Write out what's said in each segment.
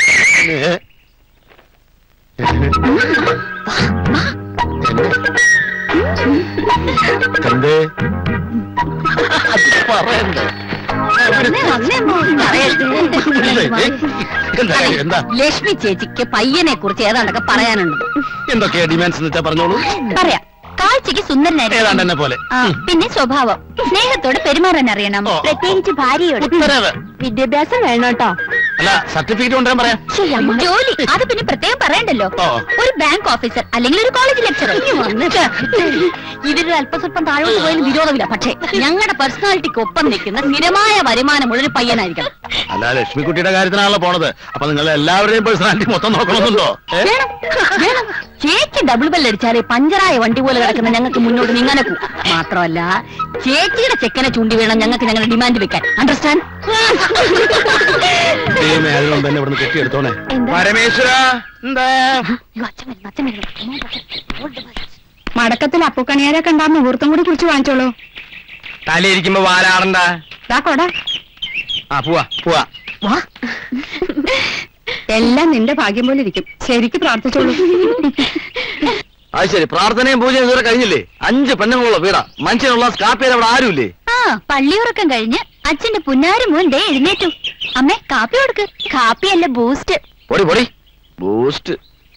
ഏ? എന്തേ അത് പറയണ്ടേ വന്നേ, വന്നേ, അമ്മ. പറയട്ടെ. ഏ, എന്താ അതെ, എന്താ ലക്ഷ്മി ചേച്ചിക്ക് പയ്യനെ കുറിച്ച് ഏതാണ്ടൊക്കെ പറയാനുണ്ട് എന്തൊക്കെയാ ഡിമാൻഡ്സ് എന്ന് വെച്ചാ പറഞ്ഞോളൂ പറയാം കാഴ്ചക്ക് സുന്ദരനായിരിക്കും ഏതാണ്ട് എന്നെ പോലെ ആ, പിന്നെ സ്വഭാവം സ്നേഹത്തോട് പെരുമാറാൻ അറിയണം ഓ. പ്രത്യേകിച്ച് ഭാര്യയോട് ഉത്തരവ് വിദ്യാഭ്യാസം വേണം കേട്ടോ അല്ല സർട്ടിഫിക്കറ്റ് കൊണ്ടുവരാൻ പറയാം ജോലി അത് പിന്നെ പ്രത്യേകം പറയണ്ടല്ലോ ഓ. ഒരു ബാങ്ക് ഓഫീസർ അല്ലെങ്കിൽ ഒരു കോളേജ് ലെക്ചറർ ഇതിലൊരു അല്പസ്വല്പം താഴോട്ട് പോയതിന് വിരോധമില്ല പക്ഷേ ഞങ്ങളുടെ പേഴ്സണാലിറ്റിക്ക് ഒപ്പം നിൽക്കുന്ന സ്ഥിരമായ വരുമാനമുള്ള ഒരു പയ്യനായിരിക്കണം അല്ല ലക്ഷ്മിക്കുട്ടിയുടെ കാര്യത്തിനാണല്ലോ പോണത് അപ്പൊ നിങ്ങൾ എല്ലാവരുടെയും പേഴ്സണാലിറ്റി മൊത്തം നോക്കണമെന്നുണ്ടോ ഏ? വേണം വേണം ചേച്ചി ഡബിൾ ബെല്ലടിച്ചാലേ പഞ്ചറായ വണ്ടി പോലെ കിടക്കുന്ന ഞങ്ങൾക്ക് മുന്നോട്ട് നീങ്ങാനെ പോ മാത്രമല്ല ചേച്ചിയുടെ ചെക്കനെ ചൂണ്ടി വേണം ഞങ്ങൾക്ക് ഞങ്ങളുടെ ഡിമാൻഡ് വെക്കാൻ അണ്ടർസ്റ്റാൻഡ് ദൈവമേ അതിനു മുമ്പ് എന്നെ ഇവിടുന്ന് കെട്ടിയെടുത്തോണേ പരമേശ്വര എന്താ മടക്കത്തിൽ അപ്പുക്കണിയാരൊക്കെ ഉണ്ടാകുന്ന മുഹൂർത്തം കൂടി കുറിച്ച് വാങ്ങിച്ചോളൂ തലയിരിക്കുമ്പോ വാലാടണ്ട ദാ കൊടാ ആ പോവാ പോവാ വാ എല്ലാം നിന്റെ ഭാഗ്യം പോലെ ഇരിക്കും ശരിക്ക് പ്രാർത്ഥിച്ചോളൂ അത് ശരി പ്രാർത്ഥനയും പൂജയും ഇതുവരെ കഴിഞ്ഞില്ലേ അഞ്ച് പെണ്ണുങ്ങളുള്ള വീടാ മനുഷ്യനുള്ള സ്കാപ്പിയിൽ അവിടെ ആരുമില്ലേ ആ പള്ളിയുറക്കം കഴിഞ്ഞ് അച്ഛന്റെ പുന്നാരി മോൻ ദേ എഴുന്നേറ്റു അമ്മേ കാപ്പി കൊടുക്ക് കാപ്പിയല്ല ബൂസ്റ്റ് പൊടി പൊടി ബൂസ്റ്റ്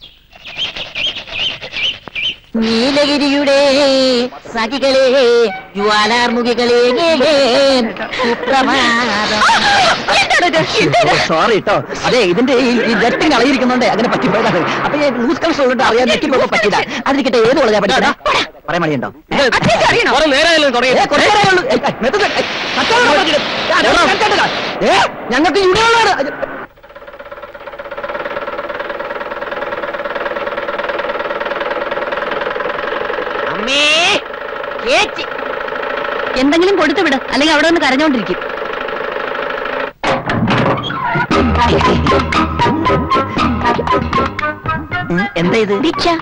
നീലഗിരിയുടെ സഖികളെ ജ്വാലാർമുഖികളെ സോറി കേട്ടോ അതെ ഇതിന്റെ ഈ ഈ ജെറ്റും കളയിരിക്കുന്നുണ്ട് അങ്ങനെ പറ്റിപ്പോയതാണ് അപ്പൊ ഈ ലൂസ് കളക്ഷൻ ഉള്ളത് അറിയാൻ നെറ്റിപ്പോ പറ്റില്ല അതിരിക്കട്ടെ ഏത് കൊള്ളാ പറ്റില്ല പറയാൻ മടിയുണ്ടോ കുറെ നേരമായാലും തുടങ്ങി ഏ, കുറച്ച് നേരമേ ഉള്ളൂ. ഏ, ഏ, നിർത്ത്. ഏ, കച്ചവടം നടത്തിയിട്ട്. ആ, ഞാൻ കേട്ടതാ. ഏ, ഞങ്ങൾക്ക് ഇവിടെയുള്ളവർ അമ്മേ ചേച്ചി എന്തെങ്കിലും കൊടുത്തു വിട് അല്ലെങ്കിൽ അവിടെ നിന്ന് കരഞ്ഞോണ്ടിരിക്കും ഉം, എന്താ ഇത്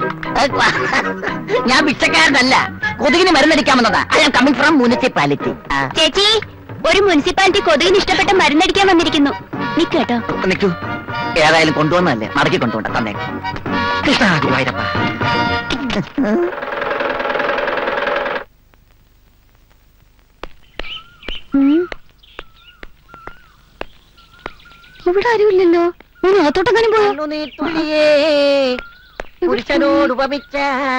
ഞാൻ ഭിക്ഷക്കാരനല്ല കൊതുകിന് മരുന്നടിക്കാമെന്നതാ I am coming from municipality ചേച്ചി ഒരു മുനിസിപ്പാലിറ്റി കൊതുകിന് ഇഷ്ടപ്പെട്ട മരുന്നടിക്കാൻ വന്നിരിക്കുന്നു നിക്ക് കേട്ടോ നിൽക്കൂ ഏതായാലും കൊണ്ടുവന്നതല്ലേ മടക്കി കൊണ്ടുപോണ്ട തന്നെ കൃഷ്ണ ഗുരുവായൂരപ്പ ഇവിടെ ആരുമില്ലല്ലോ ഒന്ന് അകത്തോട്ടെങ്ങാനും പോയോ പുരുഷനോട് ഉപമിച്ച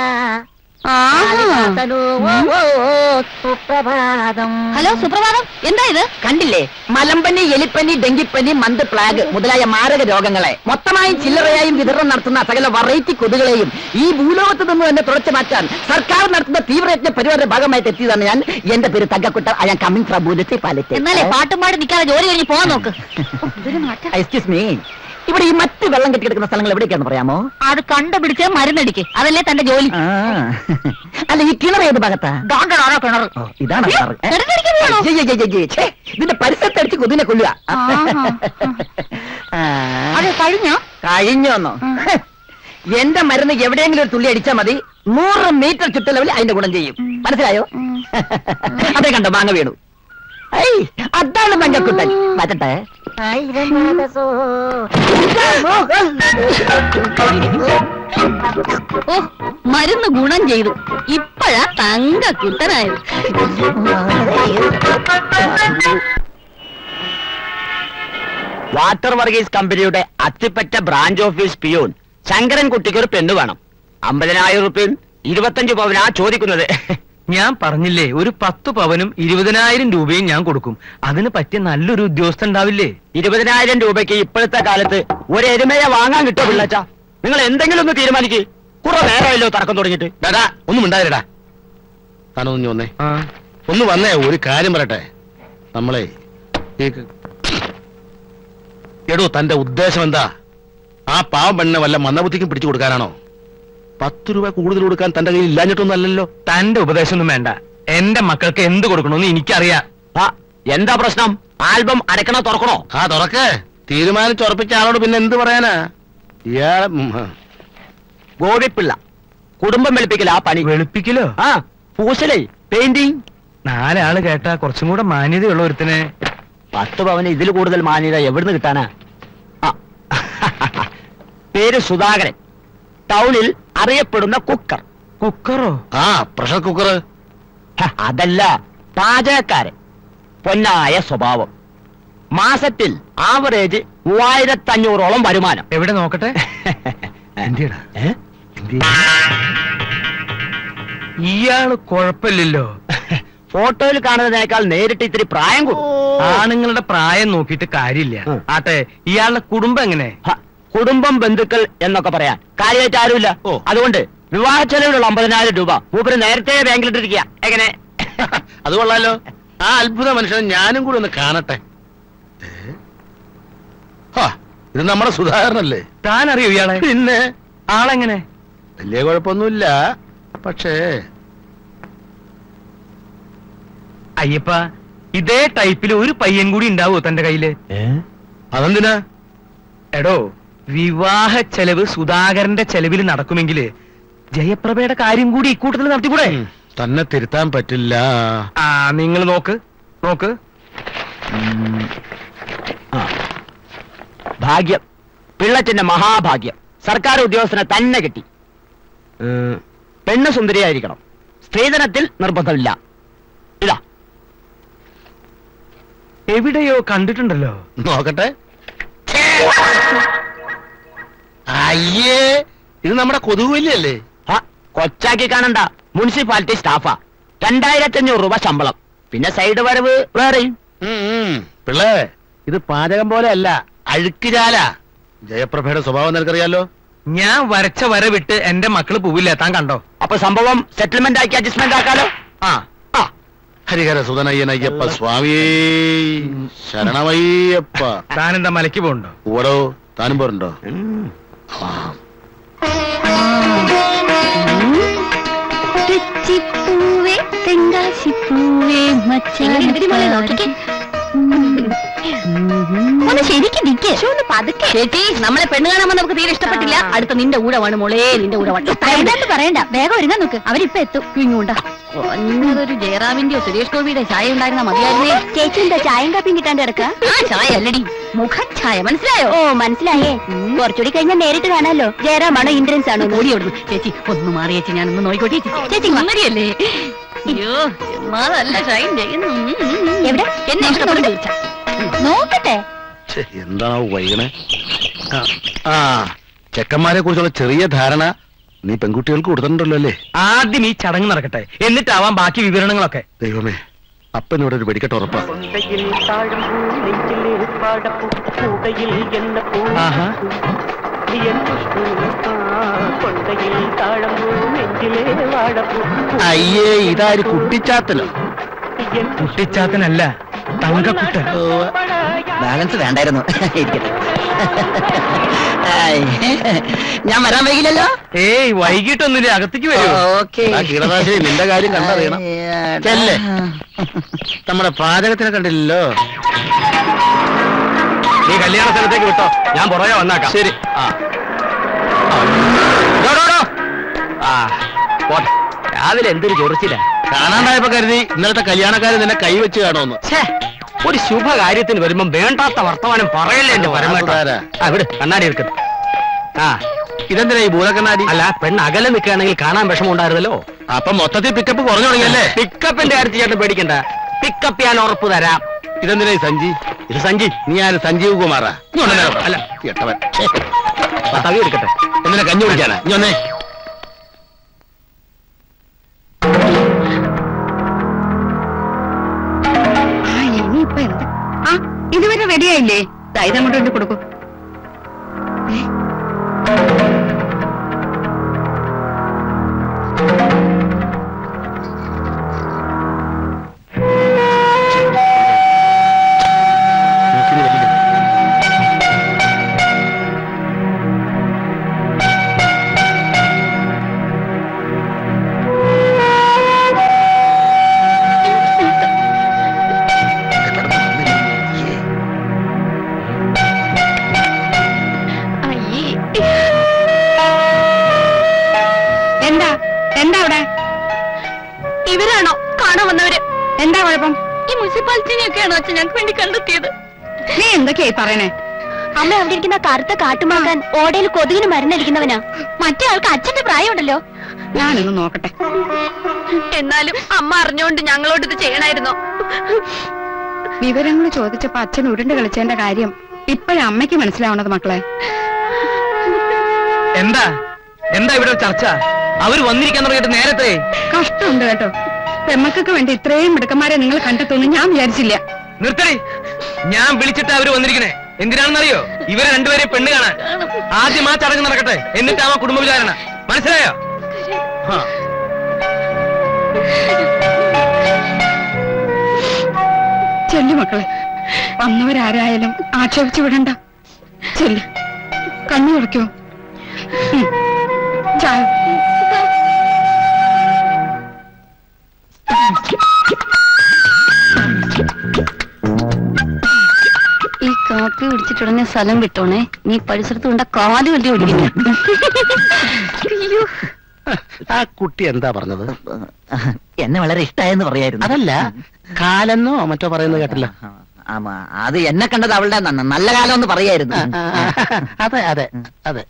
സുപ്രഭാതം ഹലോ സുപ്രഭാതം എന്താ ഇത് കണ്ടില്ലേ മലമ്പനി എലിപ്പനി ഡെങ്കിപ്പനി മന്ത് പ്ലാഗ് മുതലായ മാരക രോഗങ്ങളെ മൊത്തമായും ചില്ലറയായും വിതരണം നടത്തുന്ന സകല വെറൈറ്റി കൊതുകളെയും ഈ ഭൂലോകത്ത് നിന്ന് തന്നെ തുടച്ചു മാറ്റാൻ സർക്കാർ നടത്തുന്ന തീവ്രയജ്ഞ പരിപാടിയുടെ ഭാഗമായിട്ട് എത്തിയതാണ് ഞാൻ എന്റെ പേര് തങ്കക്കുട്ട I am coming from municipality എന്നാലേ പാട്ടും പാടി നിൽക്കാതെ ജോലി കഴിഞ്ഞ് പോവാൻ നോക്ക് എക്സ്ക്യൂസ് മീ ഇവിടെ ഈ മറ്റ് വെള്ളം കെട്ടിക്കിടക്കുന്ന സ്ഥലങ്ങൾ എവിടേക്കാണെന്ന് പറയാമോ അത് കണ്ടുപിടിച്ച് മരുന്നടിക്ക് അതല്ലേ തന്റെ ജോലി ആ. അല്ല ഈ കിണർ ഏത് ഭാഗത്താ ദാണ്ടടാണോ കിണർ ഓ, ഇതാണ് കിണറ്. ഏ? കിണറ്റടിക്കാൻ പോകണോ? അയ്യേ, അയ്യേ, അയ്യേ, ഛേ, ഇതിന്റെ പരിസരത്ത് അടിച്ച് കൊതിനെ കൊല്ലുക ആഹാ. ആ. അത് കഴിഞ്ഞോ കഴിഞ്ഞോന്നോ ഹ്. എന്റെ മരുന്ന് എവിടെയെങ്കിലും ഒരു തുള്ളി അടിച്ചാൽ മതി നൂറ് മീറ്റർ ചുറ്റളവിൽ അതിന്റെ ഗുണം ചെയ്യും മനസ്സിലായോ അതെ കണ്ടോ മാങ്ങ വീണു ഐ അതാണ് മഞ്ഞക്കുട്ടൻ മാറ്റട്ടെ ഓ മരുന്ന് ഗുണം ചെയ്തു ഇപ്പഴാ തങ്ക കുട്ടനായത് വാട്ടർ വർഗീസ് കമ്പനിയുടെ Athippatta branch office peon Sankaran കുട്ടിക്ക് ഒരു പെണ്ണ് വേണം അമ്പതിനായിരം റുപ്യയും ഇരുപത്തഞ്ച് പവനാ ചോദിക്കുന്നത് ഞാൻ പറഞ്ഞില്ലേ ഒരു പത്ത് പവനും ഇരുപതിനായിരം രൂപയും ഞാൻ കൊടുക്കും അതിന് പറ്റിയ നല്ലൊരു ഉദ്യോഗസ്ഥൻ ഉണ്ടാവില്ലേ ഇരുപതിനായിരം രൂപയ്ക്ക് ഇപ്പോഴത്തെ കാലത്ത് ഒരു എരുമയെ വാങ്ങാൻ കിട്ടോ പിള്ളച്ച നിങ്ങൾ എന്തെങ്കിലും ഒന്ന് തീരുമാനിക്ക് കുറെ നേരമല്ലോ തർക്കം തുടങ്ങിയിട്ട് ഡാ ഒന്നും ഉണ്ടായിരടാ താനൊന്നു വന്നേ ആ ഒന്ന് വന്നേ ഒരു കാര്യം പറയട്ടെ നമ്മളെ ഈ ക- എടോ തന്റെ ഉദ്ദേശം എന്താ ആ പാവം പെണ്ണിനെ വല്ല മന്ദബുദ്ധിക്കും പിടിച്ചു കൊടുക്കാനാണോ പത്ത് രൂപ കൂടുതൽ കൊടുക്കാൻ തന്റെ കയ്യിൽ ഇല്ലാഞ്ഞിട്ടൊന്നും അല്ലല്ലോ തന്റെ ഉപദേശമൊന്നും വേണ്ട എന്റെ മക്കൾക്ക് എന്ത് കൊടുക്കണമെന്ന് എനിക്കറിയാം ആ എന്താ പ്രശ്നം ആൽബം അടക്കണോ തുറക്കണോ ആ തുറക്ക് തീരുമാനിച്ചുറപ്പിച്ച ആളോട് പിന്നെ എന്ത് പറയാനാ ഇയാളെ ഉം, ആ. ഗോപിപ്പിള്ള കുടുംബം വെളുപ്പിക്കല ആ പണി വെളുപ്പിക്കലോ ആ പൂശലേ പെയിന്റിങ് നാലാള് കേട്ടാ കുറച്ചും കൂടെ മാന്യതയുള്ള ഒരുത്തനെ പത്ത് പവന് ഇതിൽ കൂടുതൽ മാന്യത എവിടുന്ന് കിട്ടാനാ ആ, പേര് സുധാകരൻ ടൗണിൽ അറിയപ്പെടുന്ന കുക്കർ കുക്കറോ ആ പ്രഷർ കുക്കർ ഹ, അതല്ല പാചകക്കാരൻ പൊന്നായ സ്വഭാവം മാസത്തിൽ ആവറേജ് മൂവായിരത്തി അഞ്ഞൂറോളം വരുമാനം എവിടെ നോക്കട്ടെ എന്തിയടാ ഏ? ഇയാള് കുഴപ്പമില്ലല്ലോ ഫോട്ടോയിൽ കാണുന്നതിനേക്കാൾ നേരിട്ട് ഇത്തിരി പ്രായം കൂടും ആണുങ്ങളുടെ പ്രായം നോക്കിയിട്ട് കാര്യമില്ല ഉം. ആട്ടെ ഇയാളുടെ കുടുംബം എങ്ങനെ ഹ, കുടുംബം ബന്ധുക്കൾ എന്നൊക്കെ പറയാൻ കാര്യമായിട്ട് ആരുമില്ല ഓ. അതുകൊണ്ട് വിവാഹ ചെലവിലുള്ള അമ്പതിനായിരം രൂപ മൂപ്പര് നേരത്തെ ബാങ്കിലിട്ടിരിക്കുക എങ്ങനെ അത് കൊള്ളാലോ ആ അത്ഭുത മനുഷ്യനെ ഞാനും കൂടി ഒന്ന് കാണട്ടെ ഏ? ഹാ, ഇത് നമ്മുടെ സുധാകരനല്ലേ താൻ അറിയോ ഇയാളെ പിന്നെ ആളെങ്ങനെ വലിയ കുഴപ്പമൊന്നുമില്ല പക്ഷേ അയ്യപ്പ ഇതേ ടൈപ്പിൽ ഒരു പയ്യൻ കൂടി ഉണ്ടാവോ തന്റെ കയ്യില് അതെന്തിനാ എടോ വിവാഹ ചെലവ് സുധാകരന്റെ ചെലവിൽ നടക്കുമെങ്കില് ജയപ്രഭയുടെ കാര്യം കൂടി ഇക്കൂട്ടത്തിൽ നടത്തിക്കൂടെ ഉം, തന്നെ തിരുത്താൻ പറ്റില്ല ആ നിങ്ങൾ നോക്ക് നോക്ക് ആ. ഭാഗ്യം പിള്ളച്ചന്റെ മഹാഭാഗ്യം സർക്കാർ ഉദ്യോഗസ്ഥനെ തന്നെ കിട്ടി ഏ, പെണ്ണ് സുന്ദരിയായിരിക്കണം സ്ത്രീധനത്തിൽ നിർബന്ധമില്ല ഇതാ എവിടെയോ കണ്ടിട്ടുണ്ടല്ലോ നോക്കട്ടെ അയ്യേ ഇത് നമ്മുടെ കൊതുകുവല്ലിയല്ലേ ഹ, കൊച്ചാക്കി കാണണ്ട മുനിസിപ്പാലിറ്റി സ്റ്റാഫാ രണ്ടായിരത്തി അഞ്ഞൂറ് രൂപ ശമ്പളം പിന്നെ സൈഡ് വരവ് വേറെയും ഉം, ഉം. പിള്ളേ ഇത് പാചകം പോലെ അല്ല അഴുക്കുചാല ജയപ്രഭയുടെ സ്വഭാവം നിനക്കറിയാലോ ഞാൻ വരച്ച വര വിട്ട് എന്റെ മക്കള് പോവില്ല താൻ കണ്ടോ അപ്പൊ സംഭവം സെറ്റിൽമെന്റ് ആക്കി അഡ്ജസ്റ്റ്മെന്റ് ആക്കാലോ ആ ആ ഹരിഹര സുതനയ്യനയ്യപ്പ സ്വാമിയേ ശരണമയ്യപ്പ താൻ എന്താ മലയ്ക്ക് പോകണ്ടോ ഓടോ താനും പോരുണ്ടോ ആ. തെച്ചിപ്പൂവേ തെങ്കാശിപ്പൂവേ മച്ചാൻ ഒന്ന് ശരിക്കും നിക്ക് ഒന്ന് പതുക്കെ ചേച്ചി നമ്മളെ പെണ്ണ് കാണാൻ നമുക്ക് തീരെ ഇഷ്ടപ്പെട്ടില്ല അടുത്ത നിന്റെ ഊഴമാണ് മോളെ നിന്റെ ഊഴമാണ് പറയണ്ട പറയണ്ട വേഗം ഒരുങ്ങാൻ നോക്ക് അവരിപ്പൊ എത്തും ഇങ്ങോട്ടാ കുറഞ്ഞതൊരു ജയറാമിന്റെയോ സുരേഷ് ഗോപിയുടെ ചായ ഉണ്ടായിരുന്ന മതിയായിരുന്നേ ചേച്ചി എന്താ ചായയും കാപ്പിയും കിട്ടാണ്ട് കിടക്ക ആ ചായ അല്ലടി മുഖഛായ മനസ്സിലായോ ഓ മനസ്സിലായേ കുറച്ചുകൂടി കഴിഞ്ഞാൽ നേരിട്ട് കാണാലോ ജയറാമാണോ ഇന്ദ്രൻസ് ആണോ ഓടി ഓടുന്നു ചേച്ചി ഒന്ന് മാറി ചേച്ചി ഞാനൊന്ന് നോയിക്കോട്ടെ ചേച്ചി ചേച്ചി മതിയല്ലേ അയ്യോ ചുമ്മാതല്ല ഷൈൻ ചെയ്യുന്നു ഉം, ഉം, ഉം. എവിടെ? എന്നെ ഇഷ്ടപ്പെടും തീർച്ച നോക്കട്ടെ ഛെ, എന്താണോ വൈകണേ ആ, ആ ചെക്കന്മാരെ കുറിച്ചുള്ള ചെറിയ ധാരണ നീ പെൺകുട്ടികൾക്ക് കൊടുത്തിട്ടുണ്ടല്ലോ അല്ലേ ആദ്യം ഈ ചടങ്ങ് നടക്കട്ടെ എന്നിട്ടാവാം ബാക്കി വിവരണങ്ങളൊക്കെ ദൈവമേ അപ്പനോട് ഒരു വെടിക്കെട്ട് ഉറപ്പാ കൊണ്ടയിൽ താഴമ്പൂ നെഞ്ചിലെ പാടപ്പൂ കൂടയിൽ എന്ന പൂ ആഹാ. എൻ പുഷ്പൂ കൊണ്ടയിൽ താഴമ്പൂ നെഞ്ചിലെ വാടപ്പൂ അയ്യേ ഇതാര് കുട്ടിച്ചാത്തലോ എൻ കുട്ടിച്ചാത്തനല്ല തങ്കക്കുട്ടൻ ബാലൻസ് വേണ്ടായിരുന്നു ഇരിക്കട്ടെ ഹായ്. ഞാൻ വരാൻ വൈകില്ലല്ലോ ഏയ് വൈകിട്ടൊന്നുമില്ല അകത്തേക്ക് വരൂ ഓക്കെ ആ കീടനാശിനി നിന്റെ കാര്യം കണ്ടറിയണം ചെല്ല്. നമ്മുടെ പാചകത്തിനെ കണ്ടില്ലല്ലോ നീ കല്യാണ സ്ഥലത്തേക്ക് വിട്ടോ ഞാൻ പുറകെ വന്നാക്കാം ശരി ആ ഡോ, ഡോ, ഡോ. ആ പോട്ടെ രാവിലെ എന്തൊരു ചൊറിച്ചില്ല കാണാണ്ടായപ്പോ കരുതി ഇന്നലത്തെ കല്യാണക്കാരൻ നിന്നെ കൈവച്ച് കാണുമെന്ന് ഒരു ശുഭകാര്യത്തിന് വരുമ്പം വേണ്ടാത്ത വർത്തമാനം പറയല്ലേ എന്റെ പരമേട്ട അതാരാ? ആ വിട് കണ്ണാടി എടുക്കട്ടെ ആ ഇതെന്തിനാ ഈ ഭൂതക്കണ്ണാടി അല്ല പെണ്ണ് അകലെ നിൽക്കുകയാണെങ്കിൽ കാണാൻ വിഷമം ഉണ്ടായിരുന്നല്ലോ അപ്പൊ മൊത്തത്തിൽ പിക്കപ്പ് കുറഞ്ഞു തുടങ്ങിയല്ലേ പിക്കപ്പിന്റെ കാര്യത്തിൽ ചേട്ടൻ പേടിക്കണ്ട പിക്കപ്പ് ഞാൻ ഉറപ്പ് തരാം ഇതെന്തിനാ ഈ സഞ്ജി ഇത് സഞ്ജി നീ ആര് സഞ്ജീവ് കുമാറാ നീ ഉണ്ടല്ലോ അല്ല. കേട്ടവൻ ആ, തവി എടുക്കട്ടെ എന്തിനാ കഞ്ഞി കുടിക്കാനാ നീ ഒന്നേ ഇനിയിപ്പൊ എന്താ ആ ഇതുവരെ റെഡിയായില്ലേ ഇതങ്ങോട്ട് കൊണ്ട് കൊടുക്കൂ എന്താ എന്താ അവിടെ ഇവരാണോ കാണാൻ വന്നവര് എന്താ കുഴപ്പം ഈ മുനിസിപ്പാലിറ്റിനെയൊക്കെയാണോ അച്ഛൻ ഞങ്ങൾക്ക് വേണ്ടി കണ്ടെത്തിയത് നീ എന്തൊക്കെയായി പറയണേ അമ്മ അവിടെ ഇരിക്കുന്ന കറുത്ത കാട്ടുമാക്കാൻ ഓടയിൽ കൊതുകിന് മരുന്നടിക്കുന്നവനാ മറ്റേ ആൾക്ക് അച്ഛന്റെ പ്രായമുണ്ടല്ലോ ഞാനൊന്ന് നോക്കട്ടെ എന്നാലും അമ്മ അറിഞ്ഞുകൊണ്ട് ഞങ്ങളോട് ഇത് ചെയ്യണായിരുന്നോ വിവരങ്ങൾ ചോദിച്ചപ്പോ അച്ഛൻ ഉരുണ്ട് കളിച്ചതിന്റെ കാര്യം ഇപ്പോഴാ അമ്മയ്ക്ക് മനസ്സിലാവണത് മക്കളെ എന്താ എന്താ ഇവിടെ ചർച്ച അവര് വന്നിരിക്കാൻ തുടങ്ങിയിട്ട് നേരത്തെ കഷ്ടമുണ്ട് കേട്ടോ പെമ്മക്കൊക്കെ വേണ്ടി ഇത്രയും മിടുക്കന്മാരെ നിങ്ങൾ കണ്ടെത്തുമെന്ന് ഞാൻ വിചാരിച്ചില്ല നിർത്തടി ഞാൻ വിളിച്ചിട്ട് അവര് വന്നിരിക്കണേ എന്തിനാണെന്നറിയോ ഇവരെ രണ്ടുപേരെ പെണ്ണ് കാണാൻ ആദ്യം ആ ചടങ്ങ് നടക്കട്ടെ എന്നിട്ടാവാ കുടുംബ വിചാരണ മനസ്സിലായോ ആ. ചെല്ലു മക്കളെ വന്നവരാരായാലും ആക്ഷേപിച്ചു വിടണ്ട ചെല്ലു കണ്ണു തുറക്കോ ചായ ഈ കാപ്പി കുടിച്ചിട്ടുടനെ സ്ഥലം വിട്ടോണേ നീ പരിസരത്ത് കൊണ്ട കാല് വലിയ ഓടിക്കുന്നു ആ കുട്ടി എന്താ പറഞ്ഞത് എന്നെ വളരെ ഇഷ്ടായെന്ന് പറയായിരുന്നു അതല്ല കാലെന്നോ മറ്റോ പറയുന്നത് കേട്ടില്ല ആമാ അത് എന്നെ കണ്ടത് അവളുടെ ന- നല്ല കാലം എന്ന് പറയായിരുന്നു അതെ അതെ അതെ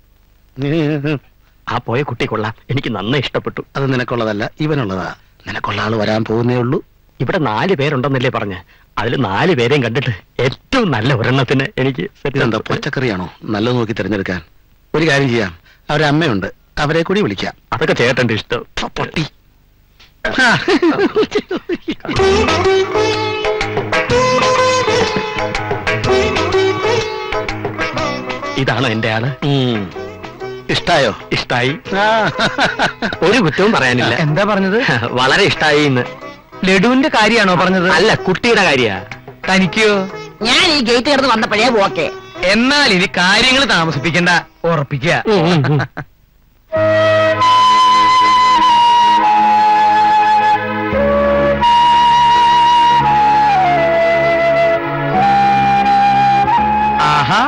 ആ പോയ കുട്ടി കൊള്ളാം എനിക്ക് നന്നായി ഇഷ്ടപ്പെട്ടു അത് നിനക്കുള്ളതല്ല ഇവനുള്ളതാ നിനക്കുള്ള ആള് വരാൻ പോകുന്നേ ഉള്ളൂ ഇവിടെ നാല് പേരുണ്ടെന്നല്ലേ പറഞ്ഞ് അതിൽ നാല് പേരെയും കണ്ടിട്ട് ഏറ്റവും നല്ല ഒരെണ്ണത്തിന് എനിക്ക് set ഇതെന്താ ചെയ്തു. പച്ചക്കറിയാണോ നല്ലത് നോക്കി തിരഞ്ഞെടുക്കാൻ ഒരു കാര്യം ചെയ്യാം അവരെ അമ്മയുണ്ട് അവരെ കൂടി വിളിക്കാം അതൊക്കെ ചേട്ടന്റെ ഇഷ്ടം പൊട്ടി ഇതാണോ എന്റെ ആള് ഉം. ഇഷ്ടായോ ഇഷ്ടായി ആ. ഒരു കുറ്റവും പറയാനില്ല എന്താ പറഞ്ഞത് വളരെ ഇഷ്ടായി ഇന്ന് ലഡുവിന്റെ കാര്യാണോ പറഞ്ഞത് അല്ല കുട്ടിയുടെ കാര്യ തനിക്കോ ഞാൻ ഈ ഗേറ്റ് കയറുന്ന വന്നപ്പോഴേ ഓക്കെ എന്നാൽ ഇനി കാര്യങ്ങൾ താമസിപ്പിക്കണ്ട ഉറപ്പിക്കുക ആഹാ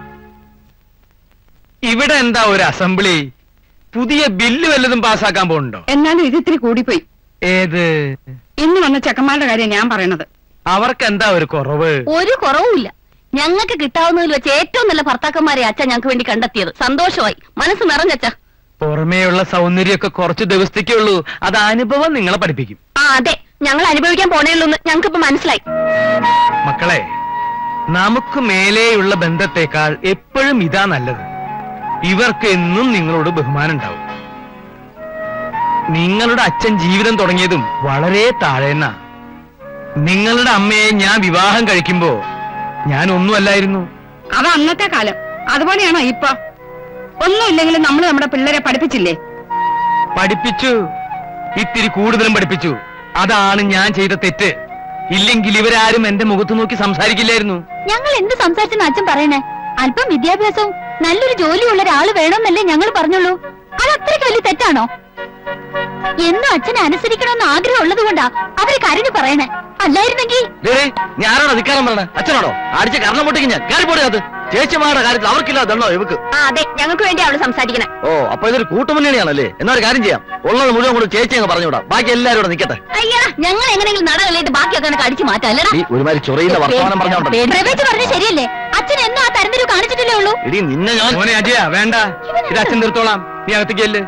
ഇവിടെ എന്താ ഒരു അസംബ്ലി പുതിയ ബില്ല് വല്ലതും പാസ്സാക്കാൻ പോകുന്നുണ്ടോ എന്നാലും ഇത് ഇത്തിരി കൂടിപ്പോയി ഏത് ഇന്ന് വന്ന ചെക്കന്മാരുടെ കാര്യം ഞാൻ പറയണത് അവർക്ക് എന്താ ഒരു കുറവ് ഒരു കുറവുമില്ല ഞങ്ങൾക്ക് കിട്ടാവുന്നതിൽ വെച്ച് ഏറ്റവും നല്ല ഭർത്താക്കന്മാരെ അച്ഛൻ ഞങ്ങൾക്ക് വേണ്ടി കണ്ടെത്തിയത് സന്തോഷമായി മനസ്സ് നിറഞ്ഞച്ച പുറമേയുള്ള സൗന്ദര്യമൊക്കെ കുറച്ച് ദിവസത്തേക്കേ ഉള്ളൂ അത് അനുഭവം നിങ്ങളെ പഠിപ്പിക്കും ആ അതെ ഞങ്ങൾ അനുഭവിക്കാൻ പോണേയുള്ളൂന്ന് ഞങ്ങൾക്കിപ്പോ മനസ്സിലായി മക്കളെ നമുക്ക് മേലെയുള്ള ബന്ധത്തെക്കാൾ എപ്പോഴും ഇതാ നല്ലത് ഇവർക്ക് എന്നും നിങ്ങളോട് ബഹുമാനം ഉണ്ടാവും നിങ്ങളുടെ അച്ഛൻ ജീവിതം തുടങ്ങിയതും വളരെ താഴേന്ന നിങ്ങളുടെ അമ്മയെ ഞാൻ വിവാഹം കഴിക്കുമ്പോ ഞാൻ ഒന്നുമല്ലായിരുന്നു അത് അന്നത്തെ കാലം അതുപോലെയാണോ ഇപ്പൊ ഒന്നുമില്ലെങ്കിലും നമ്മൾ നമ്മുടെ പിള്ളേരെ പഠിപ്പിച്ചില്ലേ പഠിപ്പിച്ചു ഇത്തിരി കൂടുതലും പഠിപ്പിച്ചു അതാണ് ഞാൻ ചെയ്ത തെറ്റ് ഇല്ലെങ്കിൽ ഇവരാരും എന്റെ മുഖത്ത് നോക്കി സംസാരിക്കില്ലായിരുന്നു ഞങ്ങൾ എന്ത് സംസാരിച്ചെന്ന് അച്ഛൻ പറയണേ അല്പം വിദ്യാഭ്യാസവും നല്ലൊരു ജോലിയുള്ള ഒരാള് വേണമെന്നല്ലേ ഞങ്ങൾ പറഞ്ഞുള്ളൂ അത് അത്രയ്ക്ക് വലിയ തെറ്റാണോ എന്നും അച്ഛനെ അനുസരിക്കണമെന്ന് ആഗ്രഹം ഉള്ളത് കൊണ്ടാ അവര് കരഞ്ഞു പറയണേ അല്ലായിരുന്നെങ്കിൽ ഞാനാണോ അധികാരം പറഞ്ഞ അച്ഛനാണോ അടിച്ച് കർണം പൊട്ടിക്ക് ഞാൻ കയറിപ്പോടിയത് ചേച്ചിമാരുടെ കാര്യത്തിൽ അവർക്കില്ല ദണ്ണോ ഇവക്ക് ആ അതെ ഞങ്ങൾക്ക് വേണ്ടി അവള് സംസാരിക്കണേ ഓ അപ്പൊ ഇതൊരു കൂട്ടുമുന്നണിയാണല്ലേ എന്നാ ഒരു കാര്യം ചെയ്യാം ഉള്ളത് മുഴുവൻ കൂടെ ചേച്ചി അങ്ങ് പറഞ്ഞുവിടാം ബാക്കി എല്ലാവരും ഇവിടെ നിൽക്കട്ടെ അയ്യാ ഞങ്ങൾ എങ്ങനെയെങ്കിലും നട കളിയിട്ട് ബാക്കിയൊക്കെ കണക്ക് അടിച്ചു മാറ്റാം അല്ലടാ ഈ ഒരുമാതിരി ചൊറിയുന്ന വർത്തമാനം പറഞ്ഞോണ്ടല്ലോ പ്രവേശ് പറഞ്ഞ ശരിയല്ലേ അച്ഛൻ എന്നും ആ തരംതിരിവ് കാണിച്ചിട്ടില്ലേ ഉള്ളൂ ഇടി നിന്നെ ഞാൻ മോനെ അജയ വേണ്ട ഇത് അച്ഛൻ തീർത്തോളാം നീ അകത്തേക്കല്ലേ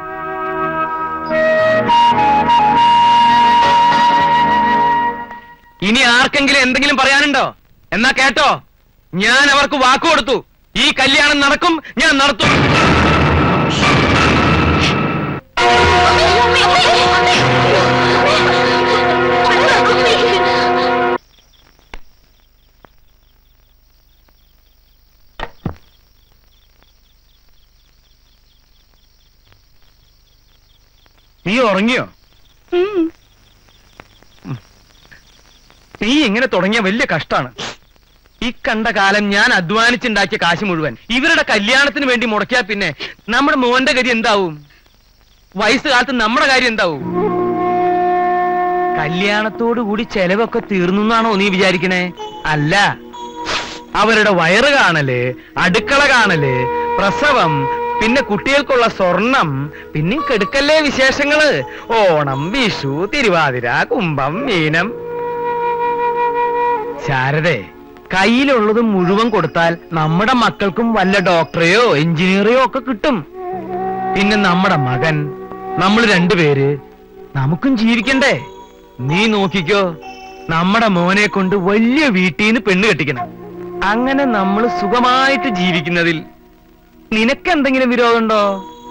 ഇനി ആർക്കെങ്കിലും എന്തെങ്കിലും പറയാനുണ്ടോ എന്നാ കേട്ടോ ഞാൻ അവർക്ക് വാക്കു കൊടുത്തു ഈ കല്യാണം നടക്കും ഞാൻ നടത്തും നീ ഉറങ്ങിയോ നീ ഇങ്ങനെ തുടങ്ങിയ വലിയ കഷ്ടാണ് ഈ കണ്ട കാലം ഞാൻ അധ്വാനിച്ചുണ്ടാക്കിയ കാശ് മുഴുവൻ ഇവരുടെ കല്യാണത്തിന് വേണ്ടി മുടക്കിയാ പിന്നെ നമ്മുടെ മോന്റെ ഗതി എന്താവും വയസ്സുകാലത്ത് നമ്മുടെ കാര്യം എന്താവും കല്യാണത്തോടു കൂടി ചെലവൊക്കെ തീർന്നു എന്നാണോ നീ വിചാരിക്കണേ അല്ല അവരുടെ വയറ് കാണല് അടുക്കള കാണല് പ്രസവം പിന്നെ കുട്ടികൾക്കുള്ള സ്വർണം പിന്നെ കെടുക്കല്ലേ വിശേഷങ്ങള് ഓണം വിഷു തിരുവാതിര കുംഭം മീനം ശാരദേ കയ്യിലുള്ളത് മുഴുവൻ കൊടുത്താൽ നമ്മുടെ മക്കൾക്കും വല്ല ഡോക്ടറെയോ എഞ്ചിനീയറെയോ ഒക്കെ കിട്ടും പിന്നെ നമ്മുടെ മകൻ നമ്മൾ രണ്ടുപേര് നമുക്കും ജീവിക്കണ്ടേ നീ നോക്കിക്കോ നമ്മുടെ മോനെ കൊണ്ട് വലിയ വീട്ടിൽ നിന്ന് പെണ്ണ് കെട്ടിക്കണം അങ്ങനെ നമ്മൾ സുഖമായിട്ട് ജീവിക്കുന്നതിൽ നിനക്കെന്തെങ്കിലും വിരോധമുണ്ടോ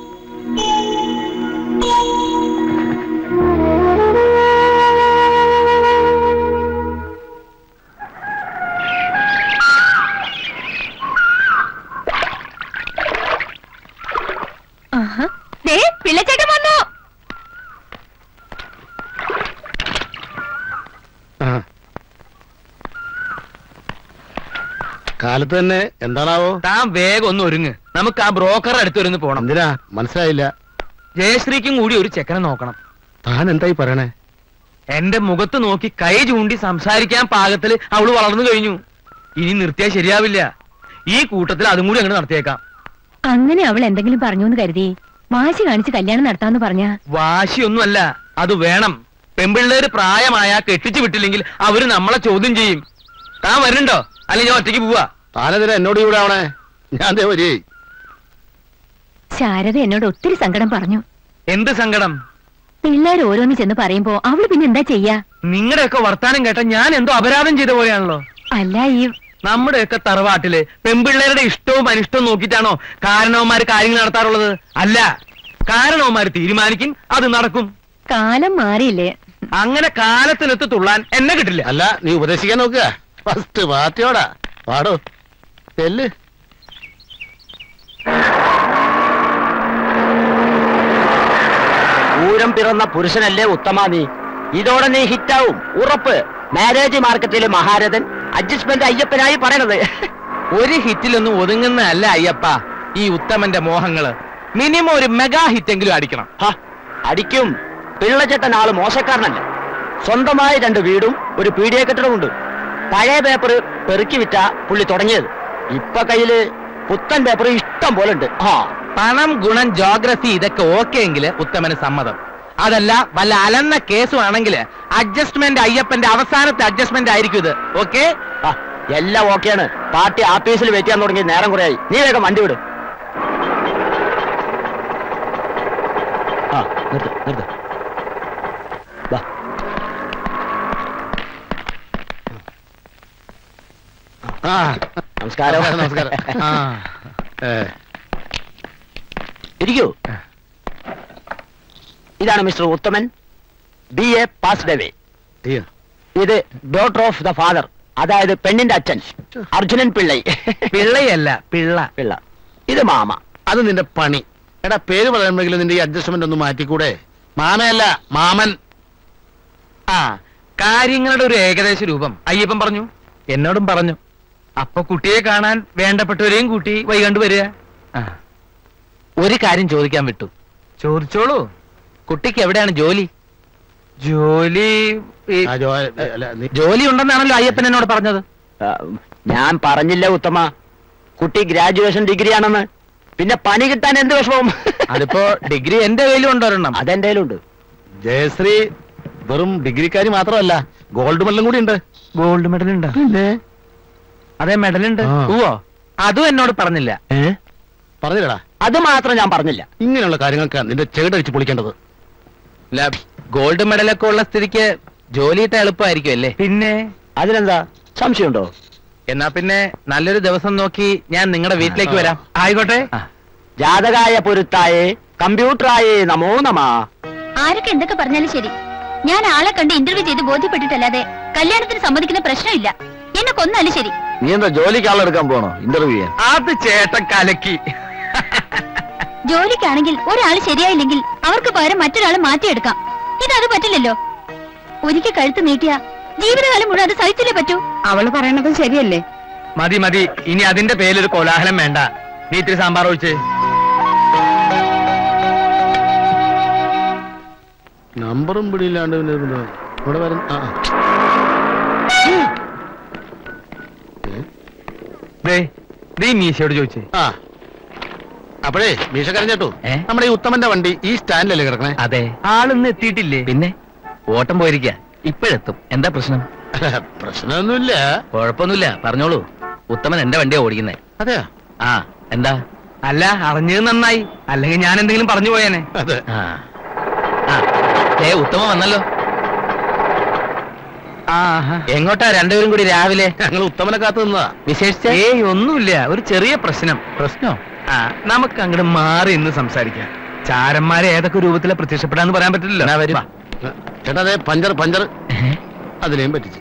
ദേ പിള്ളച്ചേട്ടൻ വന്നു ആ. കാലത്ത് തന്നെ എന്താണാവോ താൻ വേഗം ഒന്ന് ഒരുങ്ങ് നമുക്ക് ആ ബ്രോക്കറുടെ അടുത്തൊരുന്ന് പോണം എന്തിനാ മനസ്സിലായില്ല ജയശ്രീക്കും കൂടി ഒരു ചെക്കനെ നോക്കണം താൻ എന്തായി പറയണേ എന്റെ മുഖത്ത് നോക്കി കൈ ചൂണ്ടി സംസാരിക്കാൻ പാകത്തിൽ അവള് വളർന്നു കഴിഞ്ഞു ഇനി നിർത്തിയാൽ ശരിയാവില്ല ഈ കൂട്ടത്തിൽ അതും കൂടി അങ്ങോട്ട് നടത്തിയേക്കാം അങ്ങനെ അവൾ എന്തെങ്കിലും പറഞ്ഞു എന്ന് കരുതി വാശി കാണിച്ച് കല്യാണം നടത്താന്ന് പറഞ്ഞ വാശിയൊന്നുമല്ല അത് വേണം പെമ്പിള്ളേര് പ്രായമായ കെട്ടിച്ചു വിട്ടില്ലെങ്കിൽ അവര് നമ്മളെ ചോദ്യം ചെയ്യും താൻ വരുന്നുണ്ടോ അല്ലെങ്കിൽ ഞാൻ ഒറ്റയ്ക്ക് പോവാ താനെതിരെ എന്നോട് ഇവിടെ ആവണേ ഞാൻ ദേ വരി ശാരദ എന്നോട് ഒത്തിരി സങ്കടം പറഞ്ഞു എന്ത് സങ്കടം പിള്ളേർ ഓരോന്ന് ചെന്ന് പറയുമ്പോ അവള് പിന്നെ എന്താ ചെയ്യാ നിങ്ങളുടെയൊക്കെ വർത്താനം കേട്ട ഞാൻ എന്തോ അപരാധം ചെയ്ത പോലെയാണല്ലോ അല്ല ഈ നമ്മുടെയൊക്കെ തറവാട്ടില് പെമ്പിള്ളേരുടെ ഇഷ്ടവും അനിഷ്ടവും നോക്കിയിട്ടാണോ കാരണവന്മാര് കാര്യങ്ങൾ നടത്താറുള്ളത് അല്ല കാരണവന്മാര് തീരുമാനിക്കും അത് നടക്കും കാലം മാറിയില്ലേ അങ്ങനെ കാലത്തിനൊത്ത് തുള്ളാൻ എന്നെ കിട്ടില്ല അല്ല നീ ഉപദേശിക്കാൻ നോക്കുക ഫസ്റ്റ് പാർട്ടിയോടാ പാടോ ചെല്ല് പൂരം പിറന്ന പുരുഷനല്ലേ ഉത്തമ നീ ഇതോടെ നീ ഹിറ്റാവും ഉറപ്പ് മാരേജ് മാർക്കറ്റിലെ മഹാരഥൻ അഡ്ജസ്റ്റ്മെന്റ് അയ്യപ്പനായി പറയണത് ഒരു ഹിറ്റിലൊന്നും ഒതുങ്ങുന്നതല്ല അയ്യപ്പ ഈ ഉത്തമന്റെ മോഹങ്ങള് മിനിമം ഒരു മെഗാ ഹിറ്റെങ്കിലും അടിക്കണം ഹ, അടിക്കും പിള്ളച്ചേട്ടൻ ആള് മോശക്കാരനല്ല സ്വന്തമായി രണ്ട് വീടും ഒരു പീഡിയ കെട്ടിടമുണ്ട് പഴയ പേപ്പർ പെറുക്കി വിറ്റ പുള്ളി തുടങ്ങിയത് ഇപ്പൊ കയ്യില് പുത്തൻ പേപ്പർ ഇഷ്ടം പോലെ ഉണ്ട് ആ പണം ഗുണം ജോഗ്രഫി ഇതൊക്കെ ഓക്കെ എങ്കില് ഉത്തമന് സമ്മതം അതല്ല വല്ല അലന്ന കേസുമാണെങ്കിൽ അഡ്ജസ്റ്റ്മെന്റ് അയ്യപ്പന്റെ അവസാനത്തെ അഡ്ജസ്റ്റ്മെന്റ് ആയിരിക്കും ഇത് ഓക്കെ ആ, എല്ലാം ഓക്കെയാണ് പാർട്ടി ആഫീസിൽ വെയിറ്റ് ചെയ്യാൻ തുടങ്ങി നേരം കുറയായി നീ വേഗം വണ്ടി വിട് ആ നിർത്ത് നിർത്ത് വാ ആ നമസ്കാരം നമസ്കാരം ആ ഏ, ഇരിക്കൂ ഇതാണ് mister Uthaman B A passed away അയ്യോ. ഇത് ഡോട്ടർ ഓഫ് ദ ഫാദർ അതായത് പെണ്ണിന്റെ അച്ഛൻ അർജുനൻ പിള്ളൈ പിള്ളയല്ല പിള്ള പിള്ള ഇത് മാമ അത് നിന്റെ പണി എടാ പേര് പറയുമ്പോഴെങ്കിലും നിന്റെ ഈ അഡ്ജസ്റ്റ്മെന്റ് ഒന്ന് മാറ്റിക്കൂടെ മാമയല്ല മാമൻ ആ കാര്യങ്ങളുടെ ഒരു ഏകദേശ രൂപം അയ്യപ്പൻ പറഞ്ഞു എന്നോടും പറഞ്ഞു അപ്പൊ കുട്ടിയെ കാണാൻ വേണ്ടപ്പെട്ടവരെയും കൂട്ടി വൈകണ്ട് വരിക ആ. ഒരു കാര്യം ചോദിക്കാൻ വിട്ടു ചോദിച്ചോളൂ കുട്ടിക്ക് എവിടെയാണ് ജോലി ജോലി ഈ- ആ, ജോ- അല്ല, നീ- ജോലി ഉണ്ടെന്നാണല്ലോ അയ്യപ്പൻ എന്നോട് പറഞ്ഞത് ആ, ഞാൻ പറഞ്ഞില്ല ഉത്തമ കുട്ടി ഗ്രാജുവേഷൻ ഡിഗ്രി ആണെന്ന് പിന്നെ പണി കിട്ടാൻ എന്ത് വിഷമവും അതിപ്പോ ഡിഗ്രി എന്റെ കയ്യിലും ഉണ്ടൊരെണ്ണം അതെന്റെ കയ്യിലുണ്ട് ജയശ്രീ വെറും ഡിഗ്രിക്കാരി മാത്രമല്ല ഗോൾഡ് മെഡലും കൂടി ഉണ്ട് ഗോൾഡ് മെഡൽ ഉണ്ട് അതെ മെഡൽ ഉണ്ട് ആ. ഓ അതും എന്നോട് പറഞ്ഞില്ല പറഞ്ഞില്ലടാ അത് മാത്രം ഞാൻ പറഞ്ഞില്ല ഇങ്ങനെയുള്ള കാര്യങ്ങൾക്ക് നിന്റെ ചെകിടടിച്ച് പൊളിക്കേണ്ടത് ഇല്ല, ഗോൾഡ് മെഡലൊക്കെ ഉള്ള സ്ഥിതിക്ക് ജോലി കിട്ടാൻ എളുപ്പമായിരിക്കും അല്ലേ പിന്നെ അതിനെന്താ സംശയമുണ്ടോ എന്നാ പിന്നെ നല്ലൊരു ദിവസം നോക്കി ഞാൻ നിങ്ങളുടെ വീട്ടിലേക്ക് വരാം ആയിക്കോട്ടെ ജാതകായ പൊരുത്തായേ കമ്പ്യൂട്ടറായേ നമോ നമ ആരൊക്കെ എന്തൊക്കെ പറഞ്ഞാലും ശരി ഞാൻ ആളെ കണ്ട് ഇന്റർവ്യൂ ചെയ്ത് ബോധ്യപ്പെട്ടിട്ടല്ലാതെ കല്യാണത്തിന് സമ്മതിക്കുന്ന പ്രശ്നമില്ല എന്നെ കൊന്നാലും ശരി നീ എന്താ ജോലിക്ക് ആളെടുക്കാൻ പോണോ ഇന്റർവ്യൂ ചെയ്യാൻ അത് ചേട്ടൻ കലക്കി ജോലിക്കാണെങ്കിൽ ഒരാൾ ശരിയായില്ലെങ്കിൽ അവർക്ക് പകരം മറ്റൊരാളെ മാറ്റിയെടുക്കാം ഇതത് പറ്റില്ലല്ലോ ഒരിക്കൽ കഴുത്ത് നീട്ടിയ ജീവിതകാലം മുഴുവൻ അത് സഹിച്ചില്ലേ പറ്റൂ അവള് പറയണത് ശരിയല്ലേ മതി മതി ഇനി അതിന്റെ പേരിലൊരു കോലാഹലം വേണ്ട നീ ഇത്തിരി സാമ്പാർ ഒഴിച്ച് നമ്പറും പിടിയില്ലാണ്ട് പിന്നെ ഇത് ഇവിടെ വരുന്ന ആ, ആ. ദേ ദേ ഈ മീശയോട് ചോദിച്ചേ ആ അപ്പോഴേ മീശ കരഞ്ഞേട്ടു ഏ? നമ്മുടെ ഈ ഉത്തമന്റെ വണ്ടി ഈ സ്റ്റാൻഡിലല്ലേ കിടക്കണേ അതെ ആളിന്ന് എത്തിയിട്ടില്ലേ പിന്നെ ഓട്ടം പോയിരിക്ക ഇപ്പോഴെത്തും എന്താ പ്രശ്നം പ്രശ്നമൊന്നുമില്ല കുഴപ്പമൊന്നുമില്ല പറഞ്ഞോളൂ ഉത്തമൻ എന്റെ വണ്ടിയാ ഓടിക്കുന്നേ അതെയാ ആ എന്താ അല്ല അറിഞ്ഞത് നന്നായി അല്ലെങ്കിൽ ഞാൻ എന്തെങ്കിലും പറഞ്ഞു പോയേനെ അതെ ആ ആ, ദേ ഉത്തമൻ വന്നല്ലോ എങ്ങോട്ടാ രണ്ടുപേരും കൂടി രാവിലെ ഞങ്ങൾ ഉത്തമനെ കാത്തു നിന്നതാ വിശേഷിച്ച ഏയ് ഒന്നുമില്ല ഒരു ചെറിയ പ്രശ്നം പ്രശ്നോ ആ നമുക്ക് അങ്ങോട്ട് മാറി ഇന്ന് സംസാരിക്കാം ചാരന്മാരെ ഏതൊക്കെ രൂപത്തിലെ പ്രത്യക്ഷപ്പെടാന്ന് പറയാൻ പറ്റില്ലല്ലോ വാ. ചേട്ടാ അതെ പഞ്ചർ പഞ്ചർ അതിനെയും പറ്റിച്ച്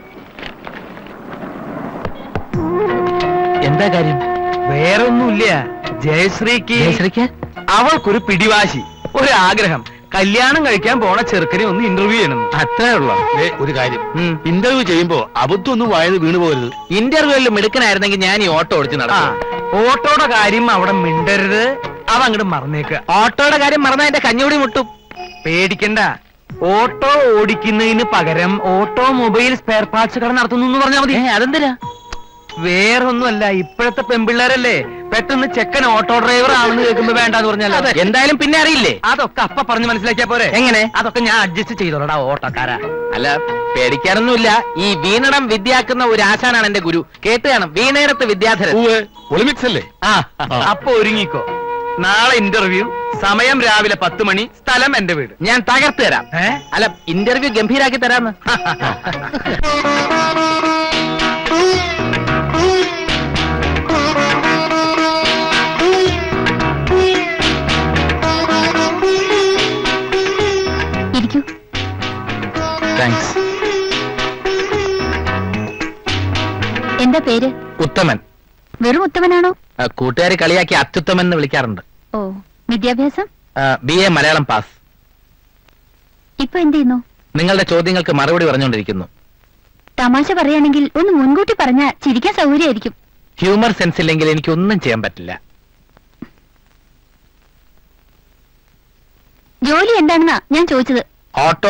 എന്താ കാര്യം വേറെ ഒന്നുമില്ല ജയശ്രീക്ക് ജയശ്രീക്ക് അവൾക്കൊരു പിടിവാശി ഒരു ആഗ്രഹം കല്യാണം കഴിക്കാൻ പോണ ചെറുക്കനെ ഒന്ന് ഇന്റർവ്യൂ ചെയ്യണം അത്രേ ഉള്ളൂ ദേ, ഒരു കാര്യം ഇന്റർവ്യൂ ചെയ്യുമ്പോ അബദ്ധം ഒന്നും വായത് വീണു പോകരുത് ഇന്റർവ്യൂവിൽ മിടുക്കനായിരുന്നെങ്കിൽ ഞാൻ ഈ ഓട്ടോ ഓടിച്ച് നടത്താം ഓട്ടോയുടെ കാര്യം അവിടെ മിണ്ടരുത് അവ അങ്ങോട്ട് മറന്നേക്ക് ഓട്ടോയുടെ കാര്യം മറന്നാ എന്റെ കഞ്ഞൂടി മുട്ടും പേടിക്കണ്ട ഓട്ടോ ഓടിക്കുന്നതിന് പകരം ഓട്ടോമൊബൈൽ സ്പെയർ പാർട്സ് കട നടത്തുന്നു എന്ന് പറഞ്ഞാൽ മതി അതെന്തിനാ വേറൊന്നുമല്ല ഇപ്പോഴത്തെ പെമ്പിള്ളേരല്ലേ പെട്ടെന്ന് ചെക്കൻ ഓട്ടോ ഡ്രൈവർ ആണെന്ന് കേൾക്കുമ്പോ വേണ്ടെന്ന് പറഞ്ഞാൽ എന്തായാലും പിന്നെ അറിയില്ലേ അതൊക്കെ അപ്പ പറഞ്ഞ് മനസ്സിലാക്കിയാ പോരെ എങ്ങനെ അതൊക്കെ ഞാൻ അഡ്ജസ്റ്റ് ചെയ്തോളടാ ഓട്ടോക്കാരാ അല്ല പേടിക്കാനൊന്നുമില്ല ഈ വീണടം വിദ്യാക്കുന്ന ഒരു ആശാനാണ് എന്റെ ഗുരു കേട്ട് കാണും വീണയിടത്ത് വിദ്യാധരൻ ഒളിമിക്സ് അല്ലേ ആ അപ്പൊ ഒരുങ്ങിക്കോ നാളെ ഇന്റർവ്യൂ സമയം രാവിലെ പത്ത് മണി സ്ഥലം എന്റെ വീട് ഞാൻ തകർത്ത് തരാം അല്ല ഇന്റർവ്യൂ ഗംഭീരാക്കി തരാന്ന് ഇരിക്കൂ താങ്ക്സ് എന്താ പേര് ഉത്തമൻ വെറും ഉത്തമനാണോ കൂട്ടുകാർ കളിയാക്കി അത്യുത്തമൻ എന്ന് വിളിക്കാറുണ്ട് ഓ വിദ്യാഭ്യാസം ബി എ മലയാളം പാസ് ഇപ്പൊ എന്ത് ചെയ്യുന്നു നിങ്ങളുടെ ചോദ്യങ്ങൾക്ക് മറുപടി പറഞ്ഞുകൊണ്ടിരിക്കുന്നു തമാശ പറയുകയാണെങ്കിൽ ഒന്ന് മുൻകൂട്ടി പറഞ്ഞ ചിരിക്കാൻ സൗകര്യമായിരിക്കും ഹ്യൂമർ സെൻസ് ഇല്ലെങ്കിൽ എനിക്കൊന്നും ചെയ്യാൻ പറ്റില്ല ജോലി എന്താണെന്നാ ഞാൻ ചോദിച്ചത് ഓട്ടോ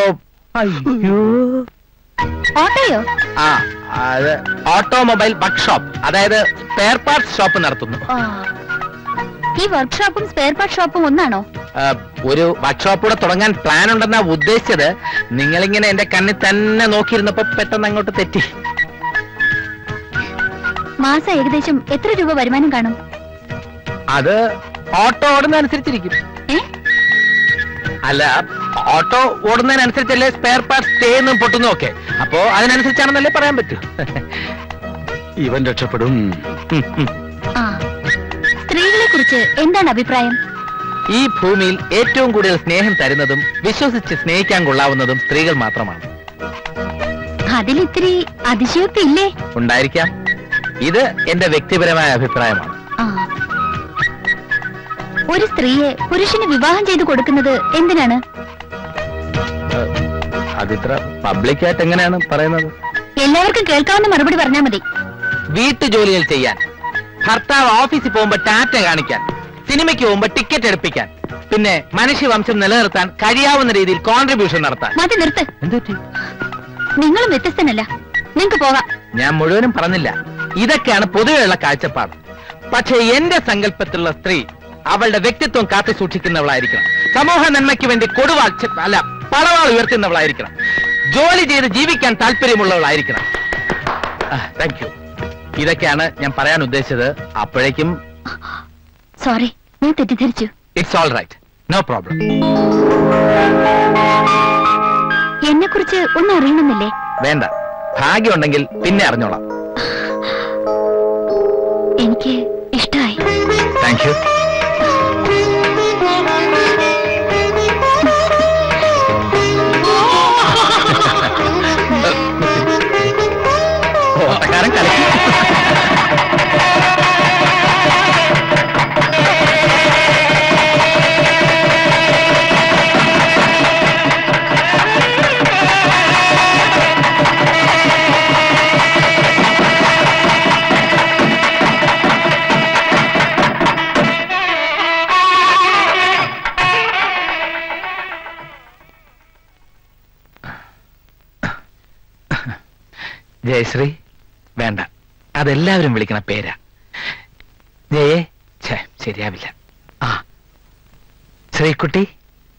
ഓട്ടോയോ ആ അത് ഓട്ടോമൊബൈൽ വർക്ക്ഷോപ്പ് അതായത് സ്പെയർ പാർട്സ് ഷോപ്പ് നടത്തുന്നു ആ. ഈ വർക്ക്ഷോപ്പും സ്പെയർ പാർട്ട് ഷോപ്പും ഒന്നാണോ ആ, ഒരു വർക്ക്ഷോപ്പ് കൂടെ തുടങ്ങാൻ പ്ലാൻ ഉണ്ടെന്നാ ഉദ്ദേശിച്ചത് നിങ്ങളിങ്ങനെ എന്റെ കണ്ണിൽ തന്നെ നോക്കിയിരുന്നപ്പോ പെട്ടെന്ന് അങ്ങോട്ട് തെറ്റി മാസം ഏകദേശം എത്ര രൂപ വരുമാനം കാണും അത് ഓട്ടോ ഓടുന്നതനുസരിച്ചിരിക്കും ഏ അല്ല ഓട്ടോ ഓടുന്നതിനനുസരിച്ചല്ലേ സ്പെയർ പാർട്സ് തേന്നും പൊട്ടുന്നു ഒക്കെ അപ്പോ അതിനനുസരിച്ചാണെന്നല്ലേ പറയാൻ പറ്റൂ ഇവൻ രക്ഷപ്പെടും ആ സ്ത്രീകളെ കുറിച്ച് എന്താണ് അഭിപ്രായം ഈ ഭൂമിയിൽ ഏറ്റവും കൂടുതൽ സ്നേഹം തരുന്നതും വിശ്വസിച്ച് സ്നേഹിക്കാൻ കൊള്ളാവുന്നതും സ്ത്രീകൾ മാത്രമാണ് അതിലിത്തിരി അതിശയോക്തി ഇല്ലേ ഉണ്ടായിരിക്കാം ഇത് എന്റെ വ്യക്തിപരമായ അഭിപ്രായമാണ് ആ ഒരു സ്ത്രീയെ പുരുഷന് വിവാഹം ചെയ്തു കൊടുക്കുന്നത് എന്തിനാണ് അതിത്ര പബ്ലിക്കായിട്ട് എങ്ങനെയാണ് പറയുന്നത് എല്ലാവർക്കും കേൾക്കാവുന്ന മറുപടി പറഞ്ഞാൽ മതി വീട്ടു ജോലികൾ ചെയ്യാൻ ഭർത്താവ് ഓഫീസിൽ പോകുമ്പോ ടാറ്റ കാണിക്കാൻ സിനിമയ്ക്ക് പോകുമ്പോ ടിക്കറ്റ് എടുപ്പിക്കാൻ പിന്നെ മനുഷ്യവംശം നിലനിർത്താൻ കഴിയാവുന്ന രീതിയിൽ കോൺട്രിബ്യൂഷൻ നടത്താൻ മതി നിർത്ത് എന്തുപറ്റി നിങ്ങളും വ്യത്യസ്തനല്ല നിങ്ങക്ക് പോകാം ഞാൻ മുഴുവനും പറഞ്ഞില്ല ഇതൊക്കെയാണ് പൊതുവെയുള്ള കാഴ്ചപ്പാട് പക്ഷേ എന്റെ സങ്കല്പത്തിലുള്ള സ്ത്രീ അവളുടെ വ്യക്തിത്വം കാത്തു സൂക്ഷിക്കുന്നവളായിരിക്കണം സമൂഹ നന്മയ്ക്ക് വേണ്ടി കൊടുവാൾ ഛെ, അല്ല പളവാൾ ഉയർത്തുന്നവളായിരിക്കണം ജോലി ചെയ്ത് ജീവിക്കാൻ താല്പര്യമുള്ളവളായിരിക്കണം താങ്ക് യു ഇതൊക്കെയാണ് ഞാൻ പറയാൻ ഉദ്ദേശിച്ചത് അപ്പോഴേക്കും സോറി ഞാൻ തെറ്റിദ്ധരിച്ചു it's all right no problem എന്നെ കുറിച്ച് ഒന്നും അറിയണമെന്നില്ലേ വേണ്ട ഭാഗ്യമുണ്ടെങ്കിൽ പിന്നെ അറിഞ്ഞോളാം എനിക്ക് ഇഷ്ടമായി താങ്ക് യു ഓട്ടക്കാരൻ കലക്കി ജയശ്രീ വേണ്ട അതെല്ലാവരും വിളിക്കണ പേരാ ജയേ ഛേ ശരിയാവില്ല ആ ശ്രീകുട്ടി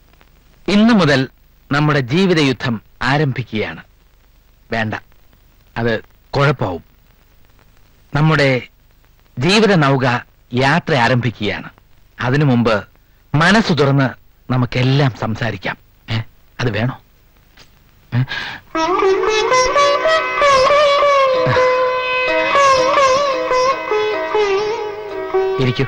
ഇന്നു മുതൽ നമ്മുടെ ജീവിത യുദ്ധം ആരംഭിക്കുകയാണ് വേണ്ട അത് കുഴപ്പമാവും നമ്മുടെ ജീവിത നൗക യാത്ര ആരംഭിക്കുകയാണ് അതിനു മുമ്പ് മനസ്സു തുറന്ന് നമുക്കെല്ലാം സംസാരിക്കാം ഏ? അത് വേണോ ഏ? ഇരിക്കൂ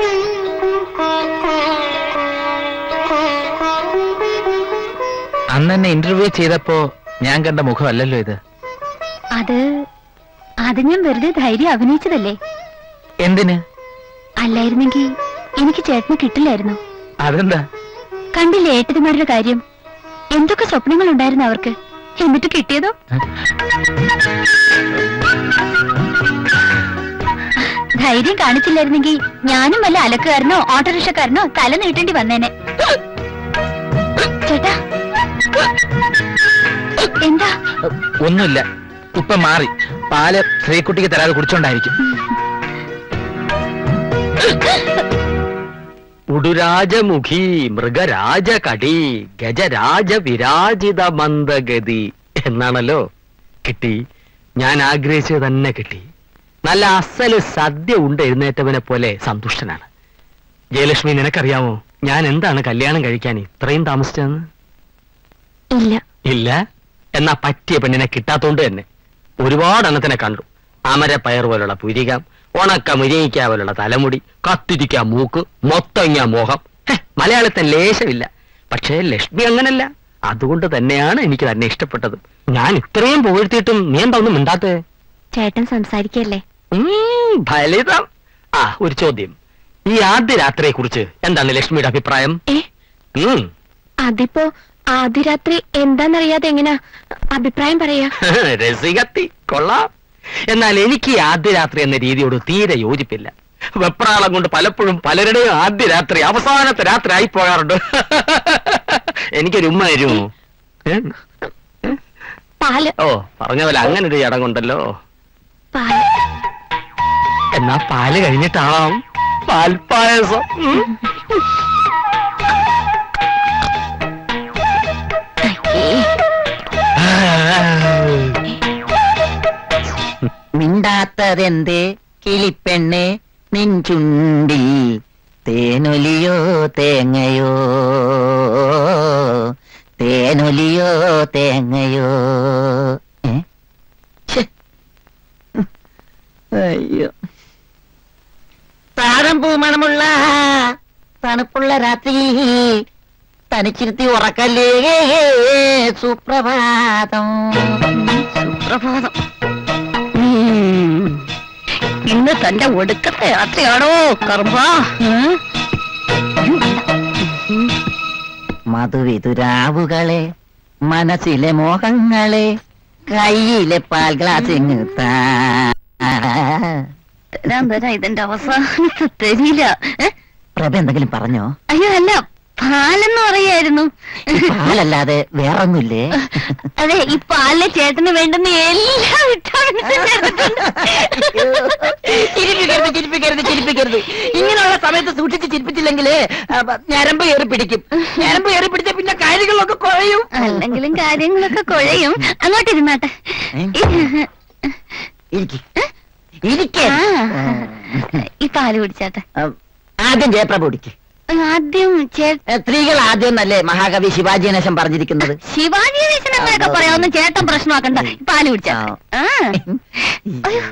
അന്ന് എന്നെ ഇന്റർവ്യൂ ചെയ്തപ്പോ ഞാൻ കണ്ട മുഖമല്ലല്ലോ ഇത് അത് അത് ഞാൻ വെറുതെ ധൈര്യം അഭിനയിച്ചതല്ലേ എന്തിന് അല്ലായിരുന്നെങ്കിൽ എനിക്ക് ചേട്ടനെ കിട്ടില്ലായിരുന്നു അതെന്താ കണ്ടില്ലേ ഏട്ടന്മാരുടെ കാര്യം എന്തൊക്കെ സ്വപ്നങ്ങൾ ഉണ്ടായിരുന്നു അവർക്ക് എന്നിട്ട് കിട്ടിയതോ ധൈര്യം കാണിച്ചില്ലായിരുന്നെങ്കിൽ ഞാനും വല്ല അലക്കുകാരനോ ഓട്ടോറിക്ഷക്കാരനോ തല നീട്ടേണ്ടി വന്നേനെ ചേട്ടാ എന്താ ഒന്നുമില്ല ഇപ്പൊ മാറി പാല് ശ്രീകുട്ടിക്ക് തരാതെ കുടിച്ചോണ്ടായിരിക്കും ഉടുരാജമുഖി മൃഗരാജകടി ഗജരാജ വിരാജിത മന്ദഗതി എന്നാണല്ലോ കിട്ടി ഞാൻ ആഗ്രഹിച്ചത് തന്നെ കിട്ടി നല്ല അസല് സദ്യ ഉണ്ട് എഴുന്നേറ്റവനെ പോലെ സന്തുഷ്ടനാണ് ജയലക്ഷ്മി നിനക്കറിയാമോ ഞാൻ എന്താണ് കല്യാണം കഴിക്കാൻ ഇത്രയും താമസിച്ചതെന്ന് ഇല്ല ഇല്ല എന്നാ പറ്റിയ പെണ്ണിനെ കിട്ടാത്തോണ്ട് തന്നെ ഒരുപാട് എണ്ണത്തിനെ കണ്ടു അമര പയർ പോലുള്ള പുരികം ഉണക്ക മുരിങ്ങിക്ക പോലുള്ള തലമുടി കത്തിരിക്ക മൂക്ക് മൊത്തങ്ങ മോഹം ഹെ, മലയാളത്തിൽ ലേശമില്ല പക്ഷേ ലക്ഷ്മി അങ്ങനല്ല അതുകൊണ്ട് തന്നെയാണ് എനിക്ക് തന്നെ ഇഷ്ടപ്പെട്ടത് ഞാൻ ഇത്രയും പുകഴ്ത്തിയിട്ടും നീ എന്താ ഒന്നും മിണ്ടാത്തേ ചേട്ടൻ സംസാരിക്കല്ലേ ഉം, ഫലിതം ആ ഒരു ചോദ്യം ഈ ആദ്യ രാത്രിയെ കുറിച്ച് എന്താണ് ലക്ഷ്മിയുടെ അഭിപ്രായം ഏ ഉം അതിപ്പോ ആദ്യ രാത്രി എന്താന്നറിയാതെ എങ്ങനാ അഭിപ്രായം പറയാ രസികത്തി കൊള്ളാം എന്നാൽ എനിക്ക് ഈ ആദ്യ രാത്രി എന്ന രീതിയോട് തീരെ യോജിപ്പില്ല വെപ്രാളം കൊണ്ട് പലപ്പോഴും പലരുടെയും ആദ്യ രാത്രി അവസാനത്തെ രാത്രി ആയി പോകാറുണ്ട് എനിക്കൊരു ഉമ്മ തരുമോ ഏ? പാല് ഓ പറഞ്ഞ പോലെ അങ്ങനെ ഒരു ചടങ്ങുണ്ടല്ലോ പാല് എന്നാ പാല് കഴിഞ്ഞിട്ടാവാം പാൽപ്പായസം ഉം. മിണ്ടാത്തതെന്തേ കിളിപ്പെണ്ണെ നെഞ്ചുണ്ടിൽ തേനൊലിയോ തേങ്ങയോ തേനൊലിയോ തേങ്ങയോ ഏ? ഛെ. അയ്യോ താഴം പൂമണമുള്ള തണുപ്പുള്ള രാത്രി തനിച്ചിരുത്തി ഉറക്കല്ലേ സുപ്രഭാതം സുപ്രഭാതം ഉം. ഇന്ന് തന്റെ ഒടുക്കത്തെ യാത്രയാണോ കർമ്മ മധുവിതുരാവുകളെ മനസ്സിലെ മോഹങ്ങളെ കയ്യിലെ പാൽ ഗ്ലാസ് ഇങ്ങ് താ. തരാൻ തരാ ഇതിന്റെ അവസാനത്തെ തരില്ല ഏ? പ്രഭ എന്തെങ്കിലും പറഞ്ഞോ അയ്യോ അല്ല പാലെന്ന് പറയായിരുന്നു പാലല്ലാതെ വേറൊന്നുമില്ലേ അതെ ഈ പാലിലെ ചേട്ടന് വേണ്ടുന്ന എല്ലാ വിറ്റാമിൻസും ചേർത്തിട്ടുണ്ട്. ചിരിപ്പിക്കരുത് ചിരിപ്പിക്കരുത് ചിരിപ്പിക്കരുത് ഇങ്ങനെയുള്ള സമയത്ത് സൂക്ഷിച്ച് ചിരിപ്പിച്ചില്ലെങ്കിൽ ഞരമ്പ് കയറി പിടിക്കും ഞരമ്പ് കയറി പിടിച്ച പിന്നെ കാര്യങ്ങളൊക്കെ കുറയും അല്ലെങ്കിലും കാര്യങ്ങളൊക്കെ കുഴയും അങ്ങോട്ട് ഇരുന്നാട്ടെ ഇരിക്ക്. ഇരിക്ക്. ആ. ഈ പാല് കുടിച്ചാട്ടെ ആ, ആദ്യം ജയപ്രഭ കുടിക്ക് ആദ്യം ചേ ഏ, സ്ത്രീകൾ ആദ്യം എന്നല്ലേ മഹാകവി ശിവാജി ഗണേശൻ പറഞ്ഞിരിക്കുന്നത് ശിവാജി ഗണേശൻ അങ്ങനെയൊക്കെ പറയാവുന്ന ചേട്ടൻ പ്രശ്നമാക്കണ്ട ഈ പാല് കുടിച്ചാട്ടെ ആ അയ്യോ.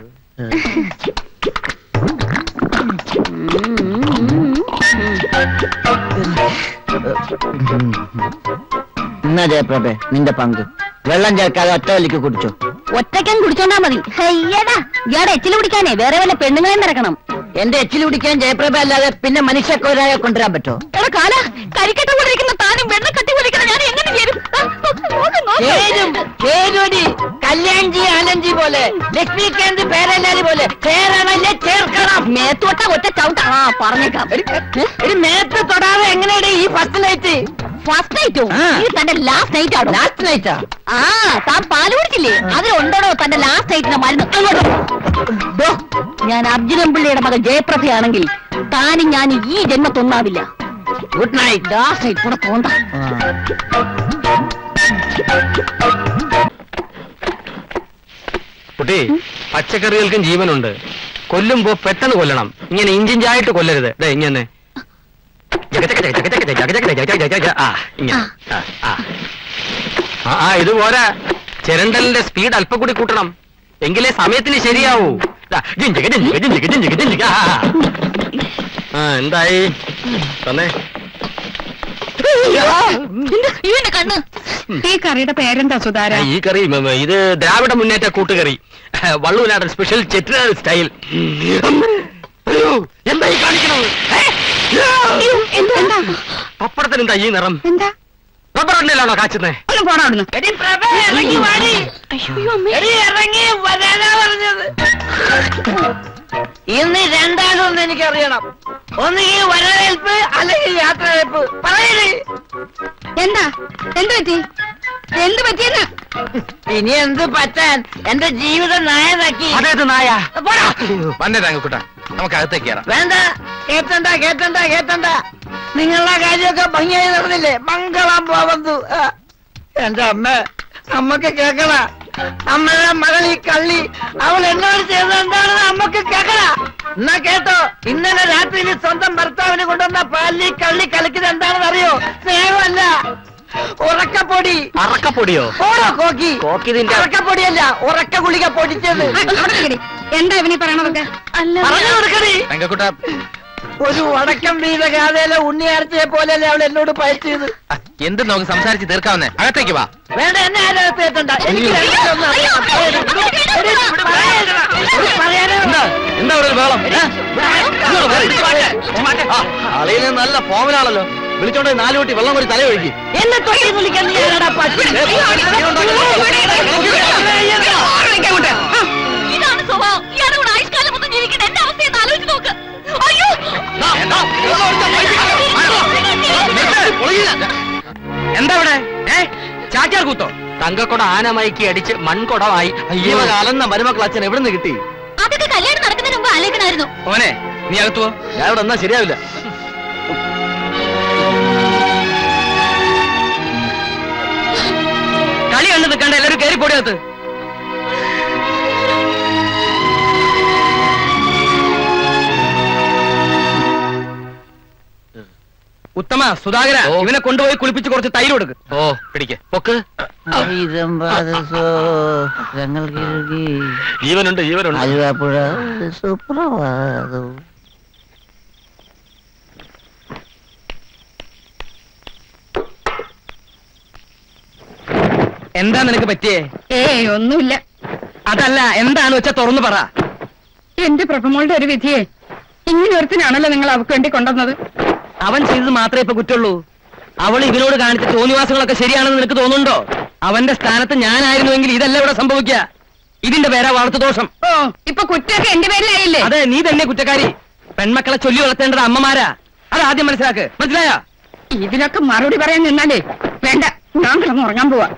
എന്നാ ജയപ്രഭ നിന്റെ പങ്ക് വെള്ളം ചേർക്കാതെ ഒറ്റ വലിക്ക് കുടിച്ചോ ഒറ്റയ്ക്കൻ കുടിച്ചോണ്ടാ മതി അയ്യടാ ഇയാടെ എച്ചില് കുടിക്കാനേ വേറെ വല്ല പെണ്ണുങ്ങളെ നിറക്കണം എന്റെ എച്ചിൽ കുടിക്കാൻ ജയപ്രഭ അല്ലാതെ പിന്നെ മനുഷ്യക്കൊരായ കൊണ്ടുവരാൻ പറ്റോ എടാ കാല കരിക്കട്ട കൊണ്ടിരിക്കുന്ന താനും വെണ്ണ കട്ടി കൊണ്ടിരിക്കുന്ന ഞാൻ എങ്ങനെ ചേരും ആ, നോക്ക്, നോക്ക്, നോക്ക്. ചേരും ചേരുവടി കല്യാൺജി ആനന്ദ്ജി പോലെ ലക്ഷ്മികാന്ത് പേരല്ലാലി പോലെ ചേരണല്ലേ ചേർക്കണം മേത്തോട്ട ഒറ്റ ചവിട്ട ആ പറഞ്ഞേക്കാം ഒരു നേരത്തെ തൊടാതെ എങ്ങനെയാണ് ഈ ഫസ്റ്റ് നൈറ്റ് ഫസ്റ്റ് നൈറ്റോ ആ. ഇത് തന്റെ ലാസ്റ്റ് നൈറ്റ് ആണോ ലാസ്റ്റ് നൈറ്റാ ആ താൻ പാല് കുടിച്ചില്ലേ അതിലുണ്ടോ തന്റെ ലാസ്റ്റ് നൈറ്റിന്റെ മരുന്ന് അങ്ങോട്ട് ദോ, ഞാൻ അർജുനൻ പിള്ളയുടെ മകൻ ജയപ്രഭയാണെങ്കിൽ താനും ഞാൻ ഈ ജന്മത്തൊന്നാവില്ല ഗുഡ് നൈറ്റ് ലാസ്റ്റ് നൈറ്റ് കൂടെ തോണ്ട കുട്ടി പച്ചക്കറികൾക്കും ജീവനുണ്ട് കൊല്ലുമ്പോ പെട്ടെന്ന് കൊല്ലണം ഇങ്ങനെ ഇഞ്ചിഞ്ചായിട്ട് കൊല്ലരുത് ദേ ഇങ്ങനെ ആ ഇങ്ങനെ ആ, ആ. ആ, ആ ഇത് പോരാ ചിരണ്ടലിന്റെ സ്പീഡ് അല്പം കൂടി കൂട്ടണം എങ്കിലേ സമയത്തിന് ശരിയാവൂ ദാ, ജിഞ്ചിക, ജിഞ്ചിക, ജിഞ്ചിക, ജിഞ്ചിക, ജിഞ്ചിക. ആ, ആ. ആ എന്തായി തന്നെ ഇവന്റെ കണ്ണ് ഈ കറിയുടെ പേരെന്താ സുധാര ഈ കറി ഉം, ഉം, ഇത് ദ്രാവിഡ മുന്നേറ്റ കൂട്ടുകറി വള്ളുവനാടൻ സ്പെഷ്യൽ ചെറ്റിനാട് സ്റ്റൈൽ അയ്യോ, എന്താ ഈ കാണിക്കണത് ഏ? എന്താ എന്താ പപ്പടത്തിന് എന്താ ഈ നിറം എന്താ റബ്ബർ എണ്ണയിലാണോ കാച്ചുന്നേ ഒന്ന് പോടാ അവിടുന്ന് ഇന്ന് രണ്ടാമതൊന്നും എനിക്കറിയണം ഒന്നുകിൽ വരവേൽപ്പ് അല്ലെങ്കിൽ യാത്രവേൽപ്പ് പറയണേ എന്താ എന്ത് പറ്റി എന്ത് പറ്റിയെന്ന് ഇനി എന്ത് പറ്റാൻ എന്റെ ജീവിതം നായനാക്കി അതേത് നായ പോടാ. വന്നേ തങ്കക്കുട്ട നമുക്ക് അകത്തേക്ക് കയറാം വേണ്ട കേട്ടണ്ട കേട്ടണ്ട കേട്ടണ്ട നിങ്ങളുടെ കാര്യമൊക്കെ ഭംഗിയായി നടന്നില്ലേ മംഗളം പോവന്തു ആ. എന്റെ അമ്മ അമ്മക്ക് കേക്കണ അമ്മയുടെ മകൾ ഈ കള്ളി അവൾ എന്നോട് ചെയ്തത് എന്താണെന്ന് അമ്മക്ക് കേക്കണ എന്നാ കേട്ടോ ഇന്നലെ രാത്രിയിൽ സ്വന്തം ഭർത്താവിന് കൊണ്ടുവന്ന പാലിൽ ഈ കള്ളി കളിക്കുന്നത് എന്താണെന്ന് അറിയോ സ്നേഹമല്ല ഉറക്കപ്പൊടി അറക്കപ്പൊടിയോ ഓടോ കോക്കി കോക്കി നിന്റെ- ഉറക്കപ്പൊടിയല്ല ഉറക്ക ഗുളിക പൊടിച്ചത് ആ, അവിടെ നിൽക്കടി. എന്താ ഇവനീ പറയണതൊക്കെ പറഞ്ഞു കൊടുക്കണേ തങ്കക്കുട്ട ഒരു വടക്കം വീത ഗാഥയിലെ ഉണ്ണിയാർച്ചയെ പോലെയല്ലേ അവൾ എന്നോട് പയറ്റിയത് എന്ത് നമുക്ക് സംസാരിച്ച് തീർക്കാവുന്നേ അകത്തേക്ക് വാ വേണ്ട എന്നെ ആരോഗ്യത്തെ എത്തണ്ട എനിക്ക് രണ്ടിലൊന്നും അറിയണം. എടി, എടി, പറയരുത്. എടി, പറയാനേ എന്താ എന്താ ഇവിടെ ഒരു ബഹളം ഏ? അളിയില് നല്ല ഫോമിലാണല്ലോ വിളിച്ചോണ്ട് നാല് കുട്ടി വെള്ളം കൂടി തല ഒഴുകി എന്നെ തൊട്ടി വിളിക്കാൻ നീ ആരാടാ പട്ടി ഇതാണ് സ്വഭാവം ഇയാളുടെ കൂടെ ആയുഷ്കാലം മൊത്തം ജീവിക്കേണ്ട എന്റെ അവസ്ഥയെന്ന് ആലോചിച്ച് നോക്ക് അയ്യോ എന്താ ഇവിടെ ഏ ചാക്യാർ കൂത്തോ തങ്കക്കൊട ആനമയക്കി അടിച്ച് മൺകുടമായി അയ്യോ അലന്ന മരുമക്കൾ അച്ഛൻ എവിടെ നിന്ന് കിട്ടി അതൊക്കെ കല്യാണം നടക്കുന്നതിന് മുമ്പ് ആലോചിക്കണമായിരുന്നു ഓനെ നീ അകത്തുവോ ഞാൻ ഇവിടെ എന്നാ ശരിയാവില്ല കളി കണ്ടു നിൽക്കണ്ട എല്ലാവരും കയറി പൊടിയകത്ത് ഉത്തമ സുധാകര ഓ. ഇവനെ കൊണ്ടുപോയി കുളിപ്പിച്ച് കുറച്ച് തൈര് കൊടുക്ക് ഓ പിടിക്ക് പൊക്ക് ജീവനുണ്ട് ജീവനുണ്ട് അരുവാപ്പുഴ സുപ്രഭാതം എന്താ നിനക്ക് പറ്റിയേ ഏയ് ഒന്നുമില്ല അതല്ല എന്താണ് വെച്ചാ തുറന്നു പറ എന്റെ പ്രഭമോളുടെ ഒരു വിധിയെ ഇങ്ങനെ ഒരുത്തിനാണല്ലോ നിങ്ങൾ അവക്ക് വേണ്ടി കൊണ്ടുവന്നത് അവൻ ചെയ്തത് മാത്രമേ ഇപ്പൊ കുറ്റുള്ളൂ അവൾ ഇവനോട് കാണിച്ച തോന്നിവാസങ്ങളൊക്കെ ശരിയാണെന്ന് നിനക്ക് തോന്നുന്നുണ്ടോ അവന്റെ സ്ഥാനത്ത് ഞാനായിരുന്നുവെങ്കിൽ ഇതല്ല ഇവിടെ സംഭവിക്കുക ഇതിന്റെ പേരാ വളർത്തു ദോഷം ഓ ഇപ്പൊ കുറ്റമൊക്കെ എന്റെ പേരിലായില്ലേ അതെ നീ തന്നെ കുറ്റക്കാരി പെൺമക്കളെ ചൊല്ലി വളർത്തേണ്ടത് അമ്മമാരാ അത് ആദ്യം മനസ്സിലാക്ക് മനസ്സിലായ ഇതിനൊക്കെ മറുപടി പറയാൻ നിന്നാലേ വേണ്ട ഞാൻ കിടന്ന് ഉറങ്ങാൻ പോവാ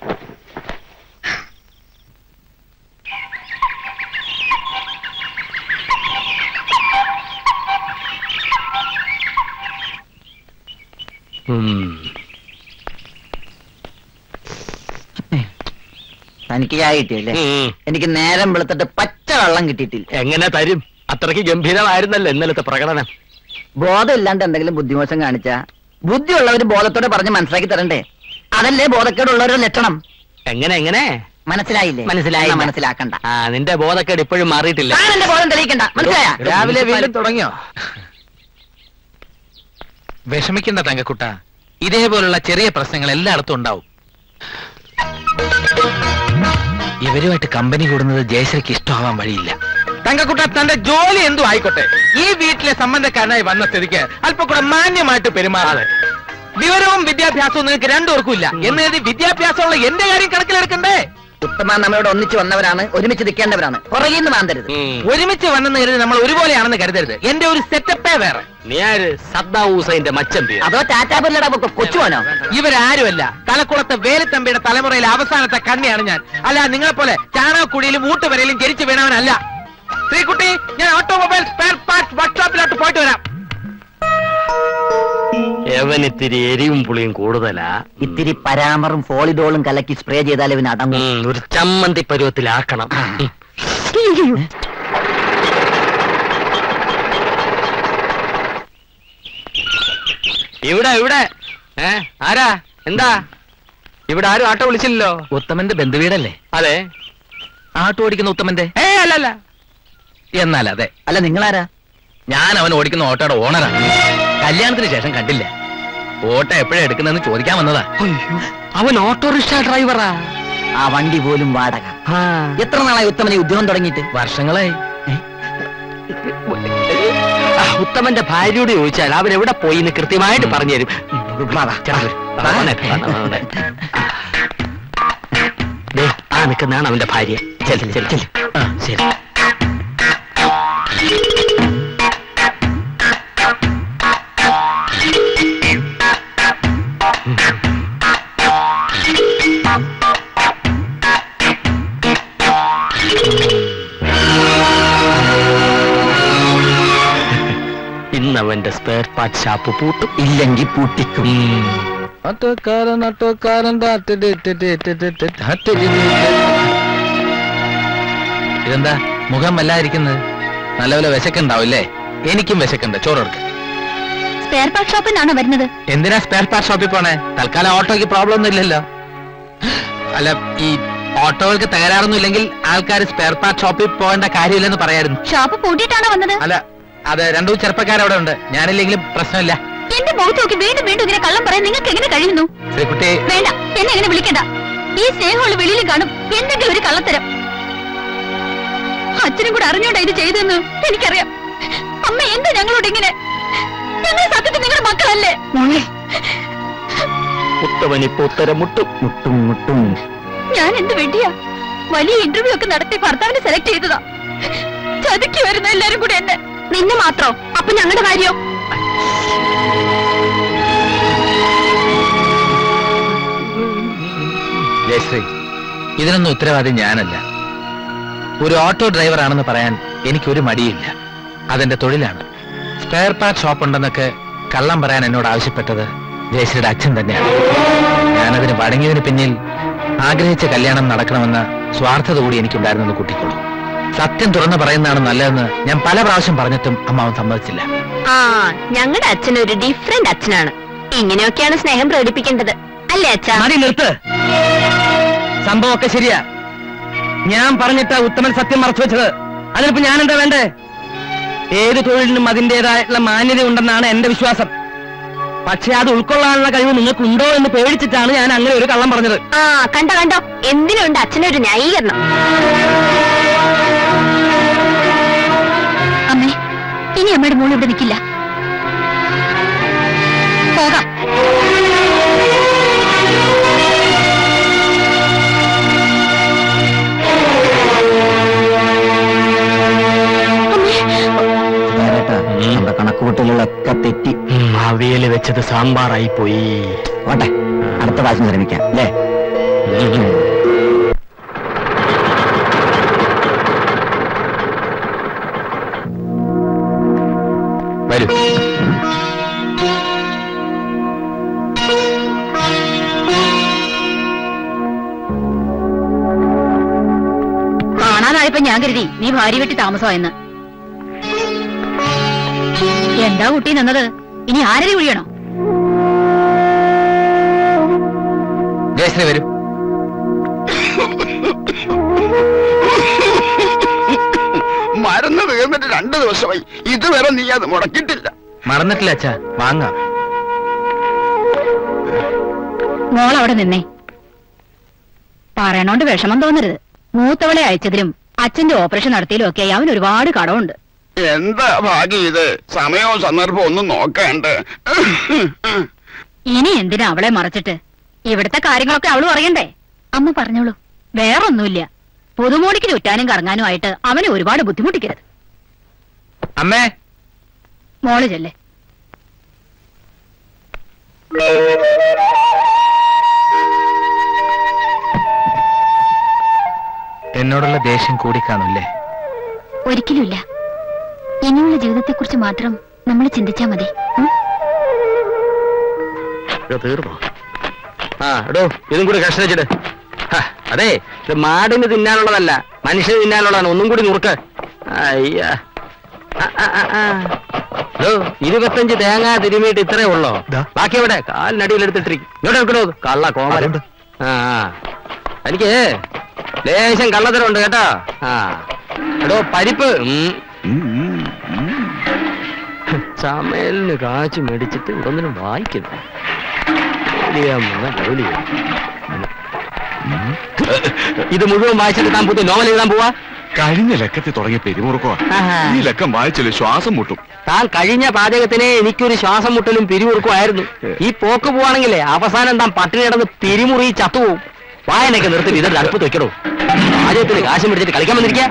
തനിക്ക് ചായ കിട്ടിയല്ലേ എനിക്ക് നേരം വെളുത്തിട്ട് പച്ച വെള്ളം കിട്ടിയിട്ടില്ല എങ്ങനെ തരും അത്രയ്ക്ക് ഗംഭീരമായിരുന്നല്ലോ ഇന്നലത്തെ പ്രകടനം ബോധം ഇല്ലാണ്ട് എന്തെങ്കിലും ബുദ്ധിമോശം കാണിച്ച ബുദ്ധിയുള്ളവര് ബോധത്തോടെ പറഞ്ഞ് മനസ്സിലാക്കി തരണ്ടേ അതല്ലേ ബോധക്കേടുള്ളവരുടെ ലക്ഷണം എങ്ങനെ എങ്ങനെ മനസ്സിലായില്ലേ മനസ്സിലായില്ല. എന്നാ മനസ്സിലാക്കണ്ട ആ നിന്റെ ബോധക്കേട് ഇപ്പോഴും മാറിയിട്ടില്ല താൻ എന്റെ ബോധം തെളിയിക്കണ്ട മനസ്സിലായ രാവിലെ വീണ്ടും തുടങ്ങിയോ വിഷമിക്കണ്ട തങ്കക്കുട്ട ഇതേപോലുള്ള ചെറിയ പ്രശ്നങ്ങൾ എല്ലായിടത്തും ഉണ്ടാവും ഇവരുമായിട്ട് കമ്പനി കൂടുന്നത് ജയശ്രീക്ക് ഇഷ്ടമാവാൻ വഴിയില്ല തങ്കക്കുട്ട തന്റെ ജോലി എന്തും ആയിക്കോട്ടെ ഈ വീട്ടിലെ സംബന്ധക്കാരനായി വന്ന സ്ഥിതിക്ക് അല്പം കൂടെ മാന്യമായിട്ട് പെരുമാറാതെ വിവരവും വിദ്യാഭ്യാസവും നിങ്ങൾക്ക് രണ്ടുപേർക്കും ഇല്ല എന്ന് കരുതി വിദ്യാഭ്യാസമുള്ള എന്റെ കാര്യം കണക്കിലെടുക്കണ്ടേ ഉത്തമ നമ്മളോട് ഒന്നിച്ച് വന്നവരാണ് ഒരുമിച്ച് നിൽക്കേണ്ടവരാണ് പുറകിൽ നിന്ന് മാന്തരുത് ഒരുമിച്ച് വന്നെന്ന് കരുതി നമ്മൾ ഒരുപോലെയാണെന്ന് കരുതരുത് എന്റെ ഒരു സെറ്റപ്പേ വേറെ നീ ആര് സദ്ദാം ഹുസൈന്റെ മച്ചൻ പേര് അതോ ടാറ്റാബില്ലട കൊച്ചുവാനോ ഇവരാരുമല്ല തലക്കുളത്തെ വേലുത്തമ്പിയുടെ തലമുറയിലെ അവസാനത്തെ കണ്ണിയാണ് ഞാൻ അല്ല നിങ്ങളെ പോലെ ചാണകക്കുടിയിലും ഊട്ടുവരയിലും ജനിച്ചു വീണവനല്ല ശ്രീകുട്ടി ഞാൻ ഓട്ടോമൊബൈൽ സ്പെയർ പാർട്സ് വർക്ക്ഷോപ്പിലോട്ട് പോയിട്ട് വരാം എവനിത്തിരി എരിവും പുളിയും കൂടുതലാ ഇത്തിരി പരാമറും ഫോളിഡോളും കലക്കി സ്പ്രേ ചെയ്താൽ ഇവന് അടങ്ങും ഉം, ഒരു ചമ്മന്തി പരുവത്തിലാക്കണം ഉം. ഇവിടെ ഇവിടെ ഏ ആരാ എന്താ ഇവിടെ ആരും ആട്ടോ വിളിച്ചില്ലല്ലോ ഉത്തമന്റെ ബന്ധുവീടല്ലേ അതെ ആട്ടോ ഓടിക്കുന്ന ഉത്തമന്റെ ഏ അല്ലല്ല എന്നാൽ അതെ അല്ല നിങ്ങളാരാ ഞാൻ അവൻ ഓടിക്കുന്ന ഓട്ടോയുടെ ഓണറാണ് കല്യാണത്തിന് ശേഷം കണ്ടില്ല ഓട്ടോ എപ്പോഴാ എടുക്കുന്നതെന്ന് ചോദിക്കാൻ വന്നതാ അവൻ ഓട്ടോറിക്ഷ ഡ്രൈവറാ ആ വണ്ടി പോലും വാടക എത്ര നാളായി ഉത്തമനെ ഉദ്യോഗം തുടങ്ങിയിട്ട് വർഷങ്ങളായി ആ, ഉത്തമന്റെ ഭാര്യയോട് ചോദിച്ചാൽ അവൻ എവിടെ പോയി എന്ന് കൃത്യമായിട്ട് പറഞ്ഞു തരും ചേട്ടാ, വരൂ. വാ, വന്നേട്ടെ, വന്നേ, വന്നേ. ദേ, ആ നിൽക്കുന്നതാണ് അവന്റെ ഭാര്യ ചെല്ല് ചെല്ല് ചെല്ല് ആ ശരി ഇന്ന് അവന്റെ സ്പെയർ പാർട്ട് ഷാപ്പ് പൂട്ടും ഇല്ലെങ്കിൽ പൂട്ടിക്കും ഓട്ടോക്കാരൻ ഓട്ടോക്കാരൻ ഇതെന്താ മുഖം വല്ലാതിരിക്കുന്നത് നല്ലപോലെ വിശക്കുണ്ടാവില്ലേ എനിക്കും വിശക്കുണ്ട് ചോറെടുക്ക സ്പെയർ പാർട്ട് ഷോപ്പിൽ നിന്നാണോ വരുന്നത് എന്തിനാ സ്പെയർ പാർട്ട് ഷോപ്പിൽ പോണേ തൽക്കാലം ഓട്ടോയ്ക്ക് പ്രോബ്ലം ഒന്നും ഇല്ലല്ലോ അല്ല ഈ ഓട്ടോകൾക്ക് തകരാറൊന്നും ഇല്ലെങ്കിൽ ആൾക്കാർ സ്പെയർ പാർട്ട് ഷോപ്പിൽ പോകേണ്ട കാര്യമില്ലെന്ന് പറയായിരുന്നു ഷോപ്പ് പൂട്ടിയിട്ടാണോ വന്നത് അല്ല അത് രണ്ടു ചെറുപ്പക്കാരവിടെ ഉണ്ട് ഞാനില്ലെങ്കിലും പ്രശ്നമില്ല എന്റെ മുഖത്ത് നോക്കി വീണ്ടും വീണ്ടും ഇങ്ങനെ കള്ളം പറയാൻ നിങ്ങൾക്ക് എങ്ങനെ കഴിയുന്നു ശ്രീകുട്ടി വേണ്ട എന്നെ എങ്ങനെ വിളിക്കണ്ട ഈ സ്നേഹമുള്ള വെളിയിലും കാണും എന്തെങ്കിലും ഒരു കള്ളത്തരം അച്ഛനും കൂടെ അറിഞ്ഞോണ്ടാ ഇത് ചെയ്തെന്ന് എനിക്കറിയാം അമ്മ എന്താ ഞങ്ങളോട് ഇങ്ങനെ ഞങ്ങൾ സത്യത്തിൽ നിങ്ങളുടെ മക്കളല്ലേ ഉത്തമൻ ഇപ്പൊ ഉത്തരം മുട്ടും മുട്ടും മുട്ടും ഞാൻ എന്ത് വേണ്ടിയാ വലിയ ഇന്റർവ്യൂ ഒക്കെ നടത്തി ഭർത്താവിനെ സെലക്ട് ചെയ്തതാ ചതുക്കി വരുന്ന എല്ലാരും കൂടി എന്നെ നിന്നെ മാത്രോ അപ്പൊ ഞങ്ങളുടെ കാര്യോ ജയശ്രീ ഇതിനൊന്നും ഉത്തരവാദി ഞാനല്ല ഒരു ഓട്ടോ ഡ്രൈവർ ആണെന്ന് പറയാൻ എനിക്കൊരു മടിയില്ല അതെന്റെ തൊഴിലാണ് സ്പെയർ പാർട്ട് ഷോപ്പ് ഉണ്ടെന്നൊക്കെ കള്ളം പറയാൻ എന്നോട് ആവശ്യപ്പെട്ടത് ജയശ്രീയുടെ അച്ഛൻ തന്നെയാണ് ഞാനതിന് വഴങ്ങിയതിന് പിന്നിൽ ആഗ്രഹിച്ച കല്യാണം നടക്കണമെന്ന സ്വാർത്ഥത കൂടി എനിക്കുണ്ടായിരുന്നെന്ന് കൂട്ടിക്കൊള്ളു സത്യം തുറന്നു പറയുന്നതാണ് നല്ലതെന്ന് ഞാൻ പല പ്രാവശ്യം പറഞ്ഞിട്ടും അമ്മാവൻ സമ്മതിച്ചില്ല ആ ഞങ്ങളുടെ അച്ഛൻ ഒരു ഡിഫറെന്റ് അച്ഛനാണ് ഇങ്ങനെയൊക്കെയാണ് സ്നേഹം പ്രകടിപ്പിക്കേണ്ടത് അല്ലേ അച്ഛാ മതി നിർത്ത് സംഭവമൊക്കെ ശരിയാ ഞാൻ പറഞ്ഞിട്ടാ ഉത്തമൻ സത്യം മറച്ചു വെച്ചത് അതിനിപ്പോ ഞാൻ എന്താ വേണ്ടേ ഏത് തൊഴിലിനും അതിൻ്റെതായിട്ടുള്ള മാന്യത ഉണ്ടെന്നാണ് എന്റെ വിശ്വാസം പക്ഷെ അത് ഉൾക്കൊള്ളാനുള്ള കഴിവ് നിങ്ങൾക്കുണ്ടോ എന്ന് പേടിച്ചിട്ടാണ് ഞാൻ അങ്ങനെ ഒരു കള്ളം പറഞ്ഞത് ആ കണ്ടോ കണ്ടോ എന്തിനുണ്ട് അച്ഛനൊരു ന്യായീകരണം അമ്മേ ഇനി അമ്മയുടെ മോൾ ഇവിടെ നിൽക്കില്ല പോകാം സുധാരേട്ടാ, നമ്മുടെ കണക്കുകൂട്ടലുകളൊക്കെ തെറ്റി ഉം, അവിയല് വെച്ചത് സാമ്പാറായി പോയി ഓട്ടെ അടുത്ത പ്രാവശ്യം ശ്രമിക്കാം അല്ലേ ഉം. വരൂ കാണാനായപ്പോ ഞാൻ കരുതി നീ ഭാര്യ വെട്ടി താമസമായെന്ന് എന്താ കുട്ടി നിന്നത് ഇനി ആരതി കുഴിയണോ ജയശ്രീ വരൂ മരുന്ന് തീർന്നിട്ട് രണ്ടു ദിവസമായി ഇതുവരെ നീ അത് മുടക്കിയിട്ടില്ല മറന്നിട്ടില്ല അച്ഛാ വാങ്ങാം മോൾ അവിടെ നിന്നേ പറയണോണ്ട് വിഷമം തോന്നരുത് മൂത്തവളെ അയച്ചതിലും അച്ഛന്റെ ഓപ്പറേഷൻ നടത്തിയതിലും ഒക്കെ അവൻ ഒരുപാട് കടമുണ്ട് എന്താ ഭാഗ്യം ഇത് സമയവും സന്ദർഭവും ഒന്നും നോക്കണ്ട് ഇനി എന്തിനാ അവളെ മറച്ചിട്ട് ഇവിടുത്തെ കാര്യങ്ങളൊക്കെ അവളും അറിയണ്ടേ അമ്മ പറഞ്ഞോളൂ വേറൊന്നുമില്ല പുതുമോടിക്ക് ചുറ്റാനും കറങ്ങാനും ആയിട്ട് അവനെ ഒരുപാട് ബുദ്ധിമുട്ടിക്കരുത് അമ്മേ മോള് ചെല്ലേ എന്നോടുള്ള ദേഷ്യം കൂടിക്കാണുല്ലേ ഒരിക്കലുമില്ല ഇനിയുള്ള ജീവിതത്തെക്കുറിച്ച് മാത്രം നമ്മൾ ചിന്തിച്ചാ മതി ഉം? ഇത് തീർന്നോ ആ എടോ ഇതും കൂടി കഷ്ണം വെച്ചിട്ട് ഹ, അതെ ഇത് മാടിന് തിന്നാനുള്ളതല്ല മനുഷ്യന് തിന്നാനുള്ളതാണ് ഒന്നും കൂടി നുറുക്ക് അയ്യ ആ, ആ, ആ, ആ. എടോ, ഇരുപത്തഞ്ച് തേങ്ങ തിരുമിയിട്ട് ഇത്രേ ഉള്ളോ ബാക്കി എവിടെ കാലിനടിയിൽ എടുത്തിട്ടിരിക്കും ഇങ്ങോട്ട് എടുക്കണോ കള്ള കോമലുണ്ട് ആ ആ. എനിക്ക് ലേശം കള്ളത്തരമുണ്ട് കേട്ടോ ആ എടോ പരിപ്പ് ഉം. ചമലിന് കാച്ചു മേടിച്ചിട്ട് ഇതൊന്നിനും വായിക്കുന്നു എഴുതിയാ മോനെ ജോലി ചെയ്യും. ഇത് മുഴുവൻ വായിച്ചിട്ട് താൻ പുതിയ നോവൽ എഴുതാൻ പോവാ കഴിഞ്ഞ ലക്കത്തിൽ തുടങ്ങിയ പെരുമുറുക്കോ ആഹാ. ഈ ലക്കം വായിച്ചില്ല ശ്വാസം മുട്ടും താൻ കഴിഞ്ഞ പാചകത്തിനെ എനിക്കൊരു ശ്വാസം മുട്ടലും പിരിമുറുക്കുമായിരുന്നു ഈ പോക്ക് പോവാണെങ്കിലേ അവസാനം താൻ പട്ടിണി കിടന്ന് പിരിമുറി ചത്തുപോകും വായനൊക്കെ നിർത്തി ഇതൊരു അടുപ്പ് വെക്കണോ പാചകത്തിന് കാശും പിടിച്ചിട്ട് കളിക്കാൻ വന്നിരിക്കുക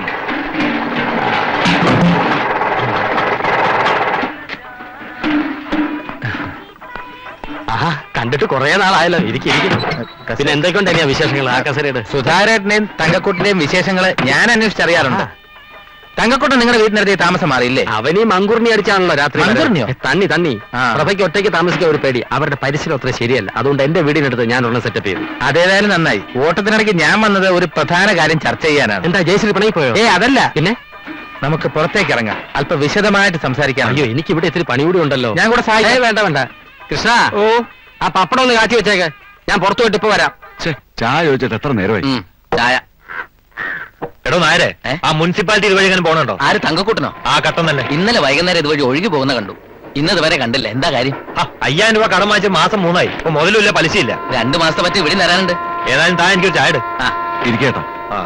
ആഹാ കണ്ടിട്ട് കുറെ നാളായല്ലോ ഇരിക്കും പിന്നെ എന്തൊക്കെയുണ്ട് തന്നെയാ വിശേഷങ്ങൾ ആ കസരയുടെ സുധാരേട്ടനെയും തങ്കക്കുട്ടിന്റെയും വിശേഷങ്ങള് ഞാൻ അന്വേഷിച്ചറിയാറുണ്ട് തങ്കക്കുട്ടൻ നിങ്ങളുടെ വീട്ടിനടുത്ത് താമസം മാറിയില്ലേ അവനീ മങ്കുറിനി അടിച്ചാണല്ലോ രാത്രി വരെ. മങ്കുറിനിയോ? ഏ, തണ്ണി തണ്ണി ആ. പ്രഭയ്ക്ക് ഒറ്റയ്ക്ക് താമസിക്കാൻ ഒരു പേടി അവരുടെ പരിസരം അത്ര ശരിയല്ല അതുകൊണ്ട് എന്റെ വീടിനടുത്ത് ഞാൻ ഒരെണ്ണം സെറ്റപ്പ് ചെയ്തു അതേതായാലും നന്നായി ഓട്ടത്തിനിടയ്ക്ക് ഞാൻ വന്നത് ഒരു പ്രധാന കാര്യം ചർച്ച ചെയ്യാനാണ് എന്താ ജയശ്രീ പിണങ്ങി പോയോ ഏ അതല്ല പിന്നെ നമുക്ക് പുറത്തേക്ക് ഇറങ്ങാം അല്പം വിശദമായിട്ട് സംസാരിക്കാം അയ്യോ എനിക്ക് ഇവിടെ ഇത്തിരി പണി കൂടി ഉണ്ടല്ലോ ഞാൻ കൂടെ സഹായിക്കാം. ഏയ്, വേണ്ട വേണ്ട കൃഷ്ണ ഓ ആ പപ്പടം ഒന്ന് കാച്ചി വെച്ചേക്ക് ഞാൻ പുറത്തു പോയിട്ട് ഇപ്പൊ വരാം ഛെ, ചായ ചോദിച്ചിട്ട് എത്ര നേരമായി ഉം, ചായ എടോ നായരെ ഏ? ആ മുനിസിപ്പാലിറ്റി ഇതുവഴി എങ്ങനെ പോകണുണ്ടോ ആര് തങ്കക്കൂട്ടനോ ആ കട്ടം തന്നെ ഇന്നലെ വൈകുന്നേരം ഇതുവഴി ഒഴുകി പോകുന്ന കണ്ടു ഇന്നതുവരെ കണ്ടില്ല എന്താ കാര്യം ആ അയ്യായിരം രൂപ കടം വാങ്ങിച്ച മാസം മൂന്നായി ഇപ്പൊ മുതലുമില്ല പലിശയില്ല രണ്ടു മാസത്തെ പറ്റി ഇവിടെ തരാനുണ്ട് ഏതായാലും താൻ എനിക്കൊരു ചായ ഇട്. ആ ഇരിക്കേട്ടാ ആ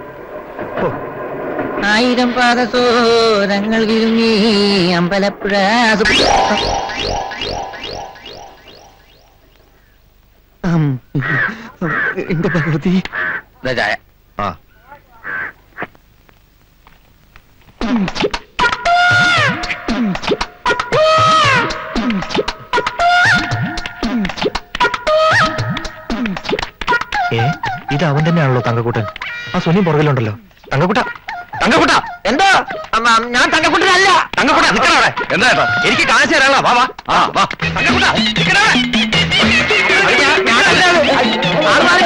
ആയിരം പാദസോരങ്ങൾ വിരുങ്ങി അമ്പലപ്പുഴ എന്റെ ഭഗവതി ചായ ആ ഏ ഇത് അവൻ തന്നെയാണല്ലോ തങ്കക്കൂട്ടൻ ആ സുനി പുറകിലുണ്ടല്ലോ തങ്കക്കുട്ട തങ്കക്കുട്ട എന്താ അമ്മ, ഞാൻ തങ്കക്കുട്ടനല്ല തങ്കക്കുട്ട നിക്കണ അവിടെ എന്താ ഏട്ടാ എനിക്ക് കാശ് തരാനുള്ള വാ വാ ആ വാ തങ്കക്കുട്ട നിക്കണ അവിടെ. ഞാൻ- ഞാനല്ല. ആള് മാറി.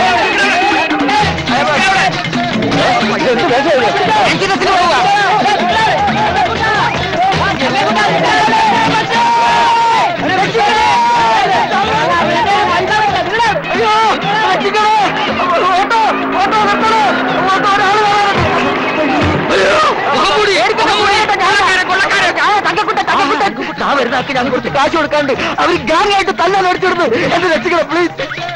എനിക്ക് ബസ്സിന് പോവുക. അയ്യോ, രക്ഷിക്കണേ. Auto, auto നിർത്തണേ. ഓട്ടോ ഒരാള് വരാനുണ്ട്. അയ്യോ, മുഖംമൂടി, മുഖംമൂടി. കൊള്ളക്കാരൻ, ആ, തങ്കക്കുട്ടൻ, തങ്കക്കുട്ടൻ. ആ വരുന്നാക്കി ഞാൻ കുറച്ച് കാശ് കൊടുക്കാണ്ട് അവർ ഗാങ് ആയിട്ട് തല്ലാൻ അടിച്ചിടുന്നു എന്നെ രക്ഷിക്കണം പ്ലീസ്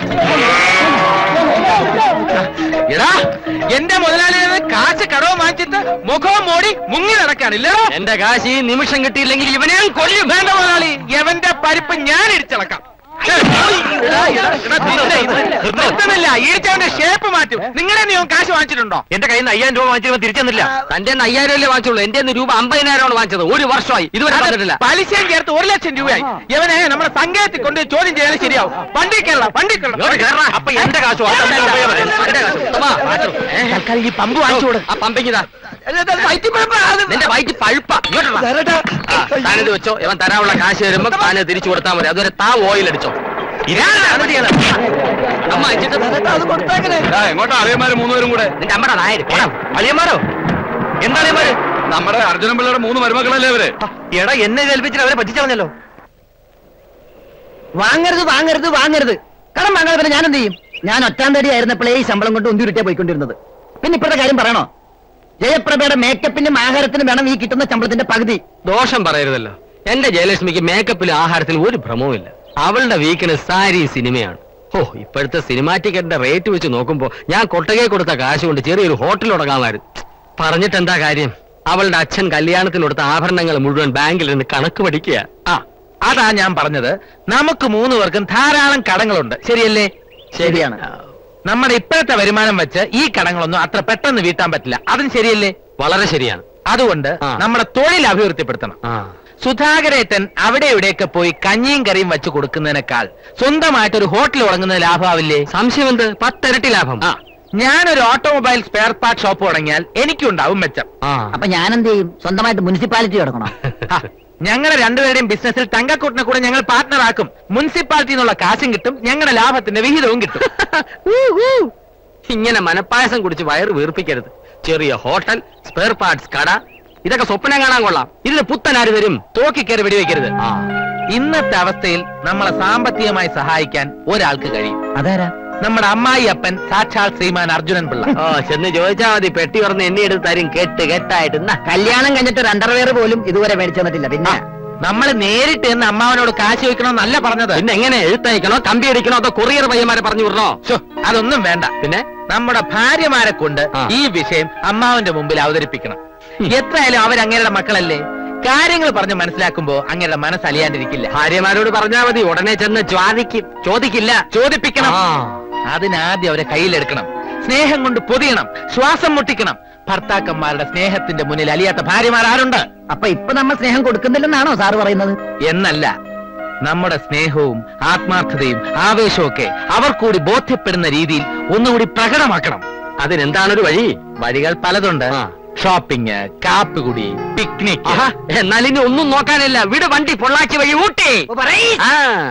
എടാ എന്റെ മുതലാളിയിൽ നിന്ന് കാശ് കടവ് വാങ്ങിച്ചിട്ട് മുഖവും മോടി മുങ്ങി നടക്കാണില്ലല്ലോ എന്റെ കാശ് ഈ നിമിഷം കിട്ടിയില്ലെങ്കിൽ ഇവനെ ഞാൻ കൊല്ലും വേണ്ട മുതലാളി എവന്റെ പരിപ്പ് ഞാൻ ഇടിച്ചിളക്കാം എടാ, എടാ, എടാ, നിന്നെ ഇത് നിർത്തുന്നില്ല ഈച്ചവന്റെ ഷേപ്പ് മാറ്റും നിങ്ങളെ നീ കാശ് വാങ്ങിച്ചിട്ടുണ്ടോ എന്റെ കയ്യിൽ നിന്ന് അയ്യായിരം രൂപ വാങ്ങിച്ചവൻ തിരിച്ചെന്നില്ല തന്റെ കയ്യിൽ അയ്യായിരം അല്ലേ വാങ്ങിച്ചുള്ളൂ എന്റെ കയ്യിൽ നിന്ന് രൂപ അമ്പതിനായിരമാണ് വാങ്ങിച്ചത് ഒരു വർഷമായി ഇതുവരെ അത് തന്നിട്ടില്ല പലിശയും ചേർത്ത് ഒരു ലക്ഷം രൂപയായി ഇവനെ നമ്മുടെ സംഘത്തിൽ കൊണ്ട് ചോദ്യം ചെയ്യാൻ ശരിയാവും വണ്ടി കയറണം വണ്ടി ഇങ്ങോട്ട് കേറടാ. അപ്പൊ എന്റെ കാശ് വാങ്ങാൻ എന്റെ പോയാ മതി. എന്റെ കാശ്. ഉത്തമാ, മാറ്റു. ഏ? തൽക്കാലം ഈ പമ്പ് വാങ്ങിച്ചു കൊടു ആ പമ്പിങ്ങിതാ നിന്റെ വയറ്റ് പഴുപ്പ താനിത് വെച്ചോ ഇവൻ തരാനുള്ള കാശ് തരുമ്പോ താന് തിരിച്ചു കൊടുത്താൽ മതി അതുവരെ താ ഓയിൽ അടിച്ചോ ഇതാണ് അനുമതിയാണ്. അമ്മ അയച്ചിട്ട് എടാ, എങ്ങോട്ടാ അറിയന്മാര് മൂന്നുപേരും കൂടെ നിന്റെ അമ്മയുടെ നായര് ഏ, അളിയന്മാരോ എന്താ അളിയന്മാര് നമ്മുടെ അർജുനൻ പിള്ളയുടെ മൂന്ന് മരുമക്കളല്ലേ അവര് എടാ എന്നെ ഏൽപ്പിച്ചിട്ട് അവരെ പറ്റിച്ചളഞ്ഞല്ലോ വാങ്ങരുത് വാങ്ങരുത് വാങ്ങരുത് കടം വാങ്ങാതെ പിന്നെ ഞാൻ എന്ത് ചെയ്യും ഞാൻ ഒറ്റാം തടി ആയിരുന്നപ്പോഴേ ഈ ശമ്പളം കൊണ്ട് ഉന്തിരുട്ടിയാ പോയിക്കൊണ്ടിരുന്നത് പിന്നെ ഇപ്പോഴത്തെ കാര്യം പറയണോ ജയപ്രഭയുടെ മേക്കപ്പിനും ആഹാരത്തിനും വേണം ഈ കിട്ടുന്ന ശമ്പളത്തിന്റെ പകുതി ദോഷം പറയരുതല്ലോ എന്റെ ജയലക്ഷ്മിക്ക് മേക്കപ്പിലും ആഹാരത്തിലും ഒരു ഭ്രമവുമില്ല അവളുടെ വീക്കിന് സാരി സിനിമയാണ് ഓ ഇപ്പോഴത്തെ സിനിമാ ടിക്കറ്റിന്റെ റേറ്റ് വെച്ച് നോക്കുമ്പോ ഞാൻ കൊട്ടകെ കൊടുത്ത കാശ് കൊണ്ട് ചെറിയൊരു ഹോട്ടൽ തുടങ്ങാമായിരുന്നു പറഞ്ഞിട്ട് എന്താ കാര്യം അവളുടെ അച്ഛൻ കല്യാണത്തിന് കൊടുത്ത ആഭരണങ്ങൾ മുഴുവൻ ബാങ്കിൽ നിന്ന് കണക്ക് പഠിക്കുക ആ അതാ ഞാൻ പറഞ്ഞത് നമുക്ക് മൂന്ന് പേർക്കും ധാരാളം കടങ്ങളുണ്ട് ശരിയല്ലേ ശരിയാണ് നമ്മുടെ ഇപ്പോഴത്തെ വരുമാനം വെച്ച് ഈ കടങ്ങളൊന്നും അത്ര പെട്ടെന്ന് വീട്ടാൻ പറ്റില്ല അതും ശരിയല്ലേ വളരെ ശരിയാണ് അതുകൊണ്ട് ആ. നമ്മുടെ തൊഴിൽ അഭിവൃദ്ധിപ്പെടുത്തണം ആ സുധാകരേട്ടൻ അവിടെ ഇവിടെയൊക്കെ പോയി കഞ്ഞിയും കറിയും വെച്ച് കൊടുക്കുന്നതിനേക്കാൾ സ്വന്തമായിട്ട് ഒരു ഹോട്ടൽ തുടങ്ങുന്നത് ലാഭമാവില്ലേ സംശയം എന്ത് പത്തിരട്ടി ലാഭം ആ ഞാനൊരു ഓട്ടോമൊബൈൽ സ്പെയർ പാർട്ട് ഷോപ്പ് തുടങ്ങിയാൽ എനിക്കുണ്ടാവും മെച്ചം അപ്പൊ ഞാൻ എന്ത് ചെയ്യും സ്വന്തമായിട്ട് മുനിസിപ്പാലിറ്റി തുടങ്ങണം ഹ, ഞങ്ങളുടെ രണ്ടുപേരുടെയും ബിസിനസ്സിൽ തങ്കക്കൂട്ടിനെ കൂടെ ഞങ്ങൾ പാർട്ട്ണർ ആക്കും മുനിസിപ്പാലിറ്റി എന്നുള്ള കാശും കിട്ടും ഞങ്ങളുടെ ലാഭത്തിന്റെ വിഹിതവും കിട്ടും ഇങ്ങനെ മനപ്പായസം കുടിച്ച് വയറ് വീർപ്പിക്കരുത് ചെറിയ ഹോട്ടൽ സ്പെയർ പാർട്സ് കട ഇതൊക്കെ സ്വപ്നം കാണാൻ കൊള്ളാം ഇതിന് പുത്തനാര് വരും തോക്കിക്കയറി വെടിവെക്കരുത് ഇന്നത്തെ അവസ്ഥയിൽ നമ്മളെ സാമ്പത്തികമായി സഹായിക്കാൻ ഒരാൾക്ക് കഴിയും അതാരാ നമ്മുടെ അമ്മായി അപ്പൻ സാക്ഷാൽ ശ്രീമാൻ അർജുനൻ പിള്ള ഓ ചെന്ന് ചോദിച്ചാ മതി പെട്ടി തുറന്ന് എണ്ണി എടുത്ത് തരും കെട്ട് കെട്ടായിട്ട് എന്നാ കല്യാണം കഴിഞ്ഞിട്ട് ഒരു അണ്ടർവെയർ പോലും ഇതുവരെ മേടിച്ചു തന്നിട്ടില്ല പിന്നെ നമ്മൾ നേരിട്ട് എന്ന് അമ്മാവനോട് കാശ് ചോദിക്കണമെന്നല്ല പറഞ്ഞത് പിന്നെ എങ്ങനെ എഴുത്തയക്കണോ കമ്പി അടിക്കണോ അതോ കൊറിയർ പയ്യന്മാരെ പറഞ്ഞു വിടണോ ശ്ശോ, അതൊന്നും വേണ്ട പിന്നെ നമ്മുടെ ഭാര്യമാരെ കൊണ്ട് ആ. ഈ വിഷയം അമ്മാവന്റെ മുമ്പിൽ അവതരിപ്പിക്കണം എത്രയായാലും അവരങ്ങയുടെ മക്കളല്ലേ കാര്യങ്ങൾ പറഞ്ഞ് മനസ്സിലാക്കുമ്പോ അങ്ങയുടെ മനസ്സ് അലിയാണ്ടിരിക്കില്ല ഭാര്യമാരോട് പറഞ്ഞാ മതി ഉടനെ ചെന്ന് ചോദിക്കും ചോദിക്കില്ല ചോദിപ്പിക്കണം ആ. അതിനാദ്യം അവരെ കയ്യിലെടുക്കണം സ്നേഹം കൊണ്ട് പൊതിയണം ശ്വാസം മുട്ടിക്കണം ഭർത്താക്കന്മാരുടെ സ്നേഹത്തിന്റെ മുന്നിൽ അലിയാത്ത ഭാര്യമാർ ആരുണ്ട് അപ്പൊ ഇപ്പൊ നമ്മൾ സ്നേഹം കൊടുക്കുന്നില്ലെന്നാണോ സാറ് പറയുന്നത് എന്നല്ല നമ്മുടെ സ്നേഹവും ആത്മാർത്ഥതയും ആവേശവും ഒക്കെ അവർ കൂടി ബോധ്യപ്പെടുന്ന രീതിയിൽ ഒന്നുകൂടി പ്രകടമാക്കണം അതിനെന്താണൊരു വഴി വഴികൾ പലതുണ്ട് ആ. ഷോപ്പിംഗ് കാപ്പികുടി പിക്നിക് ആഹാ, എന്നാൽ ഇനി ഒന്നും നോക്കാനില്ല വിട് വണ്ടി പൊള്ളാച്ചി വഴി ഊട്ടി ആ.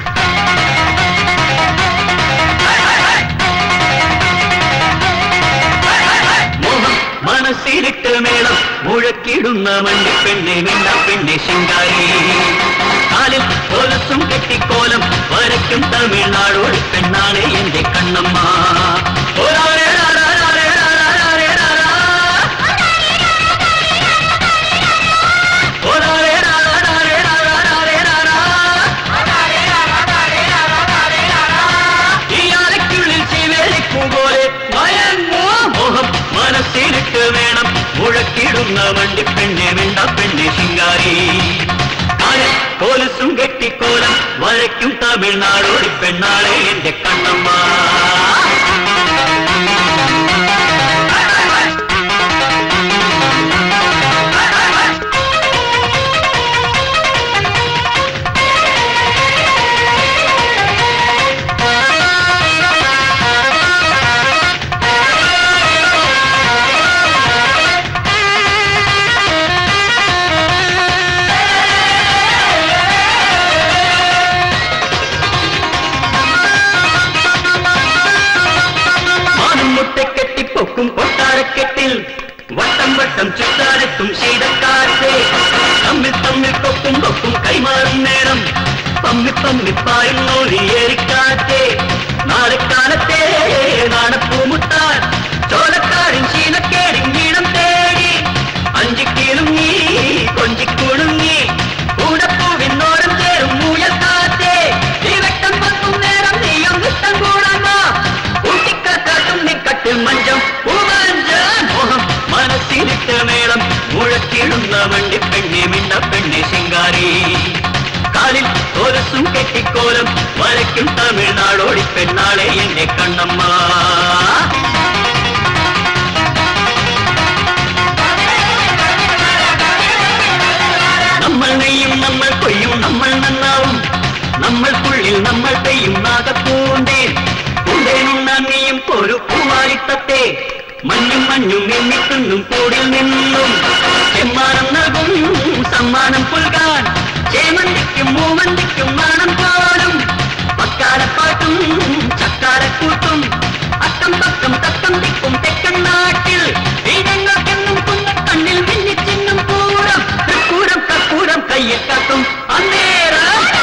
മോഹം മനസ്സിലിട്ട് മേളം മുഴക്കിടുന്ന മണ്ണിപ്പെണ്ണെ മിണ്ട പെണ്ണെ ശിങ്കാരി കാലിൽ കൊലസും കെട്ടിക്കോലം വരയ്ക്കും തമിഴ്നാടോടി പെണ്ണാണ് എന്റെ കണ്ണമ്മ ഒരാളെ ഇയാളെക്കുള്ളിൽ ശിവേലിക്കും പോലെ മയങ്ങോ മോഹം മനസ്സിലിട്ട് വേണം മുഴക്കിടുന്ന വണ്ടി പെണ്ണെ വേണ്ട പെണ്ണെ ശിങ്കാരി കാലിൽ കോലസും കെട്ടിക്കോലം വരയ്ക്കും തമിഴ്നാടോടി പെണ്ണാളെ എന്റെ കണ്ണമ്മ മാനം മുട്ടക്കെട്ടി പൊക്കും കൊട്ടാരക്കെട്ടിൽ വട്ടം വട്ടം ചുറ്റാരത്തും ശീതക്കാറ്റേ തമ്മിൽ തമ്മിൽ കൊക്കും കൊക്കും കൈമാറും നേരം തമ്മിൽ തമ്മിൽ പായുന്നു ഏറിക്കാറ്റേ നാളെ കാലത്തെ നാണപ്പൂമുട്ടാൻ ചോലക്കാരൻ ശീലക്കേടിൻ ഈണം തേടി അഞ്ചിക്കീലും നീ കൊഞ്ചിക്കുണുങ്ങി കൂടപ്പൂവിനോരം ചേരും മൂയൽ കാറ്റേ ഈ വെട്ടം പത്തും നേരം നീയും വിട്ടം കൂടാമോ ഊട്ടിക്കാട്ടും നിക്കട്ടിൽ മഞ്ചം പൂവാഞ്ചാൻ മോഹം മനസ്സിലിട്ട് മേളം മുഴക്കിടുന്ന വണ്ടി പെണ്ണെ മിണ്ട പെണ്ണെ ശിങ്കാരി കാലിൽ തോലസും കെട്ടിക്കോലം വരയ്ക്കും തമിഴ്നാടോടി പെണ്ണാളെ എന്റെ കണ്ണമ്മ നമ്മൾ നെയ്യും നമ്മൾ കൊയ്യും നമ്മൾ നന്നാവും നമ്മൾക്കുള്ളിൽ നമ്മൾ പെയ്യും നാഗപ്പൂണ്ടേ പൂണ്ടേനുണ്ണാൻ നീയും ഒരു പൂവാലിത്തത്തെ മഞ്ഞും മഞ്ഞും എണ്ണിത്തുന്നും കൂടിൽ നിന്നും സമ്മാനം നൽകും സമ്മാനം പുൽകാൻ ചേമന്തിക്കും മൂവന്തിക്കും നാണം പോലും പക്കാരപ്പാട്ടും ചക്കാരക്കൂട്ടും അക്കം പക്കം തക്കം തിക്കും തെക്കൻ നാട്ടിൽ ഈഴങ്ങൾക്കെന്നും കുന്നക്കണ്ണിൽ മിന്നിച്ചിന്നും പൂരം തൃക്കൂരം കർപ്പൂരം കയ്യിൽ കാട്ടും അന്നേരം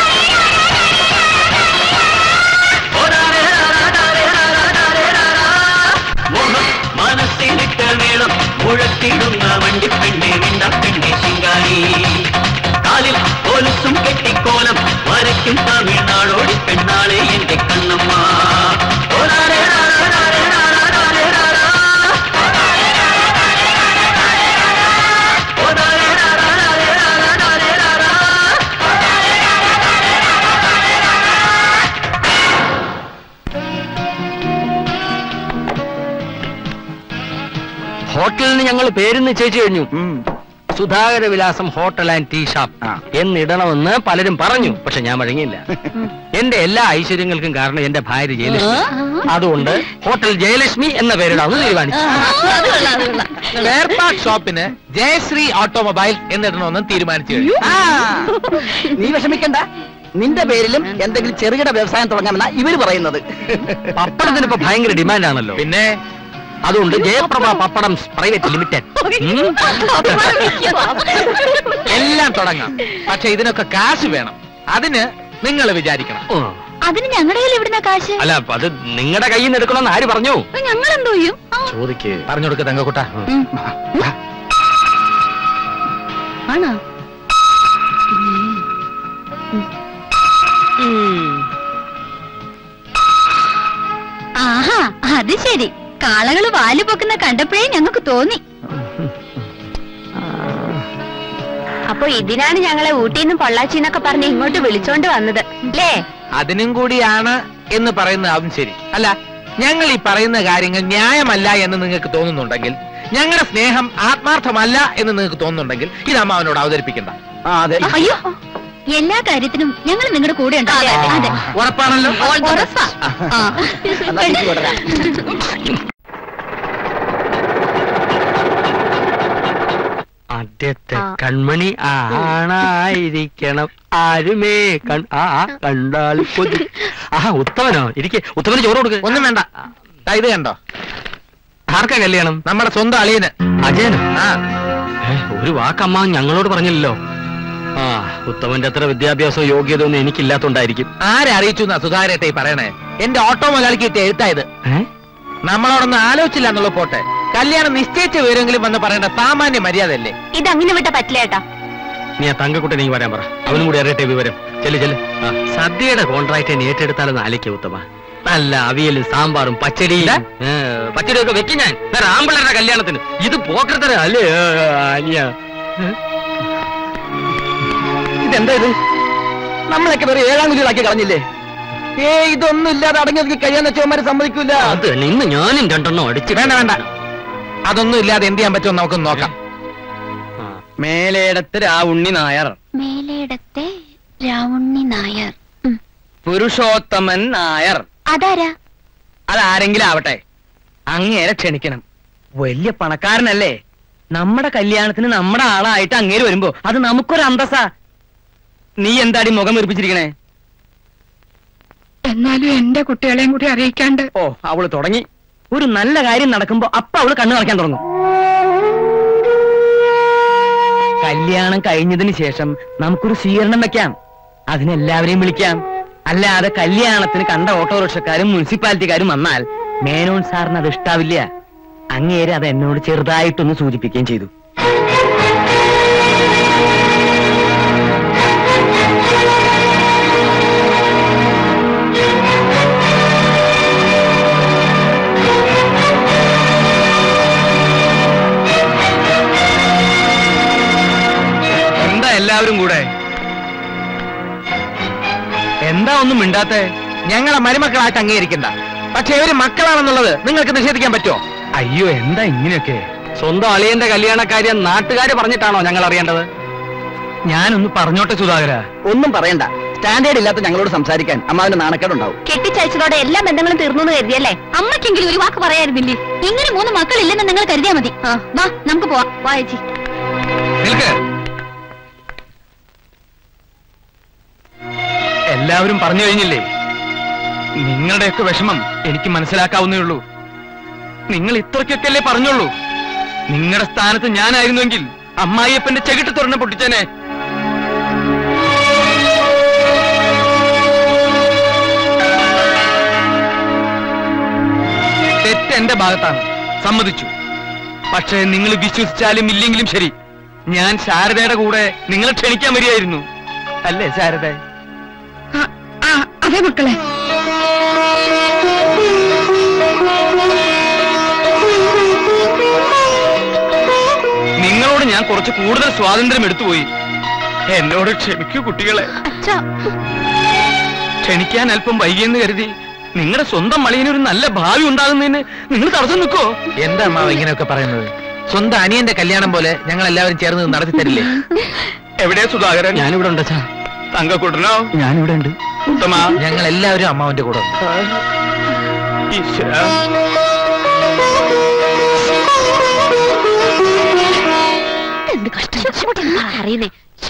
മോഹം മനസ്സിലിട്ട് നീളം മുഴക്കിടുന്ന വണ്ടി പെണ്ണെ നിന്ന പെണ്ണെ ശിങ്കാരി കാലിൽ പോലീസും കെട്ടിക്കോലം വരയ്ക്കും തമിഴ്നാടോടി പെണ്ണാളെ എന്റെ കണ്ണമ്മ ഓരാരേ രാരാരേ രാരാരേ രാരാ. ഓരാരേ രാരാരേ രാരാരേ രാരാ. ഹോട്ടലിന് ഞങ്ങൾ പേര് നിശ്ചയിച്ചു കഴിഞ്ഞു Sudhakara Vilasam hotel and tea shop എന്നിടണമെന്ന് പലരും പറഞ്ഞു പക്ഷെ ഞാൻ വഴങ്ങിയില്ല എന്റെ എല്ലാ ഐശ്വര്യങ്ങൾക്കും കാരണം എന്റെ ഭാര്യ ജയലക്ഷ്മി അതുകൊണ്ട് ഹോട്ടൽ ജയലക്ഷ്മി എന്ന പേരിടാമെന്ന് തീരുമാനിച്ചു സ്പെയർ പാർട്ട് ഷോപ്പിന് ജയശ്രീ ഓട്ടോമൊബൈൽ എന്നിടണമെന്ന് തീരുമാനിച്ചു കഴിഞ്ഞു ആ, നീ വിഷമിക്കണ്ട നിന്റെ പേരിലും എന്തെങ്കിലും ചെറുകിട വ്യവസായം തുടങ്ങാമെന്നാ ഇവര് പറയുന്നത് പപ്പടത്തിന് ഇപ്പൊ ഭയങ്കര ഡിമാൻഡാണല്ലോ പിന്നെ അതുകൊണ്ട് ജയപ്രഭ പപ്പടം പ്രൈവറ്റ് ലിമിറ്റഡ് എല്ലാം തുടങ്ങാം പക്ഷെ ഇതിനൊക്കെ കാശ് വേണം അതിന് നിങ്ങൾ വിചാരിക്കണം അതിന് ഞങ്ങളുടെ കയ്യിൽ എവിടുന്ന കാശ് അല്ല അത് നിങ്ങളുടെ കയ്യിൽ നിന്ന് എടുക്കണമെന്ന് ആര് പറഞ്ഞു ഞങ്ങൾ എന്തോ ചെയ്യും ആ, ചോദിക്ക് പറഞ്ഞു കൊടുക്ക തങ്കക്കുട്ട ആണോ ആഹാ അത് ശരി കാളകള് വാല് പൊക്കുന്ന കണ്ടപ്പോഴേ ഞങ്ങൾക്ക് തോന്നി അപ്പൊ ഇതിനാണ് ഞങ്ങളെ ഊട്ടിന്നും പൊള്ളാച്ചിന്നൊക്കെ പറഞ്ഞ് ഇങ്ങോട്ട് വിളിച്ചോണ്ട് വന്നത് അല്ലേ അതിനും കൂടിയാണ് എന്ന് പറയുന്നതാവും ശരി അല്ല ഞങ്ങൾ ഈ പറയുന്ന കാര്യങ്ങൾ ന്യായമല്ല എന്ന് നിങ്ങൾക്ക് തോന്നുന്നുണ്ടെങ്കിൽ ഞങ്ങളുടെ സ്നേഹം ആത്മാർത്ഥമല്ല എന്ന് നിങ്ങൾക്ക് തോന്നുന്നുണ്ടെങ്കിൽ ഇത് അമ്മാവനോട് അവതരിപ്പിക്കണ്ട ആ അതെ അയ്യോ എല്ലാ കാര്യത്തിനും ഞങ്ങൾ നിങ്ങളുടെ കൂടെ ഉണ്ടാവും അതെ ഉറപ്പാണല്ലോ ഉറപ്പാ ആ. എന്നാ തിരിച്ചു കൊണ്ടുവരാം. ആദ്യത്തെ ആ. കൺമണി ആണായിരിക്കണം ആരുമേ കൺ ആ ആ, കണ്ടാൽ കൊതി ആ ഉത്തമനോ ഇരിക്കെ ഉത്തമന് ചോറ് കൊടുക്ക് ഒന്നും വേണ്ട ദാ ഇത് കണ്ടോ ആർക്കാ കല്യാണം നമ്മുടെ സ്വന്തം അളിയന് അജയനോ ആ ഏ, ഒരു വാക്കമ്മ ഞങ്ങളോട് പറഞ്ഞില്ലല്ലോ ആ ഉത്തമന്റെ അത്ര വിദ്യാഭ്യാസവും യോഗ്യതയൊന്നും എനിക്കില്ലാത്തോണ്ടായിരിക്കും ആരെ അറിയിച്ചു എന്നാ സുധാകരട്ടെ ഈ പറയണേ എന്റെ ഓട്ടോ മുതലാളിക്ക് കിട്ടിയ എഴുത്തായത് ഏ? നമ്മളോടൊന്നും ആലോചിച്ചില്ല എന്നുള്ള പോട്ടെ കല്യാണം നിശ്ചയിച്ച വിവരമെങ്കിലും വന്ന് പറയേണ്ട സാമാന്യ മര്യാദ അല്ലേ ഇതങ്ങനെ വിട്ട പറ്റില്ല ഏട്ടാ നീ ആ തങ്കക്കുട്ടൻ നീ വരാൻ പറ അവനും കൂടി അറിയട്ടെ വിവരം ചെല്ല് ചെല്ല് ആ, സദ്യയുടെ കോൺട്രാക്ട് നീ ഏറ്റെടുത്താലെന്ന് ആലോചിക്ക ഉത്തമ നല്ല അവിയലും സാമ്പാറും പച്ചടിയും ഏ, പച്ചടിയൊക്കെ വെക്കും ഞാൻ വേറെ ആമ്പിള്ളേരുടെ കല്യാണത്തിന് ഇത് പോക്കരത്തര അല്ലേ ഏ, അനിയ ഇതെന്താ ഇത് നമ്മളൊക്കെ വേറെ ഏഴാം കുലികളാക്കി കളഞ്ഞില്ലേ ഏ ഇതൊന്നും ഇല്ലാതെ അടങ്ങി ഒതുക്കി കഴിയാന്ന് വെച്ചവന്മാരെ സമ്മതിക്കൂല അത് ഇന്ന് ഞാനും രണ്ടെണ്ണം അടിച്ചു വേണ്ട വേണ്ട അതൊന്നും ഇല്ലാതെ എന്ത് ചെയ്യാൻ പറ്റുമോ നമുക്ക് നോക്കാം മേലേടത്ത് രാവുണ്ണി നായർ മേലേടത്തെ രാവുണ്ണി നായർ പുരുഷോത്തമൻ നായർ അതാരാ അതാരെങ്കിലും ആവട്ടെ അങ്ങേരെ ക്ഷണിക്കണം വലിയ പണക്കാരനല്ലേ നമ്മുടെ കല്യാണത്തിന് നമ്മുടെ ആളായിട്ട് അങ്ങേര് വരുമ്പോ അത് നമുക്കൊരു അന്തസ്സാ നീ എന്താടി മുഖം വീർപ്പിച്ചിരിക്കണേ എന്നാലും എന്റെ കുട്ടികളെയും കൂടി അറിയിക്കാണ്ട് ഓ അവള് തുടങ്ങി ഒരു നല്ല കാര്യം നടക്കുമ്പോ അപ്പ അവള് കണ്ണു നടക്കാൻ തുടങ്ങും കല്യാണം കഴിഞ്ഞതിന് ശേഷം നമുക്കൊരു സ്വീകരണം വെക്കാം അതിനെല്ലാവരെയും വിളിക്കാം അല്ലാതെ കല്യാണത്തിന് കണ്ട ഓട്ടോറിക്ഷക്കാരും മുനിസിപ്പാലിറ്റിക്കാരും വന്നാൽ മേനോൻ സാറിന് അത് ഇഷ്ടാവില്ല അങ്ങേര് അത് എന്നോട് ചെറുതായിട്ടൊന്ന് സൂചിപ്പിക്കുകയും ചെയ്തു എന്താ എല്ലാവരും കൂടെ എന്താ ഒന്നും മിണ്ടാത്തേ ഞങ്ങളെ മരുമക്കളായിട്ട് അംഗീകരിക്കണ്ട പക്ഷെ ഇവര് മക്കളാണെന്നുള്ളത് നിങ്ങൾക്ക് നിഷേധിക്കാൻ പറ്റുമോ അയ്യോ എന്താ ഇങ്ങനെയൊക്കെ സ്വന്തം അളിയന്റെ കല്യാണക്കാര്യം നാട്ടുകാര് പറഞ്ഞിട്ടാണോ ഞങ്ങൾ അറിയേണ്ടത് ഞാനൊന്ന് പറഞ്ഞോട്ടെ സുധാകര ഒന്നും പറയണ്ട സ്റ്റാൻഡേർഡ് ഇല്ലാത്ത ഞങ്ങളോട് സംസാരിക്കാൻ അമ്മാവിന്റെ നാണക്കേടുണ്ടാവും കെട്ടിച്ചയച്ചതോടെ എല്ലാ ബന്ധങ്ങളും തീർന്നു എന്ന് കരുതിയല്ലേ അമ്മയ്ക്കെങ്കിലും ഒരു വാക്ക് പറയായിരുന്നില്ലേ ഇങ്ങനെ മൂന്ന് മക്കളില്ലെന്ന് നിങ്ങൾ കരുതിയാ മതി ആ, വാ നമുക്ക് പോവാം വാ ചേച്ചി നിൽക്ക് എല്ലാവരും പറഞ്ഞു കഴിഞ്ഞില്ലേ നിങ്ങളുടെയൊക്കെ വിഷമം എനിക്ക് മനസ്സിലാക്കാവുന്നേ ഉള്ളൂ നിങ്ങൾ ഇത്രയ്ക്കൊക്കെ അല്ലേ പറഞ്ഞോളൂ നിങ്ങളുടെ സ്ഥാനത്ത് ഞാനായിരുന്നുവെങ്കിൽ അമ്മായിയപ്പന്റെ ചെകിട്ട് തുറന്ന് പൊട്ടിച്ചേനെ തെറ്റ് എന്റെ ഭാഗത്താണ് സമ്മതിച്ചു പക്ഷേ നിങ്ങൾ വിശ്വസിച്ചാലും ഇല്ലെങ്കിലും ശരി ഞാൻ ശാരദയുടെ കൂടെ നിങ്ങളെ ക്ഷണിക്കാൻ വരികയായിരുന്നു അല്ലേ ശാരദ ആ, ആ, അതെ മക്കളെ നിങ്ങളോട് ഞാൻ കുറച്ച് കൂടുതൽ സ്വാതന്ത്ര്യം എടുത്തുപോയി എന്നോട് ക്ഷമിക്കൂ കുട്ടികളെ അച്ഛാ ക്ഷണിക്കാൻ അല്പം വൈകിയെന്ന് കരുതി നിങ്ങളുടെ സ്വന്തം മളിയന് ഒരു നല്ല ഭാവി ഉണ്ടാകുന്നതിന് നിങ്ങൾ തടസ്സം നിൽക്കോ എന്താ അമ്മാവ് ഇങ്ങനെയൊക്കെ പറയുന്നത് സ്വന്തം അനിയന്റെ കല്യാണം പോലെ ഞങ്ങൾ എല്ലാവരും ചേർന്ന് ഇത് നടത്തി തരില്ലേ എവിടെ സുധാകരൻ ഞാനിവിടെ ഉണ്ട് അച്ഛാ തങ്കക്കുട്ടനോ ഞാനിവിടെ ഉണ്ട് ഉത്തമ ഞങ്ങൾ എല്ലാവരും അമ്മാവന്റെ കൂടെ ഉണ്ട്. ഈശ്വര എന്ത് കഷ്ടം അറിയുന്നേ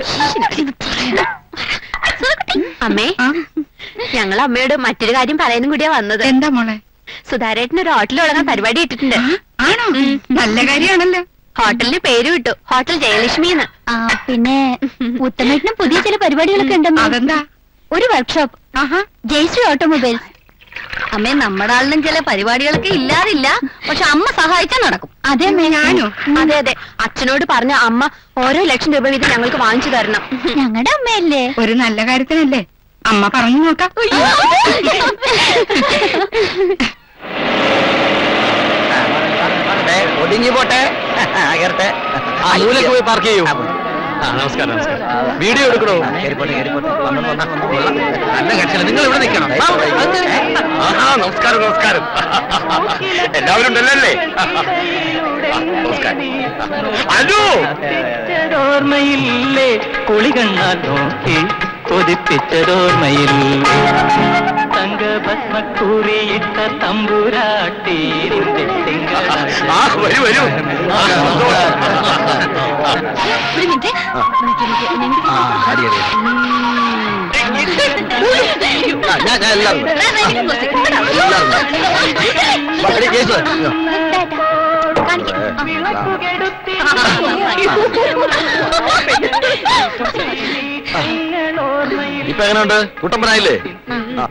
അമ്മേ ഞങ്ങൾ അമ്മയോട് മറ്റൊരു കാര്യം പറയാനും കൂടിയാ വന്നത് എന്താ മോളെ സുധാരേട്ടന് ഒരു ഹോട്ടൽ തുടങ്ങാൻ പരിപാടി ഇട്ടിട്ടുണ്ട് ആണോ നല്ല കാര്യാണല്ലോ ഹോട്ടലിന് പേര് വിട്ടു ഹോട്ടൽ ജയലക്ഷ്മി എന്ന് ആ പിന്നെ ഉത്തമേട്ടിനും പുതിയ ചില പരിപാടികളൊക്കെ ഉണ്ടെന്ന് അതെന്താ ഒരു വർക്ക്ഷോപ്പ് ആഹാ ജയശ്രീ ഓട്ടോമൊബൈൽസ് അമ്മേ നമ്മുടെ ആളിനും ചില പരിപാടികളൊക്കെ ഇല്ലാതില്ല പക്ഷെ അമ്മ സഹായിച്ചാൽ നടക്കും അതെ അമ്മേ ഞാനോ അതെ അതെ അച്ഛനോട് പറഞ്ഞ അമ്മ ഓരോ ലക്ഷം രൂപ വീതം ഞങ്ങൾക്ക് വാങ്ങിച്ചു തരണം ഞങ്ങളുടെ അമ്മയല്ലേ ഒരു നല്ല കാര്യത്തിനല്ലേ അമ്മ പറഞ്ഞു നോക്കാം ഒതുങ്ങി പോട്ടെ കേറട്ടെ ആ മൂലക്ക് പോയി പാർക്ക് ചെയ്യൂ നമസ്കാരം നമസ്കാരം വീഡിയോ എടുക്കണോ കേറിപ്പോട്ടെ കേറിപ്പോട്ടെ വന്നോ, വന്നോ, വന്നോ. നല്ല കക്ഷിയാണ് നിങ്ങൾ ഇവിടെ നിൽക്കണം ആ, ആഹാ നമസ്കാരം നമസ്കാരം എല്ലാവരും ഉണ്ടല്ലോ അല്ലേ ആ, നമസ്കാരം അനു ഓർമ്മയില്ലേ കുളി കണ്ണാൽ നോക്കി കൊതിപ്പിച്ചതോർമ്മയിൽ തങ്കഭസ്മക്കൂറിയിട്ട തമ്പുരാട്ടീരിന്റെ ആ വരൂ വരൂ ആ, സന്തോഷം. ഒരു മിനിറ്റ് ആ, അടി, അടി, അടി. ആ, ഞാൻ ഞാൻ എല്ലാവരും എല്ലാവരും വാ, എടി, ജയേഷ് വാ. ഇങ്ങോ. ഇപ്പൊ എങ്ങനെയുണ്ട് കുട്ടമ്പനായില്ലേ ആ.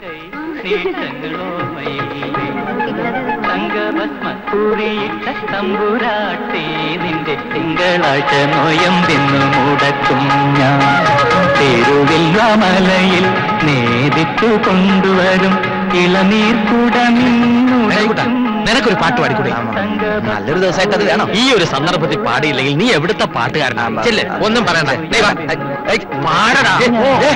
തങ്കഭസ്മക്കൂറിയിട്ട തമ്പുരാട്ടി നിന്റെ തിങ്കളാഴ്ച നോയമ്പെന്നു മുടക്കും ഞാൻ തെരുവിൽ മലയിൽ നേതിച്ചു കൊണ്ടുവരും ഇളനീർ മേനക്കുട്ടാ, നിനക്കൊരു പാട്ട് പാടിക്കൂടെ നല്ലൊരു ദിവസമായിട്ട് അത് വേണം ഈ ഒരു സന്ദർഭത്തിൽ പാടിയില്ലെങ്കിൽ നീ എവിടുത്തെ പാട്ടുകാരനാണ് ചെല്ലേ ഒന്നും പറയണ്ട ദേ വാ. ഏയ്, പാടടാ ഏ,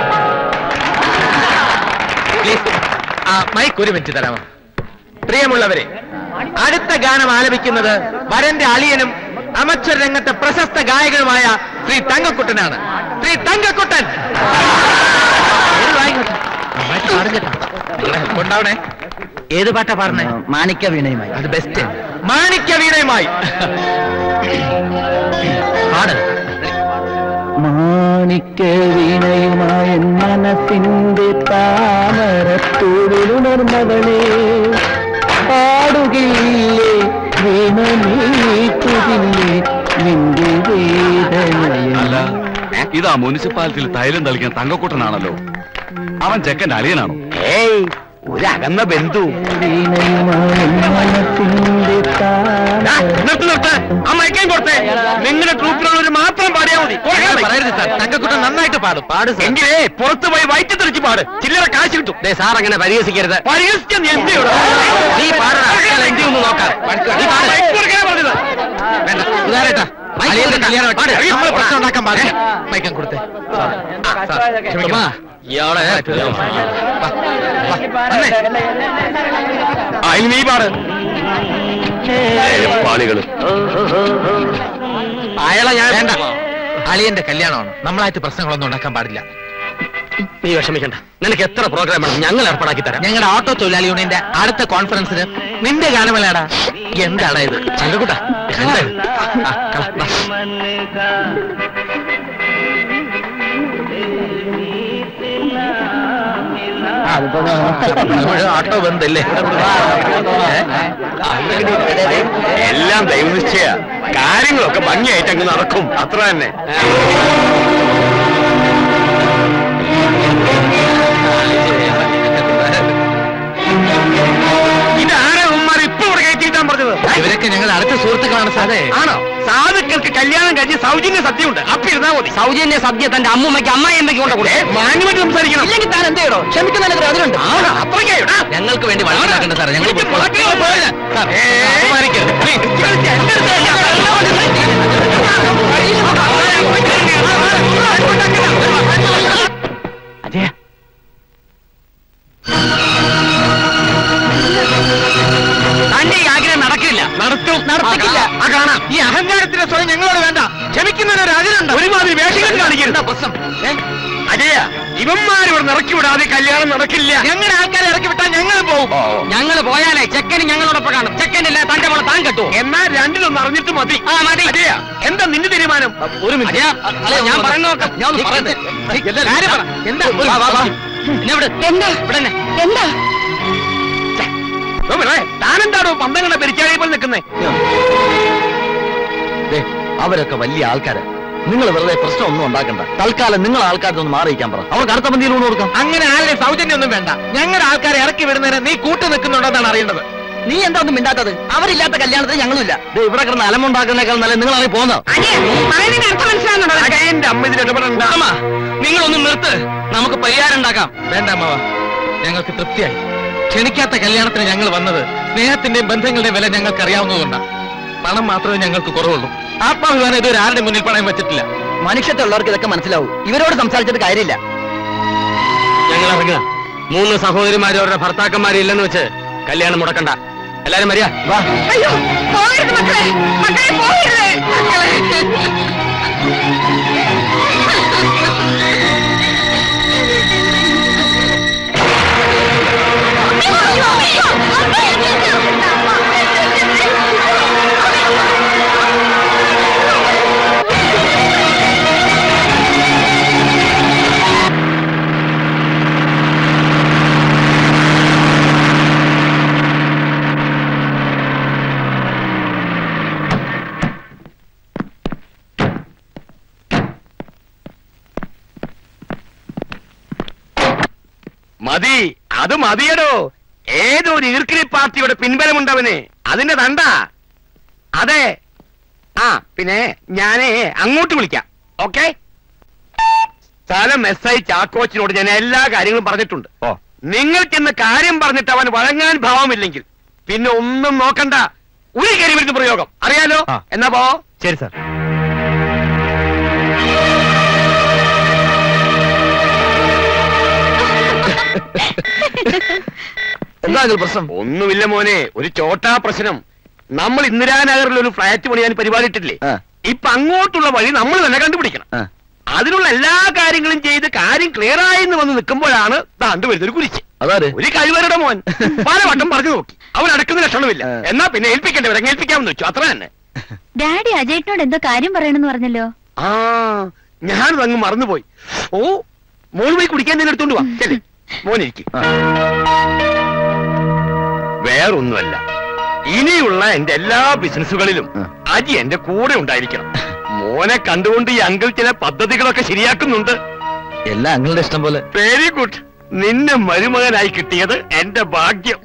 പ്ലീസ് ആ മൈക്ക് ഒരു മിനിറ്റ് തരാമോ പ്രിയമുള്ളവരെ അടുത്ത ഗാനം ആലപിക്കുന്നത് വരന്റെ അളിയനും അമച്ചർ രംഗത്തെ പ്രശസ്ത ഗായകനുമായ ശ്രീ തങ്കക്കുട്ടനാണ് ശ്രീ തങ്കക്കുട്ടൻ ഏത് വായിക്കട്ടെ? നന്നായിട്ട് പാടും കേട്ടോ. നിങ്ങളെ help ഉണ്ടാവണേ ഏത് പാട്ടാ പാടുന്നേ മാണിക്യ വീണയുമായി അത് ബെസ്റ്റ് മാണിക്യ വീണയുമായി പാട് മാണിക്യ വീണയുമായ മനസ്സിന്റെ താമരത്തൂരിലുണർന്നവളെ പാടുകയില്ലേ വീണ നീട്ടുകില്ലേ നിന്റെ വേദനയല്ല ഇതാ മുനിസിപ്പാലിറ്റിയിൽ തൈലം തളിക്കാൻ തങ്കക്കൂട്ടനാണല്ലോ അവൻ ചെക്കന്റെ അളിയനാണോ ഏയ് ഒരു അകന്ന ബന്ധു വീണയുമായ മനസ്സിന്റെ താമര നിർത്ത് നിർത്ത് ആ മയക്കാൻ കൊടുത്തേ നിങ്ങളുടെ ട്രൂപ്പിലുള്ളവർ മാത്രം പാടിയാൽ മതി പറയരുത് സാർ തങ്കക്കുട്ടൻ നന്നായിട്ട് പാടും പാട് എങ്കിലേ പുറത്ത് പോയി വയറ്റി തെളിച്ച് പാട് ചില്ലറ കാശ് കിട്ടും സാർ അങ്ങനെ പരിഹസിക്കരുത് പരിഹസിക്കാൻ നീ എന്ത് ചെയ്യണം? നീ പാടടാ എന്ത് ഒന്ന് നോക്കാം നീ പാട്. വേണ്ട സുധാരേട്ടാ അളിയന്റെ കല്യാണം നമ്മൾ പ്രശ്നം ഉണ്ടാക്കാൻ പാടില്ല മയക്കാൻ കൊടുത്തേ ക്ഷമിക്കണം ഇയാളെ അതിന് നീ പാട് പാളികള് അയാളെ ഞാൻ വേണ്ട അളിയന്റെ കല്യാണമാണ് നമ്മളായിട്ട് പ്രശ്നങ്ങളൊന്നും ഉണ്ടാക്കാൻ പാടില്ല നീ വിഷമിക്കണ്ട നിനക്ക് എത്ര പ്രോഗ്രാം വേണം ഞങ്ങൾ ഏർപ്പാടാക്കി തരാം ഞങ്ങളുടെ ഓട്ടോ തൊഴിലാളി യൂണിയന്റെ അടുത്ത കോൺഫറൻസിന് നിന്റെ ഗാനമേളാടാ എന്താടാ ഇത് ചന്ദ്രകുട്ട എന്താ ഇത്? ആ, കള, വാ. നമ്മുടെ ഓട്ടോ ബന്ധല്ലേ എല്ലാം ദൈവനിശ്ചയ കാര്യങ്ങളൊക്കെ ഭംഗിയായിട്ട് അങ്ങ് നടക്കും അത്ര തന്നെ ഇതാരാ ഉമ്മാർ ഇപ്പൊ ഇവിടെ കയറ്റിയിട്ടാൻ പറഞ്ഞത് ഇവരൊക്കെ ഞങ്ങൾ അടുത്ത സുഹൃത്തുക്കളാണ് സാറേ ആണോ സാധുക്കൾക്ക് കല്യാണം കഴിഞ്ഞ് സൗജന്യ സദ്യ ഉണ്ട് അപ്പൊ ഇരുന്നാ മതി സൗജന്യ സദ്യ തന്റെ അമ്മൂമ്മയ്ക്ക് അമ്മായിയമ്മയ്ക്ക് കൊണ്ട് കൊടുത്തേ മാന്യമായിട്ട് സംസാരിക്കണം ഇല്ലെങ്കിൽ താൻ എന്ത് ചെയ്യണോ ക്ഷമിക്കുന്ന അതിലുണ്ട് ആണോ അത്രയ്ക്കായോ ഞങ്ങൾക്ക് വേണ്ടി വഴക്കുണ്ടാക്കണ്ട സാറേ ഞങ്ങൾ എനിക്ക് പൊയ്ക്കോളാം. ബാക്കിയുള്ള പോയത്. സാർ, ഏ, അപമാനിക്കരുത്. Please. എന്റെ അടുത്ത് അജയ തന്റെ ഈ ആഗ്രഹം നടക്കില്ല നടത്തും നടത്തിക്കില്ല ആ കാണാം ഈ ചോദിക്കുന്നതിന് ഒരു അതിലുണ്ട് ഒരുമാതിരി വേഷം കാണിക്കരുത് പ്രശ്നം അജയ ഇവന്മാർ ഇവിടെ ഇറക്കി വിടാതെ കല്യാണം നടക്കില്ല ഞങ്ങളുടെ ആൾക്കാരെ ഇറക്കി വിട്ടാൽ ഞങ്ങൾ പോകും ഞങ്ങൾ പോയാലേ ചെക്കന് ഞങ്ങളോടൊപ്പം കാണും ചെക്കനില്ല തന്റെ മോളെ താൻ കെട്ടുവോ എന്നാൽ രണ്ടിലൊന്ന് അറിഞ്ഞിട്ട് മതി ആ മതി അജയ എന്താ നിന്റെ തീരുമാനം ഒരു മിനിറ്റ് ഞാൻ പറഞ്ഞു നോക്കാം ഞാൻ ഒന്ന് പറയട്ടെ. കാര്യം പറ. എന്താ വാ, വാ, വാ. എന്നെ വിട്. എന്താ ഇവിടെ തന്നെ. എന്താ താനെന്താണോ പന്തങ്ങളുടെ പെരിച്ചാഴി പോലെ നിൽക്കുന്നേ അവരൊക്കെ വലിയ ആൾക്കാരാ നിങ്ങൾ വെറുതെ പ്രശ്നമൊന്നും ഉണ്ടാക്കണ്ട തൽക്കാലം നിങ്ങൾ ആൾക്കാരൊന്ന് മാറിയിക്കാൻ പറ അവർക്ക് അടുത്ത പന്തിയിൽ ഊണ് കൊടുക്കാം അങ്ങനെ ആരുടെ സൗജന്യം ഒന്നും വേണ്ട ഞങ്ങളുടെ ആൾക്കാരെ ഇറക്കി വിടുന്നതിന് നീ കൂട്ടു നിൽക്കുന്നുണ്ടെന്നാണ് അറിയേണ്ടത് നീ എന്താ ഒന്നും മിണ്ടാത്തത് അവരില്ലാത്ത കല്യാണത്തിന് ഞങ്ങളുമില്ല ഇവിടെ കിടന്ന് അലമുണ്ടാക്കുന്നേക്കാൾ നല്ല നിങ്ങൾ അറിയി പോകുന്ന അനിയ പറയുന്നതിന് അർത്ഥം മനസ്സിലാവുന്നുണ്ടോ അജയന്റെ അമ്മ ഇതിൽ ഇടപെടണ്ട നിങ്ങളൊന്ന് നിർത്ത് നമുക്ക് പരിഹാരം ഉണ്ടാക്കാം വേണ്ട അമ്മാവ ഞങ്ങൾക്ക് തൃപ്തിയായി ക്ഷണിക്കാത്ത കല്യാണത്തിന് ഞങ്ങൾ വന്നത് സ്നേഹത്തിന്റെയും ബന്ധങ്ങളുടെയും വില ഞങ്ങൾക്ക് അറിയാവുന്നതുകൊണ്ടാണ് പണം മാത്രമേ ഞങ്ങൾക്ക് കുറവുള്ളൂ ആത്മാഭിമാനം ഇതുവരെ ആരുടെ മുന്നിൽ പണയം വെച്ചിട്ടില്ല മനുഷ്യത്തുള്ളവർക്ക് ഇതൊക്കെ മനസ്സിലാവും ഇവരോട് സംസാരിച്ചിട്ട് കാര്യമില്ല ഞങ്ങൾ ഇറങ്ങുക മൂന്ന് സഹോദരിമാരും അവരുടെ ഭർത്താക്കന്മാരും ഇല്ലെന്ന് വെച്ച് കല്യാണം മുടക്കണ്ട എല്ലാരും വരിക വാ അയ്യോ പോകരുത് മക്കളെ മക്കളെ പോകരുത് മക്കളെ മതി അത് മതിയടോ ഏതോ ഒരു ഈർക്കിലി പാർട്ടിയുടെ പിൻബലമുണ്ടവന് അതിന്റെ തണ്ട അതെ ആ പിന്നെ ഞാനേ അങ്ങോട്ട് വിളിക്കാം ഓക്കെ സ്ഥലം എസ് ഐ ചാക്കോച്ചിനോട് ഞാൻ എല്ലാ കാര്യങ്ങളും പറഞ്ഞിട്ടുണ്ട് നിങ്ങൾക്കിന്ന് കാര്യം പറഞ്ഞിട്ട് അവൻ വഴങ്ങാൻ ഭാവമില്ലെങ്കിൽ പിന്നെ ഒന്നും നോക്കണ്ട ഒരു കരിമരുന്ന് പ്രയോഗം അറിയാലോ എന്നാ പോ ശരി സാർ എന്താ പ്രശ്നം ഒന്നുമില്ല മോനെ ഒരു ചോട്ടാ പ്രശ്നം നമ്മൾ ഇന്ദിരാനഗറിൽ ഒരു ഫ്ലാറ്റ് പണിയാൻ പരിപാടി ഇട്ടില്ലേ ആ. ഇപ്പൊ അങ്ങോട്ടുള്ള വഴി നമ്മൾ തന്നെ കണ്ടുപിടിക്കണം ആ. അതിനുള്ള എല്ലാ കാര്യങ്ങളും ചെയ്ത് കാര്യം ക്ലിയർ ആയെന്ന് വന്ന് നിൽക്കുമ്പോഴാണ് താണ്ട് വരുന്നൊരു കുരിച്ച് അതാര് ഒരു കഴിവരുടെ മോൻ പലവട്ടം പറഞ്ഞു നോക്കി അവൻ അടക്കുന്ന ലക്ഷണമില്ല ആ. എന്നാ പിന്നെ ഏൽപ്പിക്കേണ്ടവരെ ഏൽപ്പിക്കാമെന്ന് വെച്ചു അത്ര തന്നെ ഡാഡി അജയ്ട്ടിനോട് എന്തോ കാര്യം പറയണമെന്ന് പറഞ്ഞല്ലോ ആ ഞാനത് അങ്ങ് മറന്നുപോയി ഓ മോൾ പോയി കുടിക്കാൻ തന്നെ എടുത്തോണ്ട് വാ ശരി മോനിരിക്കും വേറൊന്നുമല്ല ഇനിയുള്ള എന്റെ എല്ലാ ബിസിനസ്സുകളിലും ആ. അജി എന്റെ കൂടെ ഉണ്ടായിരിക്കണം മോനെ കണ്ടുകൊണ്ട് ഈ അങ്കിൾ ചില പദ്ധതികളൊക്കെ ശരിയാക്കുന്നുണ്ട് എല്ലാം അങ്ങളുടെ ഇഷ്ടം പോലെ വെരി ഗുഡ് നിന്നെ മരുമകനായി കിട്ടിയത് എന്റെ ഭാഗ്യം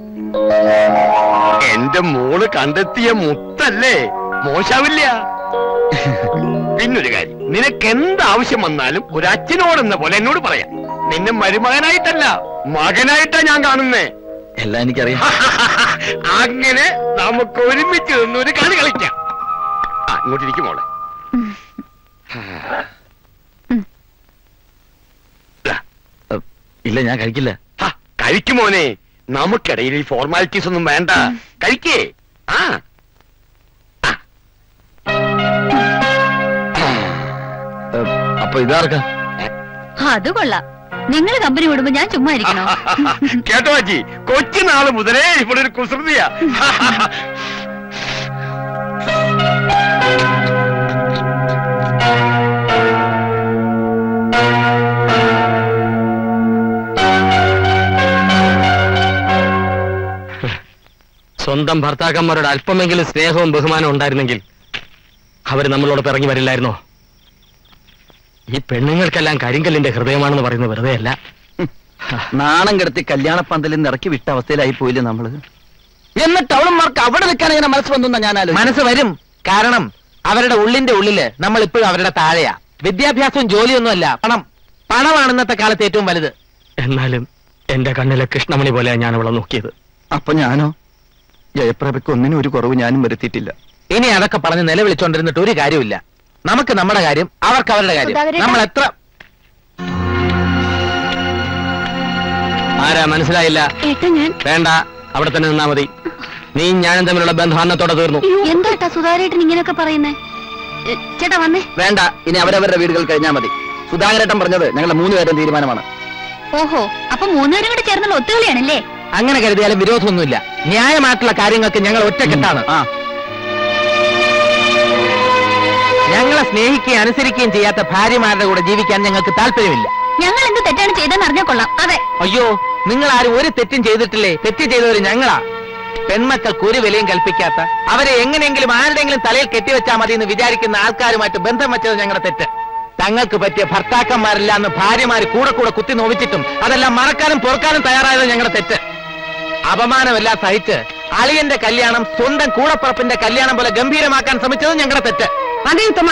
എന്റെ മോള് കണ്ടെത്തിയ മുത്തല്ലേ മോശാവില്ല പിന്നൊരു കാര്യം നിനക്ക് എന്ത് ആവശ്യം വന്നാലും ഒരു അച്ഛനോടെന്ന പോലെ എന്നോട് പറയാം നിന്നെ മരുമകനായിട്ടല്ല മകനായിട്ടാ ഞാൻ കാണുന്നേ എല്ലാം എനിക്കറിയാം അങ്ങനെ നമുക്ക് ഒരുമിച്ച് നിന്നൊരു കളി കളിക്കാം ആ ഇങ്ങോട്ടിരിക്കും മോളെ ദാ, ഏ, ഇല്ല ഞാൻ കഴിക്കില്ല ഹ, കഴിക്കുമോനെ നമുക്കിടയിൽ ഈ ഫോർമാലിറ്റീസ് ഒന്നും വേണ്ട കഴിക്കേ ആ ആ. ഏ, അപ്പൊ ഇതാർക്കാ അത് കൊള്ളാം നിങ്ങൾ കമ്പനി വിടുമ്പോ ഞാൻ ചുമ്മാ ഇരിക്കണോ കേട്ടോ അജി കൊച്ചുനാള് മുതലേ ഇവിടെ ഒരു കുസൃതിയാ സ്വന്തം ഭർത്താക്കന്മാരോട് അല്പമെങ്കിലും സ്നേഹവും ബഹുമാനവും ഉണ്ടായിരുന്നെങ്കിൽ അവർ നമ്മളോട് ഇറങ്ങി വരില്ലായിരുന്നോ ഈ പെണ്ണുങ്ങൾക്കെല്ലാം കരിങ്കല്ലിന്റെ ഹൃദയമാണെന്ന് പറയുന്നത് വെറുതെ അല്ല നാണം കെടുത്തി കല്യാണപ്പന്തലിൽ നിന്ന് ഇറക്കി വിട്ട അവസ്ഥയിലായി പോയില്ലേ നമ്മള് എന്നിട്ട് അവളന്മാർക്ക് അവിടെ നിൽക്കാൻ ഇങ്ങനെ മനസ്സ് വന്നു ഞാൻ ആലോചിച്ചു. മനസ്സ് വരും കാരണം അവരുടെ ഉള്ളിന്റെ ഉള്ളില് നമ്മൾ ഇപ്പോഴും അവരുടെ താഴെയാ വിദ്യാഭ്യാസവും ജോലിയൊന്നും അല്ല പണം പണമാണ് ഇന്നത്തെ കാലത്ത് ഏറ്റവും വലുത് എന്നാലും എന്റെ കണ്ണിലെ കൃഷ്ണമണി പോലെയാണ് ഞാൻ അവളെ നോക്കിയത് അപ്പൊ ഞാനോ ജയപ്രഭയ്ക്ക് ഒന്നിനും ഒരു കുറവ് ഞാനും വരുത്തിയിട്ടില്ല ഇനി അതൊക്കെ പറഞ്ഞ് നിലവിളിച്ചോണ്ടിരുന്നിട്ട് ഒരു കാര്യമില്ല നമുക്ക് നമ്മുടെ കാര്യം അവർക്ക് അവരുടെ കാര്യം സുധാകരേട്ടാ. നമ്മൾ എത്ര ആരാ മനസ്സിലായില്ല ഏട്ടാ ഞാൻ വേണ്ട അവിടെ തന്നെ നിന്നാ മതി നീ ഞാനും തമ്മിലുള്ള ബന്ധം അന്നത്തോടെ തീർന്നു എന്താട്ടാ സുധാരേട്ടൻ ഇങ്ങനെയൊക്കെ പറയുന്നേ ഏ, ചേട്ടാ വന്നേ വേണ്ട ഇനി അവരവരുടെ വീടുകൾ കഴിഞ്ഞാൽ മതി സുധാകരേട്ടൻ പറഞ്ഞത് ഞങ്ങളുടെ മൂന്ന് പേരും തീരുമാനമാണ് ഓഹോ അപ്പൊ മൂന്നുപേരും കൂടെ ചേർന്നുള്ള ഒത്തുകളിയാണല്ലേ അങ്ങനെ കരുതിയാലും വിരോധമൊന്നുമില്ല ന്യായമായിട്ടുള്ള കാര്യങ്ങൾക്ക് ഞങ്ങൾ ഒറ്റക്കെട്ടാണ് ആ ഞങ്ങളെ സ്നേഹിക്കുകയും അനുസരിക്കുകയും ചെയ്യാത്ത ഭാര്യമാരുടെ കൂടെ ജീവിക്കാൻ ഞങ്ങൾക്ക് താല്പര്യമില്ല ഞങ്ങൾ എന്ത് തെറ്റാണ് ചെയ്തെന്ന് അറിഞ്ഞാൽ കൊള്ളാം അതെ അയ്യോ നിങ്ങൾ ആരും ഒരു തെറ്റും ചെയ്തിട്ടില്ലേ തെറ്റ് ചെയ്തവർ ഞങ്ങളാ പെൺമക്കൾക്ക് ഒരു വിലയും കൽപ്പിക്കാത്ത അവരെ എങ്ങനെയെങ്കിലും ആരുടെയെങ്കിലും തലയിൽ കെട്ടിവെച്ചാൽ മതി എന്ന് വിചാരിക്കുന്ന ആൾക്കാരുമായിട്ട് ബന്ധം വെച്ചത് ഞങ്ങളുടെ തെറ്റ് തങ്ങൾക്ക് പറ്റിയ ഭർത്താക്കന്മാരില്ല എന്ന് ഭാര്യമാര് കൂടെ കൂടെ കുത്തി നോവിച്ചിട്ടും അതെല്ലാം മറക്കാനും പൊറുക്കാനും തയ്യാറായത് ഞങ്ങളുടെ തെറ്റ് അപമാനമെല്ലാം സഹിച്ച് അളിയന്റെ കല്യാണം സ്വന്തം കൂടപ്പുറപ്പിന്റെ കല്യാണം പോലെ ഗംഭീരമാക്കാൻ ശ്രമിച്ചത് ഞങ്ങളുടെ തെറ്റ് അതെ ഉത്തമ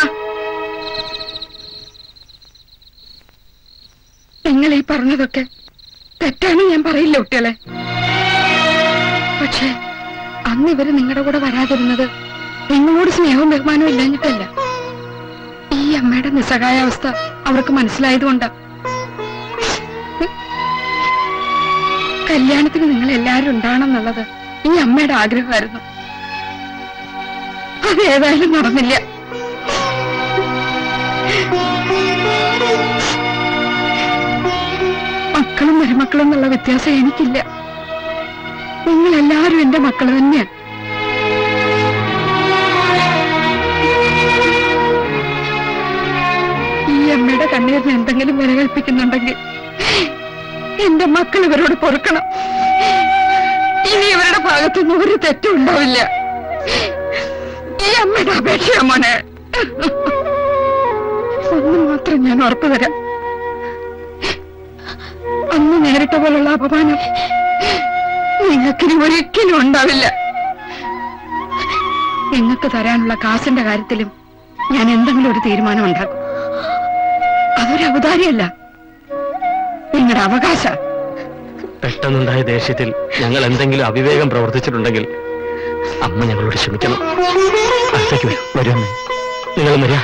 നിങ്ങൾ ഈ പറഞ്ഞതൊക്കെ തെറ്റാണ് ഞാൻ പറയില്ല കുട്ടികളെ പക്ഷേ അന്ന് ഇവര് നിങ്ങളുടെ കൂടെ വരാതിരുന്നത് നിങ്ങളോട് സ്നേഹവും ബഹുമാനവും ഇല്ലാഞ്ഞിട്ടല്ല ഈ അമ്മയുടെ നിസ്സഹായാവസ്ഥ അവർക്ക് മനസ്സിലായതുകൊണ്ടാ കല്യാണത്തിന് നിങ്ങൾ എല്ലാവരും ഉണ്ടാണെന്നുള്ളത് ഈ അമ്മയുടെ ആഗ്രഹമായിരുന്നു അത് ഏതായാലും നടന്നില്ല മക്കളും മരുമക്കളും എന്നുള്ള വ്യത്യാസം എനിക്കില്ല നിങ്ങൾ എല്ലാവരും എന്റെ മക്കൾ തന്നെയാണ് ഈ അമ്മയുടെ കണ്ണീരിന് എന്തെങ്കിലും വില കൽപ്പിക്കുന്നുണ്ടെങ്കിൽ എന്റെ മക്കൾ ഇവരോട് പൊറുക്കണം ഇനി ഇവരുടെ ഭാഗത്തുനിന്ന് ഒരു തെറ്റും ഉണ്ടാവില്ല ഈ അമ്മയുടെ അപേക്ഷയാ മോനെ ഒന്ന് മാത്രം ഞാൻ ഉറപ്പു തരാം അന്ന് നേരിട്ട പോലുള്ള അപമാനം നിങ്ങൾക്കിനി ഒരിക്കലും ഉണ്ടാവില്ല നിങ്ങൾക്ക് തരാനുള്ള കാശിന്റെ കാര്യത്തിലും ഞാൻ എന്തെങ്കിലും ഒരു തീരുമാനം ഉണ്ടാക്കും അതൊരു ഔദാര്യമല്ല നിങ്ങളുടെ അവകാശ പെട്ടെന്നുണ്ടായ ദേഷ്യത്തിൽ ഞങ്ങൾ എന്തെങ്കിലും അവിവേകം പ്രവർത്തിച്ചിട്ടുണ്ടെങ്കിൽ അമ്മ ഞങ്ങളോട് ക്ഷമിക്കണം അടുത്തേക്ക് വരൂ വരൂ അമ്മേ നിങ്ങൾ വരിക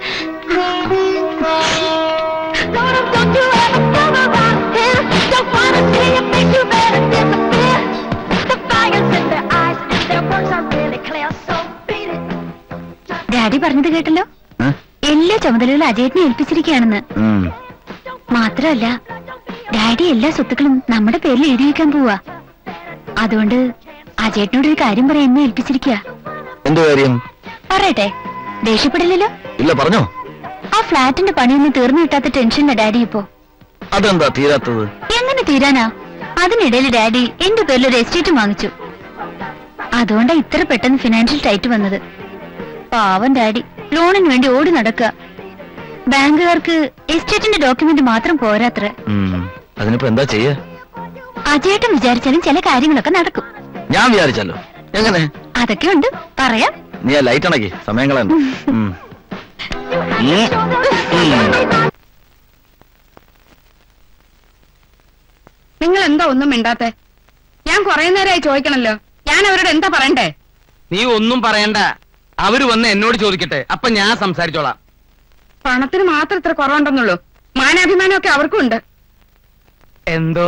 ഡാഡി പറഞ്ഞത് കേട്ടല്ലോ ഏ? എല്ലാ ചുമതലകളും അജയത്തിനെ ഏൽപ്പിച്ചിരിക്കുകയാണെന്ന് ഉം. മാത്രമല്ല ഡാഡി എല്ലാ സ്വത്തുക്കളും നമ്മുടെ പേരിൽ എഴുതി വെക്കാൻ പോവാ അതുകൊണ്ട് അജയേട്ടനോട് ഒരു കാര്യം പറയാൻ എന്നെ ഏൽപ്പിച്ചിരിക്കുക എന്ത് കാര്യം പറയട്ടെ ദേഷ്യപ്പെടില്ലല്ലോ ഇല്ല പറഞ്ഞോ ആ ഫ്ലാറ്റിന്റെ പണിയൊന്നും തീർന്നു കിട്ടാത്ത ടെൻഷനില്ല ഡാഡി ഇപ്പോ അതെന്താ തീരാത്തത് എങ്ങനെ തീരാനാ അതിനിടയിൽ ഡാഡി എന്റെ പേരിൽ ഒരു എസ്റ്റേറ്റ് വാങ്ങിച്ചു അതുകൊണ്ടാ ഇത്ര പെട്ടെന്ന് ഫിനാൻഷ്യൽ ടൈറ്റ് വന്നത് പാവം ഡാഡി ലോണിന് വേണ്ടി ഓടി നടക്കുക ബാങ്കുകാർക്ക് എസ്റ്റേറ്റിന്റെ ഡോക്യുമെന്റ് മാത്രം പോരാത്ര ഉം. അതിനിപ്പോ എന്താ ചെയ്യാ അജയേട്ടൻ വിചാരിച്ചാലും ചില കാര്യങ്ങളൊക്കെ നടക്കും ഞാൻ വിചാരിച്ചല്ലോ എങ്ങനെ അതൊക്കെ ഉണ്ട് പറയാം നീ ആ ലൈറ്റ് അണക്കി സമയം കളയണ്ട ഉം. ഉം. ഉം. നിങ്ങൾ എന്താ ഒന്നും മിണ്ടാത്തെ ഞാൻ കുറെ നേരമായി ചോദിക്കണല്ലോ ഞാൻ അവരോട് എന്താ പറയണ്ടേ നീ ഒന്നും പറയണ്ട അവര് വന്ന് എന്നോട് ചോദിക്കട്ടെ അപ്പൊ ഞാൻ സംസാരിച്ചോളാം പണത്തിന് മാത്രം ഇത്ര കുറവുണ്ടെന്നുള്ളൂ മാനാഭിമാനമൊക്കെ അവർക്കും ഉണ്ട് എന്തോ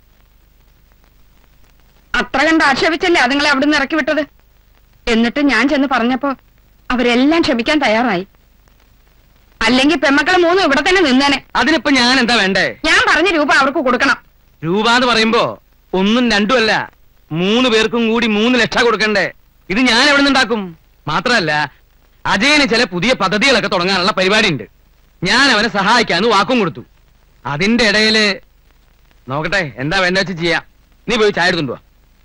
അത്ര കണ്ട് ആക്ഷേപിച്ചല്ലേ അതുങ്ങളെ അവിടുന്ന് ഇറക്കി വിട്ടത് എന്നിട്ട് ഞാൻ ചെന്ന് പറഞ്ഞപ്പോ അവരെല്ലാം ക്ഷമിക്കാൻ തയ്യാറായി അല്ലെങ്കിൽ പെമ്മക്കൾ മൂന്നും ഇവിടെ തന്നെ നിന്നേനെ അതിനിപ്പോ ഞാൻ എന്താ വേണ്ടേ ഞാൻ പറഞ്ഞ രൂപ അവർക്ക് കൊടുക്കണം രൂപ എന്ന് പറയുമ്പോ ഒന്നും രണ്ടും അല്ല മൂന്ന് പേർക്കും കൂടി മൂന്ന് ലക്ഷം കൊടുക്കണ്ടേ ഇത് ഞാൻ എവിടെ നിന്നുണ്ടാക്കും മാത്രമല്ല അജയന് ചില പുതിയ പദ്ധതികളൊക്കെ തുടങ്ങാനുള്ള പരിപാടി ഉണ്ട് ഞാൻ അവനെ സഹായിക്കാന്ന് വാക്കും കൊടുത്തു അതിന്റെ ഇടയില് നോക്കട്ടെ എന്താ വേണ്ട വെച്ച് ചെയ്യാം നീ പോയി ചായ എടുത്തുണ്ടോ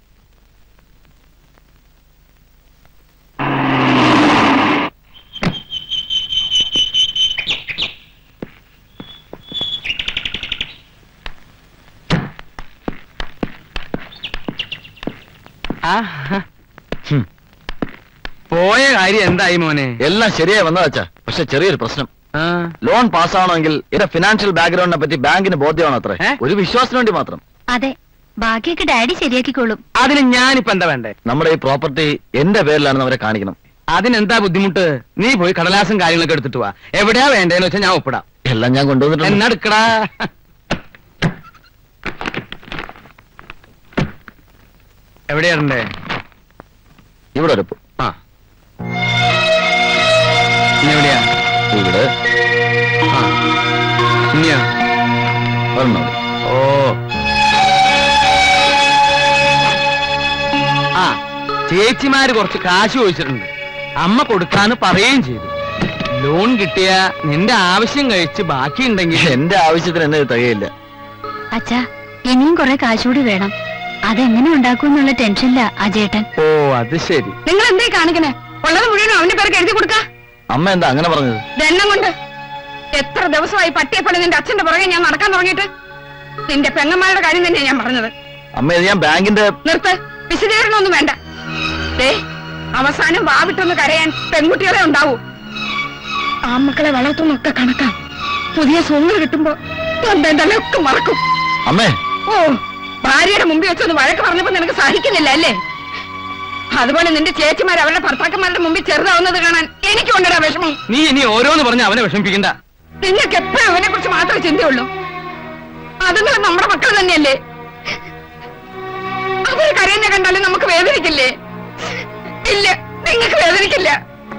ഹും. പോയ കാര്യം എന്തായി മോനെ എല്ലാം ശരിയായി വന്നതാച്ചാ പക്ഷെ ചെറിയൊരു പ്രശ്നം ആ, ലോൺ പാസ്സാവണമെങ്കിൽ എന്റെ ഫിനാൻഷ്യൽ ബാക്ക്ഗ്രൗണ്ടിനെ പറ്റി ബാങ്കിന് ബോധ്യമാണ് അത്രേ ഏ? ഒരു വിശ്വാസത്തിന് വേണ്ടി മാത്രം അതെ ബാക്കിയൊക്കെ ഡാഡി ശരിയാക്കിക്കോളും അതിന് ഞാനിപ്പോ എന്താ വേണ്ടേ നമ്മുടെ ഈ പ്രോപ്പർട്ടി എന്റെ പേരിലാണെന്ന് അവരെ കാണിക്കണം അതിനെന്താ ബുദ്ധിമുട്ട് നീ പോയി കടലാസും കാര്യങ്ങളൊക്കെ എടുത്തിട്ട് വാ എവിടെയാ വേണ്ടേന്ന് വെച്ചാൽ ഞാൻ ഒപ്പിടാം എല്ലാം ഞാൻ കൊണ്ടുവന്നിട്ടുണ്ട് എന്നെടുക്കടാ എവിടെയാണ്ടേ ഇവിടെ ഒരു ആ ഇനി എവിടെയാ ഇവിടെ ആ ഇനിയാ വരണോ ഓ ആ ചേച്ചിമാര് കുറച്ച് കാശ് ചോദിച്ചിട്ടുണ്ട് അമ്മ കൊടുക്കാന്ന് പറയുകയും ചെയ്തു ലോൺ കിട്ടിയ നിന്റെ ആവശ്യം കഴിച്ച് ബാക്കിയുണ്ടെങ്കിൽ എന്റെ ആവശ്യത്തിന് എന്നെ ഇത് തികയില്ല അച്ഛാ ഇനിയും കുറെ കാശുകൂടി വേണം അതെങ്ങനെ ഉണ്ടാക്കും എന്നുള്ള ടെൻഷനില്ല അജേട്ടൻ ഓ അത് ശരി നിങ്ങൾ എന്തേ കാണിക്കണേ ഉള്ളത് മുഴുവനും അവന്റെ പേർക്ക് എഴുതി കൊടുക്ക അമ്മ എന്താ അങ്ങനെ പറഞ്ഞത് ദണ്ണം കൊണ്ട് എത്ര ദിവസമായി പട്ടിയെ പോലെ നിന്റെ അച്ഛന്റെ പുറകെ ഞാൻ നടക്കാൻ തുടങ്ങിയിട്ട് നിന്റെ പെങ്ങന്മാരുടെ കാര്യം തന്നെയാ ഞാൻ പറഞ്ഞത് അമ്മ ഇത് ഞാൻ ബാങ്കിന്റെ നിർത്ത് വിശദീകരണമൊന്നും വേണ്ട ദേ അവസാനം വാവിട്ടൊന്ന് കരയാൻ പെൺകുട്ടികളെ ഉണ്ടാവൂ ആമക്കളെ വളർത്തുന്നൊക്കെ കണക്കാ പുതിയ സോങ്ങൾ കിട്ടുമ്പോ ഒക്കെ മറക്കും അമ്മേ ഓ ഭാര്യയുടെ മുമ്പിൽ വെച്ചൊന്ന് വഴക്ക് പറഞ്ഞപ്പോ നിനക്ക് സഹിക്കുന്നില്ല അല്ലേ അതുപോലെ നിന്റെ ചേച്ചിമാർ അവരുടെ ഭർത്താക്കന്മാരുടെ മുമ്പിൽ ചെറുതാവുന്നത് കാണാൻ എനിക്ക് കൊണ്ടടാ വിഷമം നീ ഇനി ഓരോന്ന് പറഞ്ഞ് അവനെ വിഷമിപ്പിക്കണ്ട നിങ്ങൾക്ക് എപ്പോഴും അവനെ കുറിച്ച് മാത്രമേ ചിന്തയുള്ളൂ അതുങ്ങളും നമ്മുടെ മക്കൾ തന്നെയല്ലേ അവര് കരയുന്ന കണ്ടാലും നമുക്ക് വേദനിക്കില്ലേ ഇല്ല നിങ്ങൾക്ക് വേദനിക്കില്ല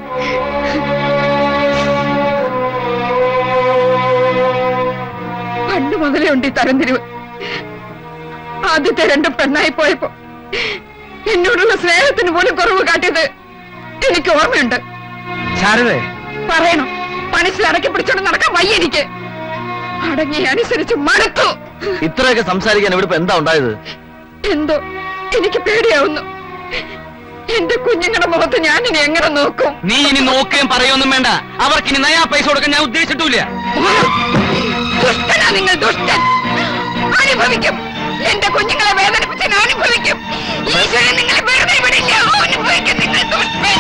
പണ്ട് മുതലേ ഉണ്ട് ഈ തരംതിരിവ് ആദ്യത്തെ രണ്ട് പെണ്ണായി പോയപ്പോ എന്നോടുള്ള സ്നേഹത്തിന് പോലും കുറവ് കാട്ടിയത് എനിക്ക് ഓർമ്മയുണ്ട് ശാരദേ പറയണം മനസ്സിൽ അടക്കി പിടിച്ചോണ്ട് നടക്കാൻ വയ്യ എനിക്ക് അടങ്ങി അനുസരിച്ച് മടുത്തു ഇത്രയൊക്കെ സംസാരിക്കാൻ ഇവിടെ ഇപ്പൊ എന്താ ഉണ്ടായത് എന്തോ എനിക്ക് പേടിയാവുന്നു എന്റെ കുഞ്ഞുങ്ങളുടെ മുഖത്ത് ഞാൻ ഇനി എങ്ങനെ നോക്കും നീ ഇനി നോക്കുകയും പറയൊന്നും വേണ്ട അവർക്ക് ഇനി നയാ പൈസ കൊടുക്കാൻ ഞാൻ ഉദ്ദേശിച്ചിട്ടില്ല ദുഷ്ടനാ നിങ്ങൾ ദുഷ്ടൻ അനുഭവിക്കും എന്റെ കുഞ്ഞുങ്ങളെ വേദനിപ്പിച്ച് ഞാൻ അനുഭവിക്കും ഈശ്വരൻ നിങ്ങളെ വെറുതെ വിടില്ല അനുഭവിക്കും നിങ്ങൾ ദുഷ്ടൻ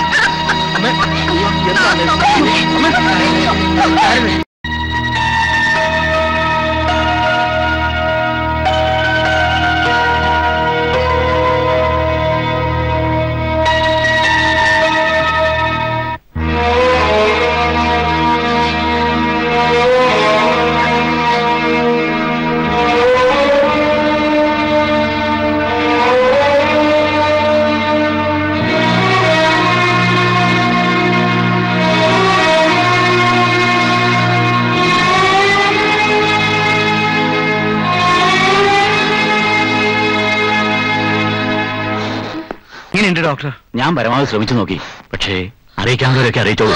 ഇങ്ങനെയുണ്ട് ഡോക്ടർ ഞാൻ പരമാവധി ശ്രമിച്ചു നോക്കി പക്ഷേ അറിയിക്കാവുന്നവരൊക്കെ അറിയിച്ചോളൂ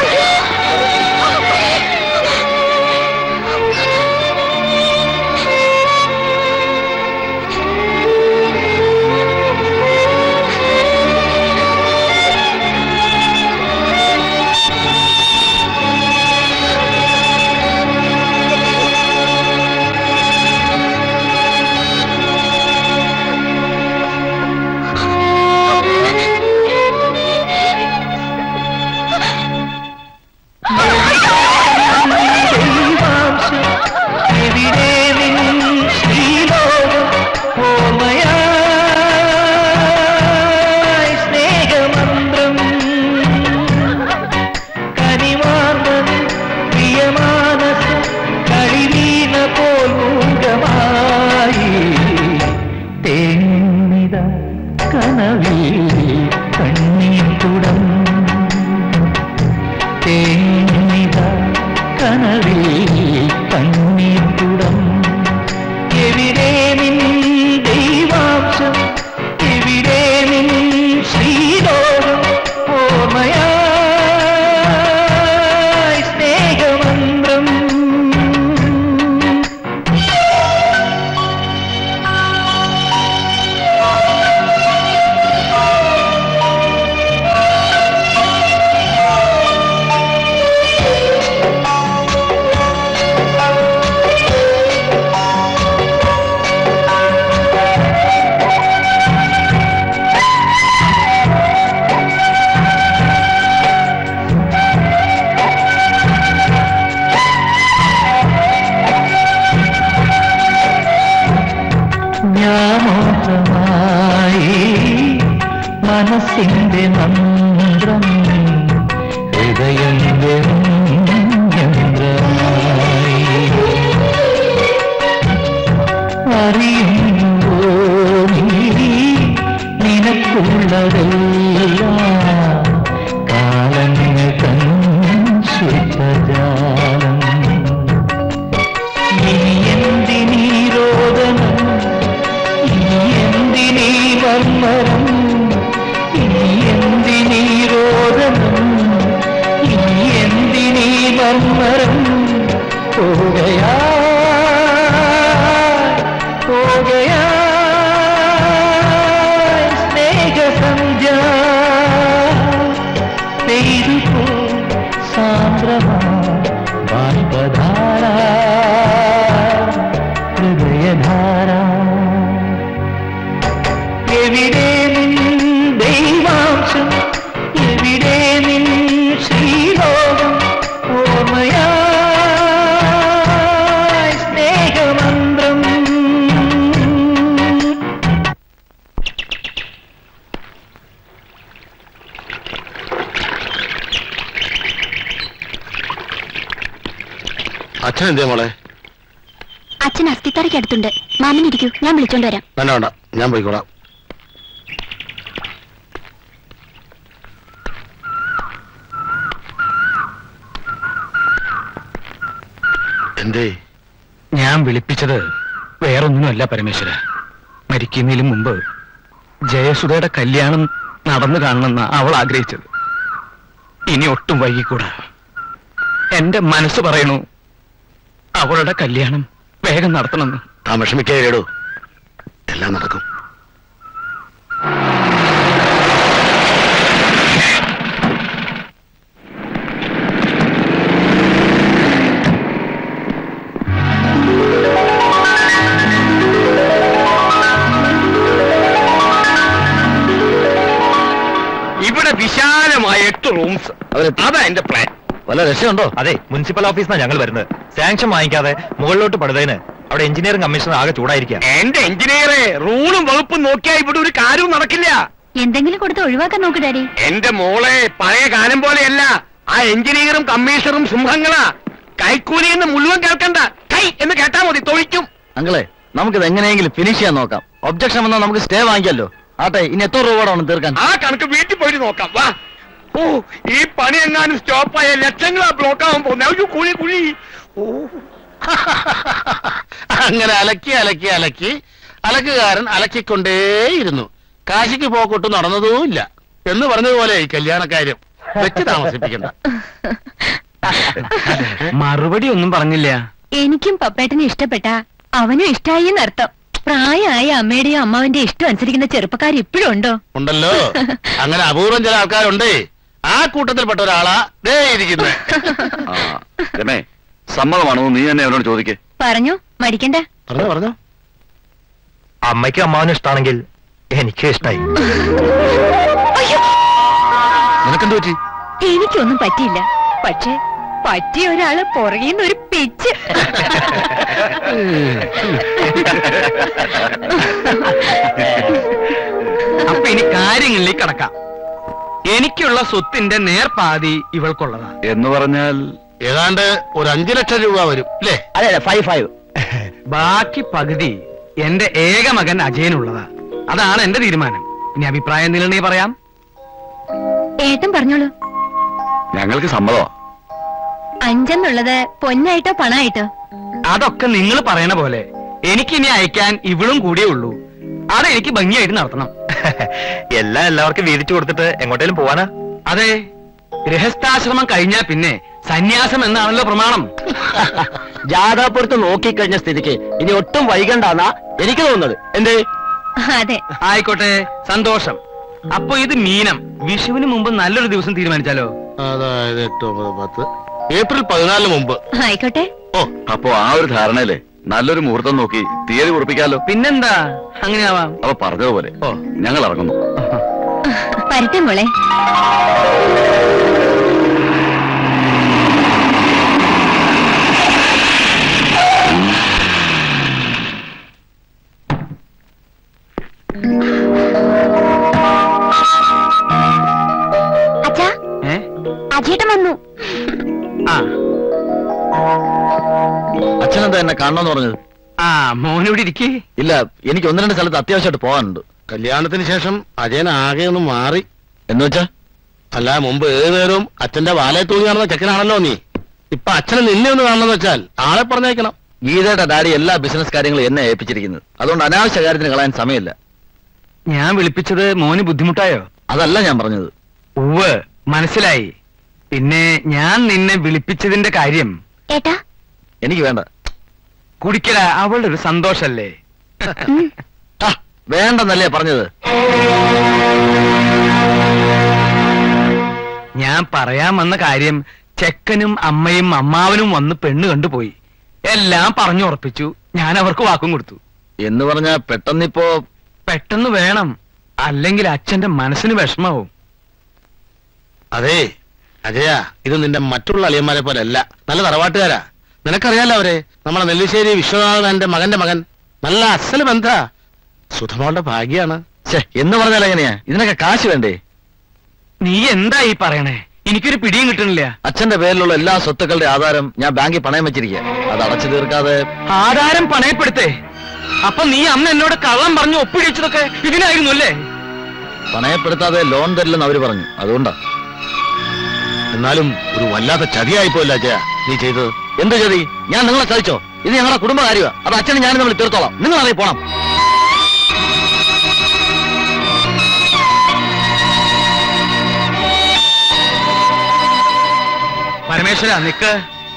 ഞാമോഹമായി മനസ്സിന്റെ മന്ത്രം ഹൃദയം വെറും യന്ത്രമായി അറിയുമ്പോ നീ നിനക്കുള്ളതെല്ലാം കാലങ്ങൾ തന്നെ കാലം ഇനി എന്തിനീ രോദനം ഇനി എന്തിനീ മർമ്മരം ഇനി എന്തിനീ രോദനം ഇനി എന്തിനീ മർമ്മരം പോകയാ പോകയാ സ്നേഹസന്ധ്യ പെയ്തു പോ സാന്ദ്രമാ ബാഷ്പധാര ഹൃദയധാര എവിടെ നിൻ ദൈവാംശം എവിടെ നിൻ ശ്രീലോകം ഓർമ്മയായി സ്നേഹമന്ത്രം അച്ഛൻ എന്തേ മോളെ അച്ഛൻ അസ്ഥിത്തറയ്ക്ക് അടുത്തുണ്ട് മാമനിരിക്കൂ ഞാൻ വിളിച്ചോണ്ട് വരാം വേണ്ട വേണ്ട ഞാൻ പോയിക്കോളാം എന്തേ ഞാൻ വിളിപ്പിച്ചത് വേറൊന്നിനുമല്ല പരമേശ്വര മരിക്കുന്നതിന് മുമ്പ് ജയസുധയുടെ കല്യാണം നടന്നു കാണണമെന്ന് അവൾ ആഗ്രഹിച്ചത് ഇനി ഒട്ടും വൈകിക്കൂടാ എന്റെ മനസ്സ് പറയണു അവളുടെ കല്യാണം വേഗം നടത്തണമെന്ന് താൻ വിഷമിക്കേടോ എല്ലാം നടക്കും ഇവിടെ വിശാലമായ എട്ട് റൂംസ് അതാ എന്റെ പ്ലാൻ വല്ല രക്ഷയുണ്ടോ അതെ മുനിസിപ്പൽ ഓഫീസിനാണ് ഞങ്ങൾ വരുന്നത് സാങ്ഷൻ വാങ്ങിക്കാതെ മുകളിലോട്ട് പണിതതിന് അവിടെ എഞ്ചിനീയറിംഗ് കമ്മീഷണർ ആകെ ചൂടായിരിക്കുക എന്റെ എഞ്ചിനീയറെ റൂളും വകുപ്പും നോക്കിയാ ഇവിടെ ഒരു കാര്യവും നടക്കില്ല എന്തെങ്കിലും കൊടുത്ത് ഒഴിവാക്കാൻ നോക്ക് ഡാഡി എന്റെ മോളെ പഴയ കാലം പോലെയല്ല ആ എഞ്ചിനീയറും കമ്മീഷണറും സിംഹങ്ങളാ കൈക്കൂലി എന്ന് മുഴുവൻ കേൾക്കണ്ട കൈ എന്ന് കേട്ടാ മതി തൊഴിക്കും അങ്കിളെ നമുക്കിത് എങ്ങനെയെങ്കിലും ഫിനിഷ് ചെയ്യാൻ നോക്കാം ഒബ്ജക്ഷൻ വന്നാൽ നമുക്ക് സ്റ്റേ വാങ്ങിക്കല്ലോ ആട്ടെ ഇനി എത്ര രൂപ വേണം തീർക്കാൻ ആ കണക്ക് വീട്ടിൽ പോയിട്ട് നോക്കാം വാ ഓ ഈ പണി എങ്ങാനും സ്റ്റോപ്പായ ലക്ഷങ്ങളാ ബ്ലോക്ക് ആവാൻ പോകുന്നത് അയ്യോ കുഴി കുഴി ഓ അങ്ങനെ അലക്കി അലക്കി അലക്കി അലക്കുകാരൻ അലക്കിക്കൊണ്ടേയിരുന്നു കാശിക്ക് പോക്കൊട്ടും നടന്നതുമില്ല എന്ന് പറഞ്ഞതുപോലെ ഈ കല്യാണക്കാര്യം വെച്ച് താമസിപ്പിക്കണ്ട മറുപടി ഒന്നും പറഞ്ഞില്ല എനിക്കും പപ്പേട്ടനെ ഇഷ്ടപ്പെട്ട അവനും ഇഷ്ടായി എന്നർത്ഥം പ്രായമായ അമ്മയുടെയും അമ്മാവിന്റെ ഇഷ്ടം അനുസരിക്കുന്ന ചെറുപ്പക്കാർ ഇപ്പോഴും ഉണ്ടോ ഉണ്ടല്ലോ അങ്ങനെ അപൂർവം ചില ആൾക്കാരുണ്ടേ ആ കൂട്ടത്തിൽപ്പെട്ട ഒരാളാ ദേ ഇരിക്കുന്നത് രമേ സമ്മതമാണോ നീ തന്നെ അവനോട് ചോദിക്കേ പറഞ്ഞു മടിക്കണ്ട പറഞ്ഞോ പറഞ്ഞോ അമ്മയ്ക്കും അമ്മാവനും ഇഷ്ടമാണെങ്കിൽ എനിക്കും ഇഷ്ടായി നിനക്കെന്ത് പറ്റി എനിക്കൊന്നും പറ്റിയില്ല പക്ഷെ പറ്റിയ ഒരാള് പുറകിന്ന് ഒരു പിച്ച് അപ്പൊ ഇനി കാര്യങ്ങളിലേക്ക് കടക്കാം എനിക്കുള്ള സ്വത്തിന്റെ നേർപാതി ഇവൾക്കുള്ളതാ എന്ന് പറഞ്ഞാൽ ഏതാണ്ട് ഒരു അഞ്ചു ലക്ഷം രൂപ വരും അല്ലേ അതെ അതെ ഫൈവ് ഫൈവ് ബാക്കി പകുതി എന്റെ ഏക മകൻ അജയനുള്ളതാ അതാണ് എന്റെ തീരുമാനം ഇനി അഭിപ്രായം എന്തെങ്കിലും പറയാം ഏട്ടൻ പറഞ്ഞോളൂ ഞങ്ങൾക്ക് സമ്മതമാ അഞ്ചെന്നുള്ളത് പൊന്നായിട്ടോ പണായിട്ടോ അതൊക്കെ നിങ്ങൾ പറയണ പോലെ എനിക്കിനി അയക്കാൻ ഇവളും കൂടിയേ ഉള്ളൂ അതെനിക്ക് ഭംഗിയായിട്ട് നടത്തണം എല്ലാം എല്ലാവർക്കും വീതിച്ചു കൊടുത്തിട്ട് എങ്ങോട്ടേലും പോവാനാ അതെ ഗൃഹസ്ഥാശ്രമം കഴിഞ്ഞാൽ പിന്നെ സന്യാസം എന്നാണല്ലോ പ്രമാണം ജാഥാപുരത്ത് നോക്കിക്കഴിഞ്ഞ സ്ഥിതിക്ക് ഇനി ഒട്ടും വൈകണ്ടാന്നാ എനിക്ക് തോന്നുന്നത് എന്തേ അതെ ആയിക്കോട്ടെ സന്തോഷം അപ്പൊ ഇത് മീനം വിഷുവിന് മുമ്പ് നല്ലൊരു ദിവസം തീരുമാനിച്ചാലോ അതായത് എട്ട് ഒമ്പത് പത്ത് ഏപ്രിൽ പതിനാലിന് മുമ്പ് ആയിക്കോട്ടെ ഓ അപ്പോ ആ ഒരു ധാരണയില്ലേ നല്ലൊരു മുഹൂർത്തം നോക്കി തീയതി ഉറപ്പിക്കാലോ പിന്നെന്താ അങ്ങനെയാവാം അപ്പൊ പറഞ്ഞതുപോലെ ഓ ഞങ്ങൾ ഇറങ്ങുന്നു വരട്ടെ മോളെ അച്ഛാ ഏ അജേട്ടൻ വന്നു ആ അച്ഛനെന്താ എന്നെ കാണണമെന്ന് പറഞ്ഞത് ആ മോനിവിടെ ഇരിക്കേ ഇല്ല എനിക്ക് ഒന്ന് രണ്ട് സ്ഥലത്ത് അത്യാവശ്യമായിട്ട് പോകാനുണ്ട് കല്യാണത്തിന് ശേഷം അജയൻ ആകെ ഒന്ന് മാറി എന്ന് വെച്ചാ അല്ല മുമ്പ് ഏത് നേരവും അച്ഛന്റെ വാലയെ തൂങ്ങി നടന്ന ചെക്കനാണല്ലോ നീ ഇപ്പൊ അച്ഛനെ നിന്നെ ഒന്ന് കാണണമെന്ന് വെച്ചാൽ ആളെ പറഞ്ഞേക്കണം ഗീതയുടെ ഡാഡി എല്ലാ ബിസിനസ് കാര്യങ്ങളും എന്നെ ഏൽപ്പിച്ചിരിക്കുന്നത് അതുകൊണ്ട് അനാവശ്യ കാര്യത്തിന് കളയാൻ സമയമില്ല ഞാൻ വിളിപ്പിച്ചത് മോന് ബുദ്ധിമുട്ടായോ അതല്ല ഞാൻ പറഞ്ഞത് ഉവ് മനസ്സിലായി പിന്നെ ഞാൻ നിന്നെ വിളിപ്പിച്ചതിന്റെ കാര്യം ഏട്ടാ എനിക്ക് വേണ്ട കുടിക്കട അവളുടെ ഒരു സന്തോഷല്ലേ ആ, വേണ്ടെന്നല്ലേ പറഞ്ഞത് ഞാൻ പറയാൻ വന്ന കാര്യം ചെക്കനും അമ്മയും അമ്മാവനും വന്ന് പെണ്ണ് കണ്ടുപോയി എല്ലാം പറഞ്ഞു ഉറപ്പിച്ചു ഞാൻ അവർക്ക് വാക്കും കൊടുത്തു എന്ന് പറഞ്ഞ പെട്ടെന്നിപ്പോ പെട്ടെന്ന് വേണം അല്ലെങ്കിൽ അച്ഛന്റെ മനസ്സിന് വിഷമാവും അതെ അജയ ഇത് നിന്റെ മറ്റുള്ള അളിയന്മാരെ പോലെ അല്ല നല്ല തറവാട്ടുകാരാ നിനക്കറിയാലോ അവരെ നമ്മളെ നെല്ലിശ്ശേരി വിശ്വനാഥന്റെ മകന്റെ മകൻ നല്ല അസൽ ബന്ധ സുധമോളുടെ ഭാഗ്യാണ് ഛെ, എന്ന് പറഞ്ഞാൽ എങ്ങനെയാ ഇതിനൊക്കെ കാശ് വേണ്ടേ നീ എന്താ ഈ പറയണേ എനിക്കൊരു പിടിയും കിട്ടണില്ല അച്ഛന്റെ പേരിലുള്ള എല്ലാ സ്വത്തുക്കളുടെ ആധാരം ഞാൻ ബാങ്കിൽ പണയം വെച്ചിരിക്കുക അത് അടച്ചു തീർക്കാതെ ആധാരം പണയപ്പെടുത്തേ അപ്പൊ നീ അന്ന് എന്നോട് കള്ളം പറഞ്ഞു ഒപ്പിടിച്ചതൊക്കെ ഇതിനായിരുന്നു അല്ലേ പണയപ്പെടുത്താതെ ലോൺ തരില്ലെന്ന് അവര് പറഞ്ഞു അതുകൊണ്ടാ എന്നാലും ഒരു വല്ലാത്ത ചതിയായി പോയില്ല അജയ നീ ചെയ്തത് എന്ത് ചതി ഞാൻ നിങ്ങളെ ചതിച്ചോ ഇത് ഞങ്ങളുടെ കുടുംബകാര്യമാ അത് അച്ഛനും ഞാനും നമ്മൾ തീർത്തോളാം നിങ്ങൾ അറിയി പോണം പരമേശ്വര നിക്ക്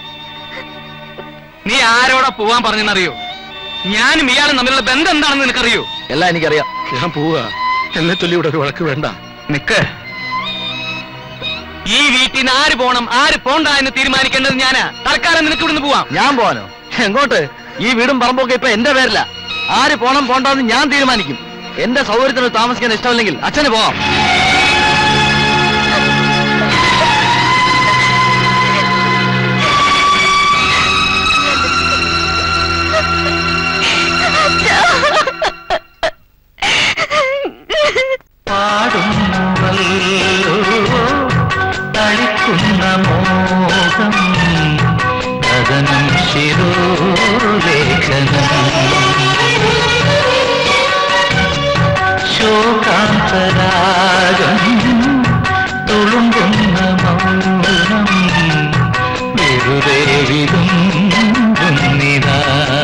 നീ ആരോടാ പോവാൻ പറഞ്ഞെന്നറിയോ ഞാനും ഇയാളും തമ്മിലുള്ള ബന്ധം എന്താണെന്ന് നിനക്കറിയോ എല്ലാം എനിക്കറിയാം ഞാൻ പോവുക എന്നെ ചൊല്ലി ഇവിടെ ഒരു വഴക്ക് വേണ്ട നിക്ക് ഈ വീട്ടിൽ നിന്ന് ആര് പോണം ആര് പോണ്ട എന്ന് തീരുമാനിക്കേണ്ടത് ഞാനാ തൽക്കാലം നിനക്ക് ഇവിടുന്ന് പോവാം ഞാൻ പോവാനോ എങ്ങോട്ട് ഈ വീടും പറമ്പൊക്കെ ഇപ്പൊ എന്റെ പേരില ആര് പോണം പോണ്ടെന്ന് ഞാൻ തീരുമാനിക്കും എന്റെ സൗകര്യത്തിന് താമസിക്കാൻ ഇഷ്ടമില്ലെങ്കിൽ അച്ഛന് പോവാം പാടുന്നുവല്ലോ തളിക്കുന്ന മോഹം കഥനം ശിരോലേഖനം ശോകാന്തരാഗം തുളുമ്പുന്ന മൗനം വെറുതെ വിതുമ്പുന്നിതാ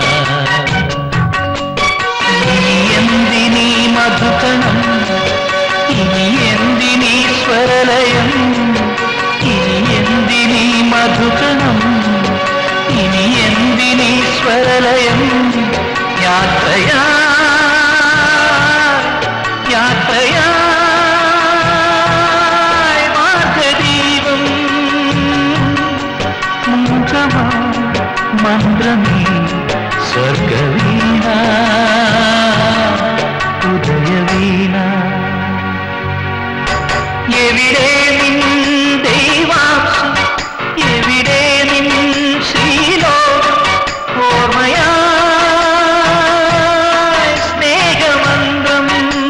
ഇനി എന്തിനീ മധുകണം ഇനി എന്തിനീ സ്വരലയം ഇനി എന്തിനീ മധുകണം ഇനി എന്തിനീ സ്വരലയം യാത്രയാ യാത്രയായി മാർഗദീപം മുഖമാ മന്ത്രമേ സ്വർഗവീണ ഉദയവീണ എവിടെ നിൻ ദൈവാംശം എവിടെ നിൻ ശ്രീലോകം ഓർമ്മയായി സ്നേഹമന്ത്രം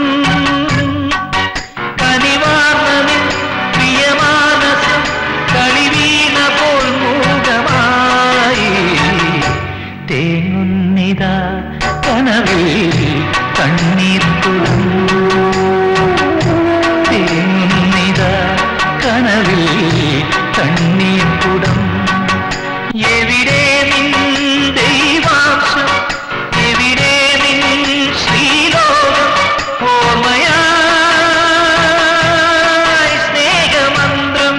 കനിവാർന്നതിൻ പ്രിയമാനസം കളിവീണ പോൽ മൂകമായി തേങ്ങുന്നിതാ കനവിൽ കണ്ണീർ തുളും തേങ്ങുന്നിതാ കനവിൽ കണ്ണീർ കുടം എവിടെ നിൻ ദൈവാംശം എവിടെ നിൻ ശ്രീലോകം ഓർമ്മയായി സ്നേഹമന്ത്രം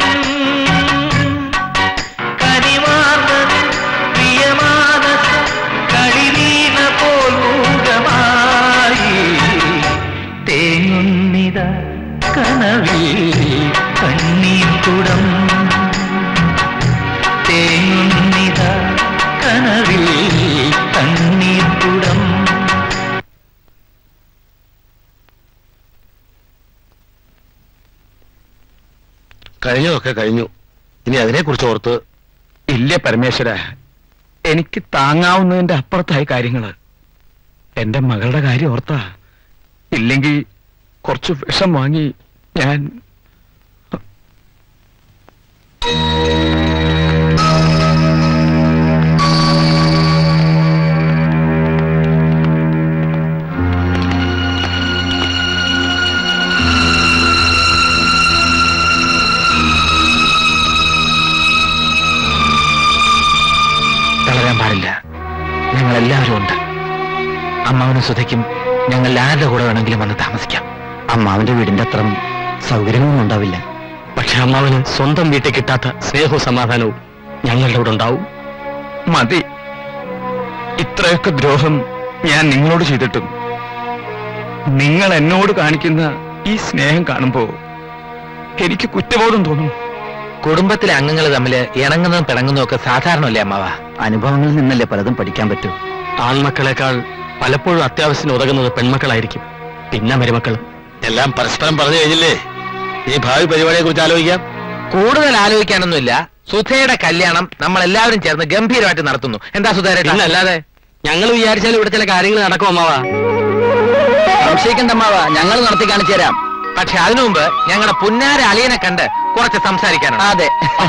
കനിവാർന്നത് പ്രിയമാനസം കളിവീണ പോൽ മൂകമായി തേങ്ങുന്നിത കനവിൽ കണ്ണീർ കുടം തേങ്ങുന്നിത കനവിൽ കണ്ണീർ കുടം കഴിഞ്ഞതൊക്കെ കഴിഞ്ഞു ഇനി അതിനെക്കുറിച്ച് ഓർത്ത് ഇല്ല പരമേശ്വര എനിക്ക് താങ്ങാവുന്നതിന്റെ അപ്പുറത്തായി കാര്യങ്ങള് എന്റെ മകളുടെ കാര്യം ഓർത്താ ഇല്ലെങ്കിൽ കുറച്ച് വിഷം വാങ്ങി ഞാൻ സാരില്ല ഞങ്ങൾ എല്ലാവരും ഉണ്ട് അമ്മാവനും സുധയ്ക്കും ഞങ്ങൾ ആരുടെ കൂടെ വേണമെങ്കിലും വന്ന് താമസിക്കാം അമ്മാവന്റെ വീടിന്റെ അത്ര സൗകര്യങ്ങളൊന്നും ഉണ്ടാവില്ല പക്ഷെ അമ്മാവന് സ്വന്തം വീട്ടിൽ കിട്ടാത്ത സ്നേഹവും സമാധാനവും ഞങ്ങളുടെ കൂടെ ഉണ്ടാവും മതി ഇത്രയൊക്കെ ദ്രോഹം ഞാൻ നിങ്ങളോട് ചെയ്തിട്ടും നിങ്ങൾ എന്നോട് കാണിക്കുന്ന ഈ സ്നേഹം കാണുമ്പോ എനിക്ക് കുറ്റബോധം തോന്നും കുടുംബത്തിലെ അംഗങ്ങൾ തമ്മിൽ ഇണങ്ങുന്നതും പിണങ്ങുന്നതും ഒക്കെ സാധാരണയല്ലേ അമ്മാവ അനുഭവങ്ങളിൽ നിന്നല്ലേ പലതും പഠിക്കാൻ പറ്റൂ ആൺമക്കളെക്കാൾ പലപ്പോഴും അത്യാവശ്യത്തിന് ഉതകുന്നത് പെൺമക്കളായിരിക്കും പിന്നെ മരുമക്കൾ എല്ലാം പരസ്പരം പറഞ്ഞു കഴിഞ്ഞില്ലേ ഈ ഭാവി പരിപാടിയെ കുറിച്ച് ആലോചിക്കാം കൂടുതൽ ആലോചിക്കാനൊന്നുമില്ല സുധയുടെ കല്യാണം നമ്മൾ എല്ലാവരും ചേർന്ന് ഗംഭീരമായിട്ട് നടത്തുന്നു എന്താ സുധേരേട്ടാ അല്ലാതെ ഞങ്ങൾ വിചാരിച്ചാലും ഇവിടെ ചില കാര്യങ്ങൾ നടക്കും അമ്മാവാ സംശയിക്കണ്ട അമ്മാവ ഞങ്ങൾ നടത്തി കാണിച്ചു തരാം പക്ഷെ അതിനു മുമ്പ് ഞങ്ങളുടെ പുന്നാര അളിയനെ കണ്ട് കുറച്ച് സംസാരിക്കാനുണ്ട് അതെ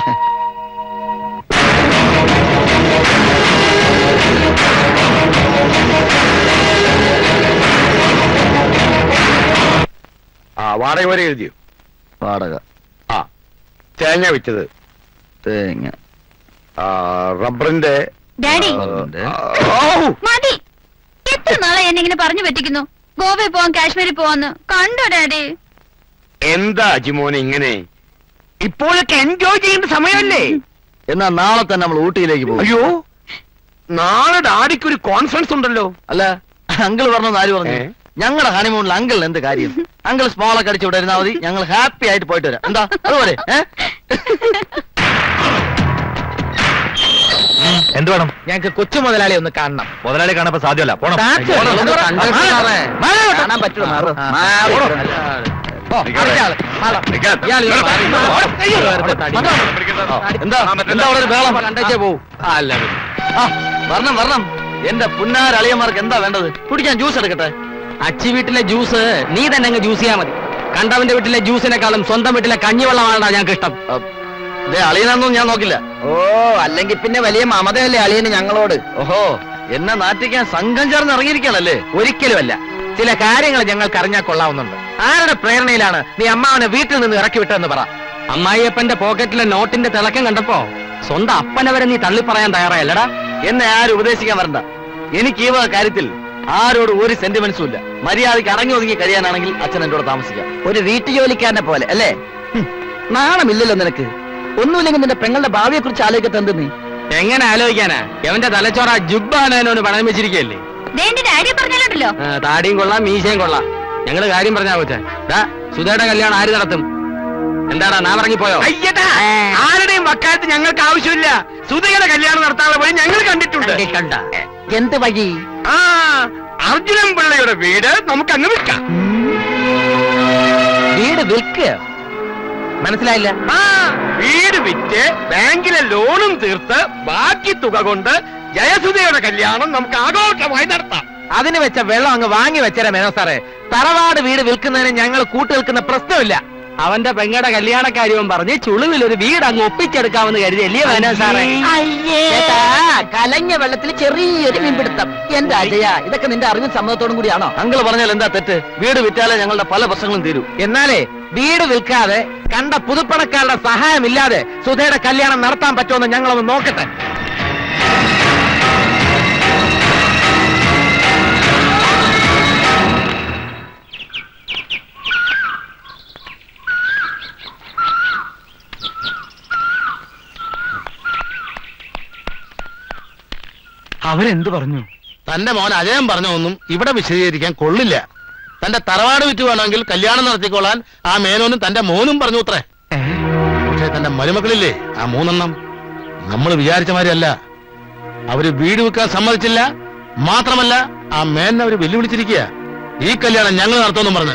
ആ വാടക വരെ എഴുതിയോ വാടക ആ തേങ്ങ വിറ്റത് തേങ്ങ ആ റബ്ബറിന്റെ ഡാഡി മതി എത്ര നാളെ എന്നെ ഇങ്ങനെ പറഞ്ഞു പറ്റിക്കുന്നു ഗോവയിൽ പോവാൻ കാശ്മീരിൽ പോവാന്ന് കണ്ടോ ഡാഡി എന്താ അജിമോനെ ഇങ്ങനെ ഇപ്പോഴൊക്കെ എൻജോയ് ചെയ്യേണ്ട സമയമല്ലേ എന്നാ നാളെ തന്നെ നമ്മൾ ഊട്ടിയിലേക്ക് പോകും അയ്യോ നാളെ ഡാഡിക്ക് ഒരു കോൺഫറൻസ് ഉണ്ടല്ലോ അല്ല അങ്കിൾ പറഞ്ഞത് ആര് പറഞ്ഞു ഏ? ഞങ്ങളുടെ ഹണിമൂണിൽ അങ്കിൾ എന്ത് കാര്യം അങ്കിൾ സ്മോളൊക്കെ അടിച്ചു വിടരുന്നാ മതി ഞങ്ങൾ ഹാപ്പി ആയിട്ട് പോയിട്ട് വരാം എന്താ അതുപോലെ ഏ? എന്ത് വേണം ഞങ്ങൾക്ക് കൊച്ചു മുതലാളി ഒന്ന് കാണണം മുതലാളി കാണാൻ ഇപ്പൊ സാധ്യമല്ല പോണം താറ്റ് പോണം. ഒന്ന് കണ്ടോ സാറേ? കാണാൻ പറ്റുമോ മാറ്. ആ. മാറ്. ഓ, അടുത്ത ആള്. മാറാം. ഇയാള് ഇങ്ങോട്ട് മാറി. അയ്യോ, വെറുതെ തടി. എന്താ എന്താ അവിടെ ഒരു ബേളം കണ്ടേച്ചേ പോവും അല്ല ആ വരണം വരണം എന്റെ പുന്നാര അളിയന്മാർക്ക് എന്താ വേണ്ടത് കുടിക്കാൻ ജ്യൂസ് എടുക്കട്ടെ അച്ചി വീട്ടിലെ ജ്യൂസ് നീ തന്നെ അങ്ങ് ജ്യൂസ് ചെയ്യാൻ മതി കണ്ടവന്റെ വീട്ടിലെ ജ്യൂസിനെക്കാളും സ്വന്തം വീട്ടിലെ കഞ്ഞിവെള്ളമാണ് ഞങ്ങൾക്ക് ഇഷ്ടം ദേ അളിയനൊന്നും ഞാൻ നോക്കില്ല ഓ അല്ലെങ്കിൽ പിന്നെ വലിയ മമതയല്ലേ അളിയന് ഞങ്ങളോട് ഓഹോ എന്നെ നാട്ടിക്കാൻ സംഘം ചേർന്ന് ഇറങ്ങിയിരിക്കണല്ലേ ഒരിക്കലുമല്ല ചില കാര്യങ്ങൾ ഞങ്ങൾക്ക് അറിഞ്ഞാൽ കൊള്ളാവുന്നുണ്ട് ആരുടെ പ്രേരണയിലാണ് നീ അമ്മാവനെ വീട്ടിൽ നിന്ന് ഇറക്കി വിട്ടതെന്ന് പറ അമ്മായിയപ്പന്റെ പോക്കറ്റിലെ നോട്ടിന്റെ തിളക്കം കണ്ടപ്പോ സ്വന്തം അപ്പനെ വരെ നീ തള്ളി പറയാൻ തയ്യാറായല്ലടാ എന്നെ ആരും ഉപദേശിക്കാൻ വരണ്ട എനിക്ക് ഈ വക കാര്യത്തിൽ ആരോട് ഒരു സെന്റിമെന്റ്സും ഇല്ല മര്യാദയ്ക്ക് അടങ്ങി ഒതുങ്ങി കഴിയാനാണെങ്കിൽ അച്ഛൻ എന്റെ കൂടെ താമസിക്കാം ഒരു വീട്ടു ജോലിക്കാരനെ പോലെ അല്ലേ ഹും, നാണമില്ലല്ലോ നിനക്ക് ഒന്നുമില്ലെങ്കിൽ നിന്റെ പെങ്ങളുടെ ഭാവിയെ കുറിച്ച് ആലോചിക്കത്തെന്ത് നീ എങ്ങനെ ആലോചിക്കാനാ എവന്റെ തലച്ചോറ ജുബാനോട് പണയം വെച്ചിരിക്കല്ലേ ദേന്റെ ഡാഡി പറഞ്ഞാലുണ്ടല്ലോ താടിയും കൊള്ളാം മീശയും കൊള്ളാം ഞങ്ങള് കാര്യം പറഞ്ഞാ കൊച്ചേ സുധയുടെ കല്യാണം ആര് നടത്തും എന്താടാ നാ ഇറങ്ങിപ്പോയോ അയ്യടാ ആരുടെയും വക്കാലത്ത് ഞങ്ങൾക്ക് ആവശ്യമില്ല സുധയുടെ കല്യാണം നടത്താനുള്ള വഴി ഞങ്ങൾ കണ്ടിട്ടുണ്ട് കണ്ട എന്ത് വഴി ആ അർജുനൻ പിള്ളയുടെ വീട് നമുക്ക് അങ്ങ് വിൽക്കാം വീട് വിൽക്കുക മനസ്സിലായില്ല ആ വീട് വിറ്റ് ബാങ്കിലെ ലോണും തീർത്ത് ബാക്കി തുക കൊണ്ട് ജയസുധയുടെ കല്യാണം നമുക്ക് ആഘോഷമായി നടത്താം അതിന് വെച്ച വെള്ളം അങ്ങ് വാങ്ങി വെച്ചേരാ മേനോ സാറേ തറവാട് വീട് വിൽക്കുന്നതിന് ഞങ്ങൾ കൂട്ടു നിൽക്കുന്ന പ്രശ്നമില്ല അവന്റെ പെങ്ങടെ കല്യാണക്കാര്യവും പറഞ്ഞ് ചുളുവിൽ ഒരു വീട് അങ്ങ് ഒപ്പിച്ചെടുക്കാമെന്ന് കരുതി അല്ലേ വന സാറേ ചേട്ടാ, കലഞ്ഞ വെള്ളത്തിൽ ചെറിയൊരു മീൻപിടുത്തം എന്റെ അജയ ഇതൊക്കെ നിന്റെ അറിവും സമ്മതത്തോടും കൂടിയാണോ അങ്കിൾ പറഞ്ഞാൽ എന്താ തെറ്റ് വീട് വിറ്റാലേ ഞങ്ങളുടെ പല പ്രശ്നങ്ങളും തീരൂ എന്നാലേ വീട് വിൽക്കാതെ കണ്ട പുതുപ്പണക്കാരുടെ സഹായമില്ലാതെ സുധയുടെ കല്യാണം നടത്താൻ പറ്റുമെന്ന് ഞങ്ങളൊന്ന് നോക്കട്ടെ അവരെന്ത് പറഞ്ഞു തന്റെ മോൻ അജയം പറഞ്ഞൊന്നും ഇവിടെ വിശദീകരിക്കാൻ കൊള്ളില്ല തന്റെ തറവാട് വിറ്റ് വേണമെങ്കിൽ കല്യാണം നടത്തിക്കൊള്ളാൻ ആ മേനോനും തന്റെ മോനും പറഞ്ഞു അത്രേ പക്ഷേ തന്റെ മരുമക്കളില്ലേ ആ മൂന്നെണ്ണം നമ്മൾ വിചാരിച്ച മാതിരിയല്ല അവര് വീട് വെക്കാൻ സമ്മതിച്ചില്ല മാത്രമല്ല ആ മേനെ അവര് വെല്ലുവിളിച്ചിരിക്കുക ഈ കല്യാണം ഞങ്ങൾ നടത്തുമെന്നും പറഞ്ഞ്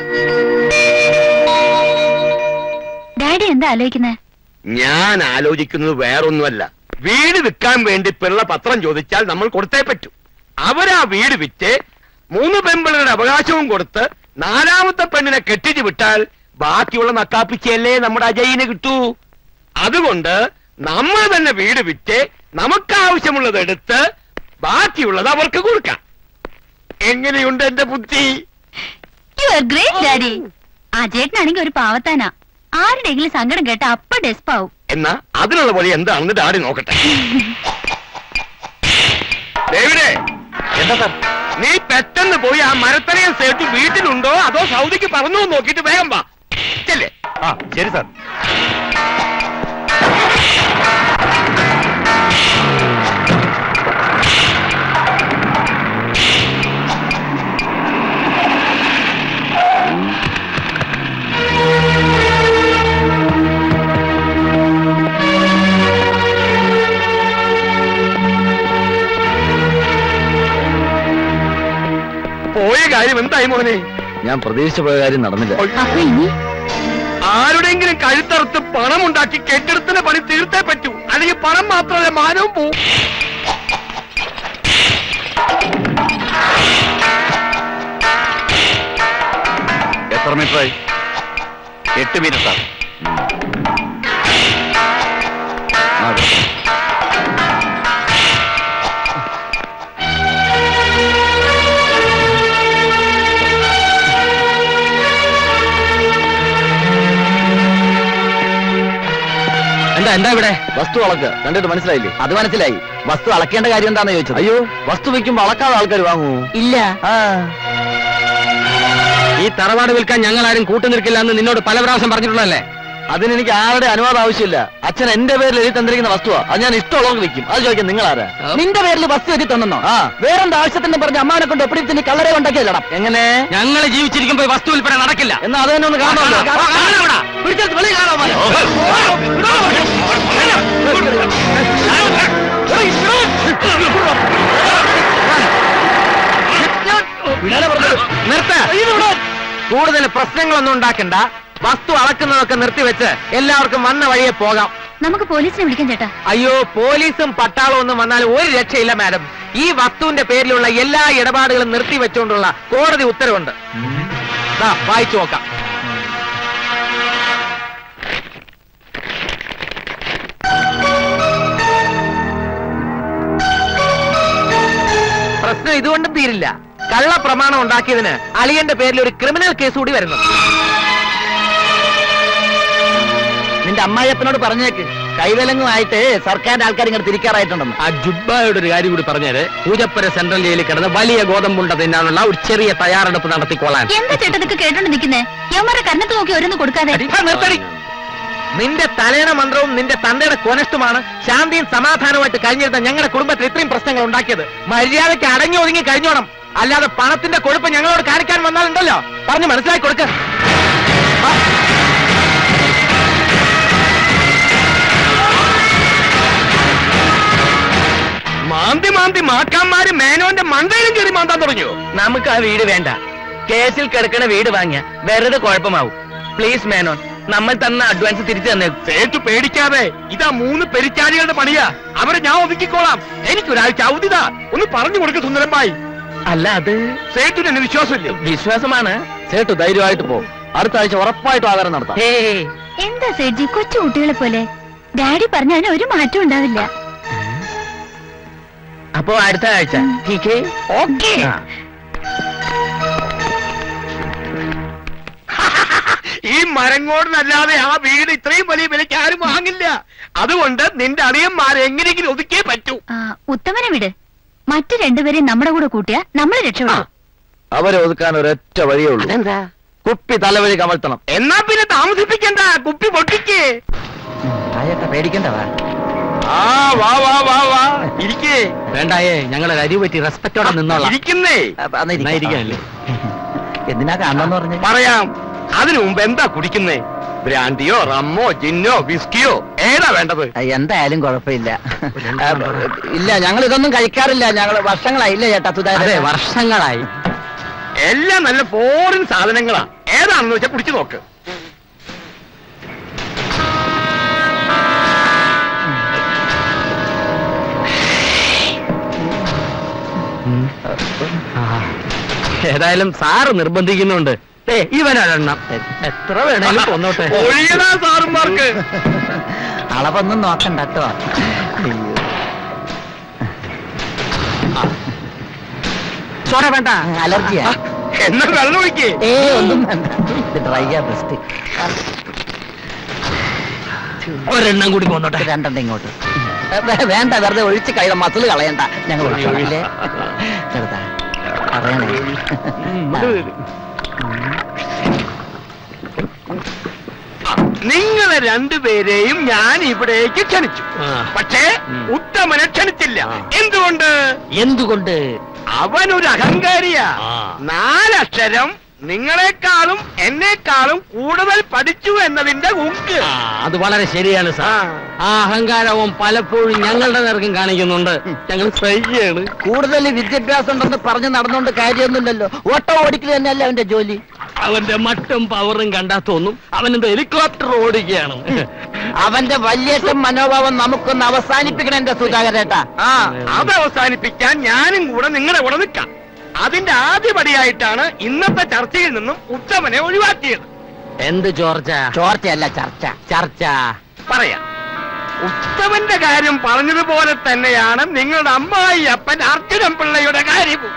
ഡാഡി എന്താ ആലോചിക്കുന്നേ ഞാൻ ആലോചിക്കുന്നത് വേറൊന്നുമല്ല വീട് വിൽക്കാൻ വേണ്ടി പിള്ള പത്രം ചോദിച്ചാൽ നമ്മൾ കൊടുത്തേ പറ്റൂ അവരാ വീട് വിറ്റ് മൂന്ന് പെൺപിള്ളയുടെ അവകാശവും കൊടുത്ത് നാലാമത്തെ പെണ്ണിനെ കെട്ടിച്ചു വിട്ടാൽ ബാക്കിയുള്ള നക്കാപ്പിച്ചയല്ലേ നമ്മുടെ അജയിന് കിട്ടൂ അതുകൊണ്ട് നമ്മൾ തന്നെ വീട് വിറ്റ് നമുക്ക് ആവശ്യമുള്ളത് എടുത്ത് ബാക്കിയുള്ളത് അവർക്ക് കൊടുക്കാം എങ്ങനെയുണ്ട് എന്റെ ബുദ്ധി യു ആർ ഗ്രേറ്റ് ഡാഡി ആ ചേട്ടനാണെങ്കിൽ ഒരു പാവത്താനാ ആരുടെയെങ്കിലും സങ്കടം കേട്ട അപ്പ ഡെസ്പാവും എന്നാ അതിനുള്ള വഴി എന്താണെന്ന് ഡാഡി നോക്കട്ടെ എന്താ സാർ നീ പെട്ടെന്ന് പോയി ആ മരത്തലയും സേട്ട് വീട്ടിലുണ്ടോ അതോ സൗദിക്ക് പറഞ്ഞു നോക്കിയിട്ട് വേഗം വാ ചെല്ലേ ആ ശരി സാർ പോയ കാര്യം എന്തായി മോനെ ഞാൻ പ്രതീക്ഷിച്ച പോയ കാര്യം നടന്നില്ല അപ്പൊ ഇനി ആരുടെങ്കിലും കഴുത്തറുത്ത് പണം ഉണ്ടാക്കി കെട്ടിടത്തിന്റെ പണി തീർത്തേ പറ്റൂ അല്ലെങ്കിൽ പണം മാത്രമല്ല മാനവും പോവും എത്ര മീറ്ററായി എട്ട് മീറ്റർ സാർ എന്താ എന്താ ഇവിടെ വസ്തു അളക്ക് കണ്ടിട്ട് മനസ്സിലായില്ലേ അത് മനസ്സിലായി വസ്തു അളക്കേണ്ട കാര്യം എന്താന്ന് ചോദിച്ചത് അയ്യോ വസ്തു വെക്കുമ്പോ അളക്കാതെ ആൾക്കാർ വാങ്ങൂ ഇല്ല ഈ തറവാട് വിൽക്കാൻ ഞങ്ങൾ ആരും കൂട്ടുനിൽക്കില്ല എന്ന് നിന്നോട് പല പ്രാവശ്യം പറഞ്ഞിട്ടുള്ളതല്ലേ അതിന് എനിക്ക് ആരുടെ അനുവാദം ആവശ്യമില്ല അച്ഛൻ എന്റെ പേരിൽ എഴുതി തന്നിരിക്കുന്ന വസ്തുവാ അത് ഞാൻ ഇഷ്ടമുള്ളവർക്ക് വിൽക്കും അത് ചോദിക്കാൻ നിങ്ങൾ ആരാ നിന്റെ പേരിൽ വസ്തു എത്തി തന്നോ ആ വേറെന്താ ആവശ്യത്തിന് പറഞ്ഞ അമ്മാനെ കൊണ്ട് എപ്പിടി നീ കള്ളരെ ഉണ്ടാക്കിയല്ലടാ എങ്ങനെ ഞങ്ങൾ ജീവിച്ചിരിക്കുമ്പോ ഈ വസ്തു വിൽപ്പന നടക്കില്ല എന്നാ അത് തന്നെ ഒന്ന് കാണാമല്ലോ പിടിച്ചെടുത്ത് വെളിയിൽ കാണാമോ നിർത്ത് കൂടുതൽ പ്രശ്നങ്ങളൊന്നും ഉണ്ടാക്കണ്ട വസ്തു അളക്കുന്നതൊക്കെ നിർത്തിവെച്ച് എല്ലാവർക്കും വന്ന വഴിയെ പോകാം നമുക്ക് പോലീസിനെ വിളിക്കാം ചേട്ടാ അയ്യോ പോലീസും പട്ടാളവും ഒന്നും വന്നാൽ ഒരു രക്ഷയില്ല മാഡം ഈ വസ്തുവിന്റെ പേരിലുള്ള എല്ലാ ഇടപാടുകളും നിർത്തിവെച്ചുകൊണ്ടുള്ള കോടതി ഉത്തരവുണ്ട് ദാ, വായിച്ചു നോക്കാം പ്രശ്നം ഇതുകൊണ്ടും തീരില്ല കള്ള പ്രമാണം ഉണ്ടാക്കിയതിന് അളിയന്റെ പേരിൽ ഒരു ക്രിമിനൽ കേസ് കൂടി വരുന്നു നിന്റെ അമ്മായിയപ്പനോട് പറഞ്ഞേക്ക് കൈവലങ്ങുമായിട്ട് സർക്കാരിന്റെ ആൾക്കാർ ഇങ്ങോട്ട് തിരിക്കാറായിട്ടുണ്ടെന്ന് ആ ജുബ്ബായുടെ ഒരു കാര്യം കൂടി പറഞ്ഞേര് പൂജപ്പുര സെൻട്രൽ ജയിലിൽ കിടന്ന് വലിയ ഗോതമ്പുണ്ട തിന്നാനുള്ള ഒരു ചെറിയ തയ്യാറെടുപ്പ് നടത്തിക്കൊള്ളാൻ എന്താ ചേട്ടാ ഇതൊക്കെ കേട്ടോണ്ട് നിൽക്കുന്നേ യവന്മാരെ കണ്ണത്ത് നോക്കി ഓരോന്ന് കൊടുക്കാതെ ആ, നിർത്തടി നിന്റെ തലേണ മന്ത്രവും നിന്റെ തന്തയുടെ കൊനഷ്ടുമാണ് ശാന്തിയും സമാധാനവുമായിട്ട് കഴിഞ്ഞിരുന്ന ഞങ്ങളുടെ കുടുംബത്തിൽ ഇത്രയും പ്രശ്നങ്ങൾ ഉണ്ടാക്കിയത് മര്യാദയ്ക്ക് അടങ്ങി ഒതുങ്ങി കഴിഞ്ഞോണം അല്ലാതെ പണത്തിന്റെ കൊഴുപ്പ് ഞങ്ങളോട് കാണിക്കാൻ വന്നാലുണ്ടല്ലോ പറഞ്ഞു മനസ്സിലാക്കി കൊടുക്ക മാന്തി മാന്തി മാക്കാന്മാര് മേനോന്റെ മണ്ടയിലും കയറി മാന്താൻ തുടങ്ങിയോ നമുക്ക് ആ വീട് വേണ്ട കേസിൽ കിടക്കണ വീട് വാങ്ങിയ വെറുതെ കുഴപ്പമാവും പ്ലീസ് മേനോൻ നമ്മൾ തന്ന അഡ്വാൻസ് തിരിച്ചു തന്നെ സേട്ടു പേടിക്കാതെ ഇതാ മൂന്ന് പെരിച്ചാരികളുടെ പണിയാ അവരെ ഞാൻ ഒതുക്കിക്കോളാം എനിക്കൊരാഴ്ച അവധിതാ ഒന്ന് പറഞ്ഞു കൊടുക്ക സുന്ദരമ്പായി അല്ല അത് സേട്ടുന് എന്നെ വിശ്വാസമില്ലേ വിശ്വാസമാണ് സേട്ടു ധൈര്യമായിട്ട് പോകും അടുത്ത ആഴ്ച ഉറപ്പായിട്ടും ആധാരം നടത്താം ഹേ എന്താ സേഠ്ജി കൊച്ചു കുട്ടികളെ പോലെ ഡാഡി പറഞ്ഞ അതിന് ഒരു മാറ്റം ഉണ്ടാവില്ല അപ്പോ അടുത്ത ആഴ്ച ടീക്കേ ഓക്കെ ഈ മരങ്ങോടിനല്ലാതെ ആ വീട് ഇത്രയും വലിയ വിലയ്ക്ക് ആരും വാങ്ങില്ല അതുകൊണ്ട് നിന്റെ അളിയന്മാരെ എങ്ങനെയെങ്കിലും ഒതുക്കിയേ പറ്റൂ ആ, ഉത്തമനെ വിട് മറ്റു രണ്ടുപേരെയും നമ്മുടെ കൂടെ കൂട്ടിയാ നമ്മൾ രക്ഷപ്പെടും അവരെ ഒതുക്കാൻ ഒരൊറ്റ വഴിയേ ഉള്ളൂ കുപ്പി തലവഴി കമഴ്ത്തണം എന്നാ പിന്നെ താമസിപ്പിക്കണ്ട കുപ്പി പൊട്ടിക്കേ ആയേട്ടാ പേടിക്കണ്ട വാ ആ വാ വാ വാ വാ ഇരിക്കേ വേണ്ടായേ ഞങ്ങളെ അരി പറ്റി റെസ്പെക്റ്റോടെ നിന്നോളാം ഇരിക്കുന്നേ അപ്പൊ അന്ന് എന്നാ ഇരിക്കാം. ഇരിക്കാനല്ലേ എന്തിനാ കാണണമെന്ന് പറഞ്ഞു പറയാം അതിനു മുമ്പ് എന്താ കുടിക്കുന്നേ ബ്രാൻഡിയോ റമ്മോ ജിന്നോ വിസ്കിയോ ഏതാ വേണ്ടത് എന്തായാലും കുഴപ്പമില്ല ആ, ഇല്ല ഞങ്ങൾ ഇതൊന്നും കഴിക്കാറില്ല ഞങ്ങൾ വർഷങ്ങളായി ഇല്ല ചേട്ടാ അതെ സുധാകരൻ വർഷങ്ങളായി എല്ലാം നല്ല ഫോറിൻ സാധനങ്ങളാ ഏതാണെന്ന് വെച്ചാ കുടിച്ചു നോക്ക് ഏതായാലും സാറ് നിർബന്ധിക്കുന്നുണ്ട് ഏ ഇവനൊരെണ്ണം എത്ര വേണേലും കൊന്നോട്ടെ ഒഴിയടാ സാറുമാർക്ക് അളവൊന്നും നോക്കണ്ട കേട്ടോ ചോര വേണ്ട അലർജിയാ എന്നാ വെള്ളം ഒഴിക്കേ ഏ ഒന്നും വേണ്ട ഇത് ഡ്രൈയാ ബെസ്റ്റ് ഒരെണ്ണം കൂടി കൊന്നോട്ടെ രണ്ടെണ്ണം ഇങ്ങോട്ട് വേ- വേണ്ട വെറുതെ ഒഴിച്ച് കഴിയുടെ മസിൽ കളയണ്ട ഞങ്ങൾ ഒഴിച്ചോളാം. ചെറുതാ പറയണേ നിങ്ങളെ രണ്ടുപേരെയും ഞാൻ ഇവിടേക്ക് ക്ഷണിച്ചു പക്ഷേ ഉത്തമനെ ക്ഷണിച്ചില്ല എന്തുകൊണ്ട് എന്തുകൊണ്ട് അവനൊരു അഹങ്കാരിയാ നാലക്ഷരം നിങ്ങളെക്കാളും എന്നെക്കാളും കൂടുതൽ പഠിച്ചു എന്നതിന്റെ ഉക്ക് അത് വളരെ ശരിയാണ് സാർ ആ അഹങ്കാരവും പലപ്പോഴും ഞങ്ങളുടെ നേർക്കും കാണിക്കുന്നുണ്ട് ഞങ്ങൾ സഹിക്കുകയാണ് കൂടുതൽ വിദ്യാഭ്യാസം ഉണ്ടെന്ന് പറഞ്ഞു നടന്നുകൊണ്ട് കാര്യമൊന്നുമില്ലല്ലോ ഓട്ടോ ഓടിക്കൽ തന്നെയല്ലേ അവന്റെ ജോലി അവന്റെ മട്ടും പവറും കണ്ടാ തോന്നും അവനെന്തോ ഹെലികോപ്റ്റർ ഓടുകയാണ് അവന്റെ വലിയേറ്റം മനോഭാവം നമുക്കൊന്ന് അവസാനിപ്പിക്കണം എന്റെ സുധാകരേട്ടാ ആ അത് അവസാനിപ്പിക്കാൻ ഞാനും കൂടെ നിങ്ങളുടെ കൂടെ നിൽക്കാം അതിന്റെ ആദ്യപടിയായിട്ടാണ് ഇന്നത്തെ ചർച്ചയിൽ നിന്നും ഉത്തമനെ ഒഴിവാക്കിയത് എന്ത് ചോർച്ച ചോർച്ചയല്ല ചർച്ച ചർച്ച പറയാം ഉത്തമന്റെ കാര്യം പറഞ്ഞതുപോലെ തന്നെയാണ് നിങ്ങളുടെ അമ്മായി അപ്പൻ അർജുനൻ പിള്ളയുടെ കാര്യവും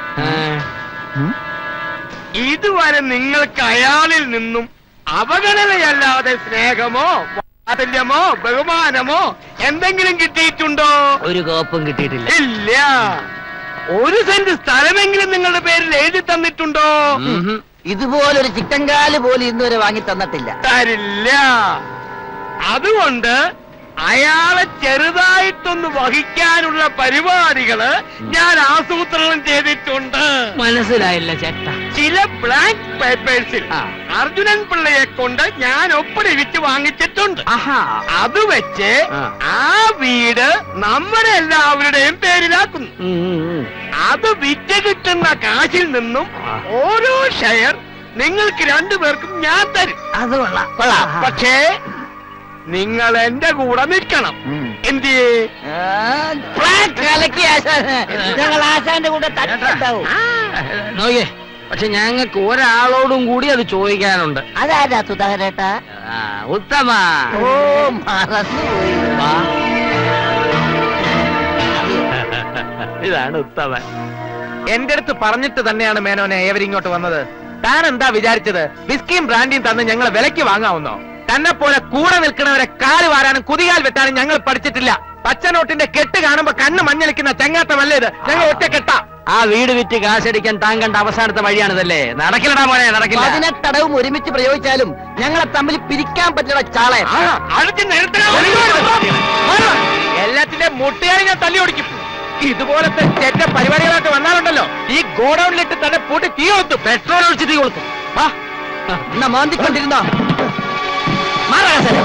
ഇതുവരെ നിങ്ങൾക്ക് അയാളിൽ നിന്നും അവഗണനയല്ലാതെ സ്നേഹമോ വാത്സല്യമോ ബഹുമാനമോ എന്തെങ്കിലും കിട്ടിയിട്ടുണ്ടോ ഒരു കോപ്പും കിട്ടിയിട്ടില്ല ഇല്ല ഒരു സെന്റ് സ്ഥലമെങ്കിലും നിങ്ങളുടെ പേരിൽ എഴുതി തന്നിട്ടുണ്ടോ ഇതുപോലൊരു ചിക്കൻ കാല് പോലും ഇന്നുവരെ വാങ്ങി തന്നിട്ടില്ല തരില്ല അതുകൊണ്ട് അയാളെ ചെറുതായിട്ടൊന്ന് വഹിക്കാനുള്ള പരിപാടികള് ഞാൻ ആസൂത്രണം ചെയ്തിട്ടുണ്ട് മനസ്സിലായില്ല ചേട്ട ചില ബ്ലാങ്ക് പേപ്പേഴ്സിൽ അർജുനൻ പിള്ളയെ കൊണ്ട് ഞാൻ ഒപ്പിടിവിച്ച് വാങ്ങിച്ചിട്ടുണ്ട് അത് വെച്ച് ആ വീട് നമ്മുടെ എല്ലാവരുടെയും പേരിലാക്കുന്നു അത് വിറ്റ് കിട്ടുന്ന കാശിൽ നിന്നും ഓരോ ഷെയർ നിങ്ങൾക്ക് രണ്ടുപേർക്കും ഞാൻ തരും അത് കൊള്ളാം കൊള്ളാം പക്ഷേ നിങ്ങൾ എന്റെ കൂടെ നിൽക്കണം എന്തിയേ കലക്കി ആശാന് ഞങ്ങൾ ആശാന്റെ കൂടെ തട്ടുണ്ടാവും നോക്കിയേ പക്ഷെ ഞങ്ങൾക്ക് ഒരാളോടും കൂടി അത് ചോദിക്കാനുണ്ട് അതാരാ സുധാകരേട്ടാ ആ, ഉത്തമ ഓ മറന്നുപോയി വാ. ഇതാണ് ഉത്തമൻ എന്റെ അടുത്ത് പറഞ്ഞിട്ട് തന്നെയാണ് മേനോനെ ഏവരിങ്ങോട്ട് വന്നത് താൻ എന്താ വിചാരിച്ചത് ബിസ്കിയും ബ്രാൻഡിയും തന്ന് ഞങ്ങളെ വിലയ്ക്ക് വാങ്ങാവുന്നോ തന്നെ പോലെ കൂടെ നിൽക്കുന്നവരെ കാല് വാരാനും കുതികാൽ വെട്ടാനും ഞങ്ങൾ പഠിച്ചിട്ടില്ല പച്ചനോട്ടിന്റെ കെട്ട് കാണുമ്പോ കണ്ണ് മഞ്ഞളിക്കുന്ന ചങ്ങാത്തമല്ലേ ഇത് ഞങ്ങൾ ഒറ്റ കെട്ടാ ആ വീട് വിറ്റ് കാശടിക്കാൻ താൻ കണ്ട അവസാനത്തെ വഴിയാണിതല്ലേ നടക്കില്ലടാ മോനെ നടക്കില്ല പതിനെട്ടടവും ഒരുമിച്ച് പ്രയോഗിച്ചാലും ഞങ്ങളെ തമ്മിൽ പിരിക്കാൻ പറ്റുന്ന ചാളെ എല്ലാത്തിന്റെ മുട്ടുകാരി ഞാൻ തല്ലി ഓടിക്കും ഇതുപോലത്തെ ചെറ്റ പരിപാടികളൊക്കെ വന്നാലുണ്ടല്ലോ ഈ ഗോഡൌണിലിട്ട് തന്നെ പൂട്ടി തീ കൊളുത്തു പെട്രോൾ ഒഴിച്ച് തീ കൊളുത്തും വാ എന്നാ മോന്തിക്കൊണ്ടിരുന്നോ മാറാകാശാലേ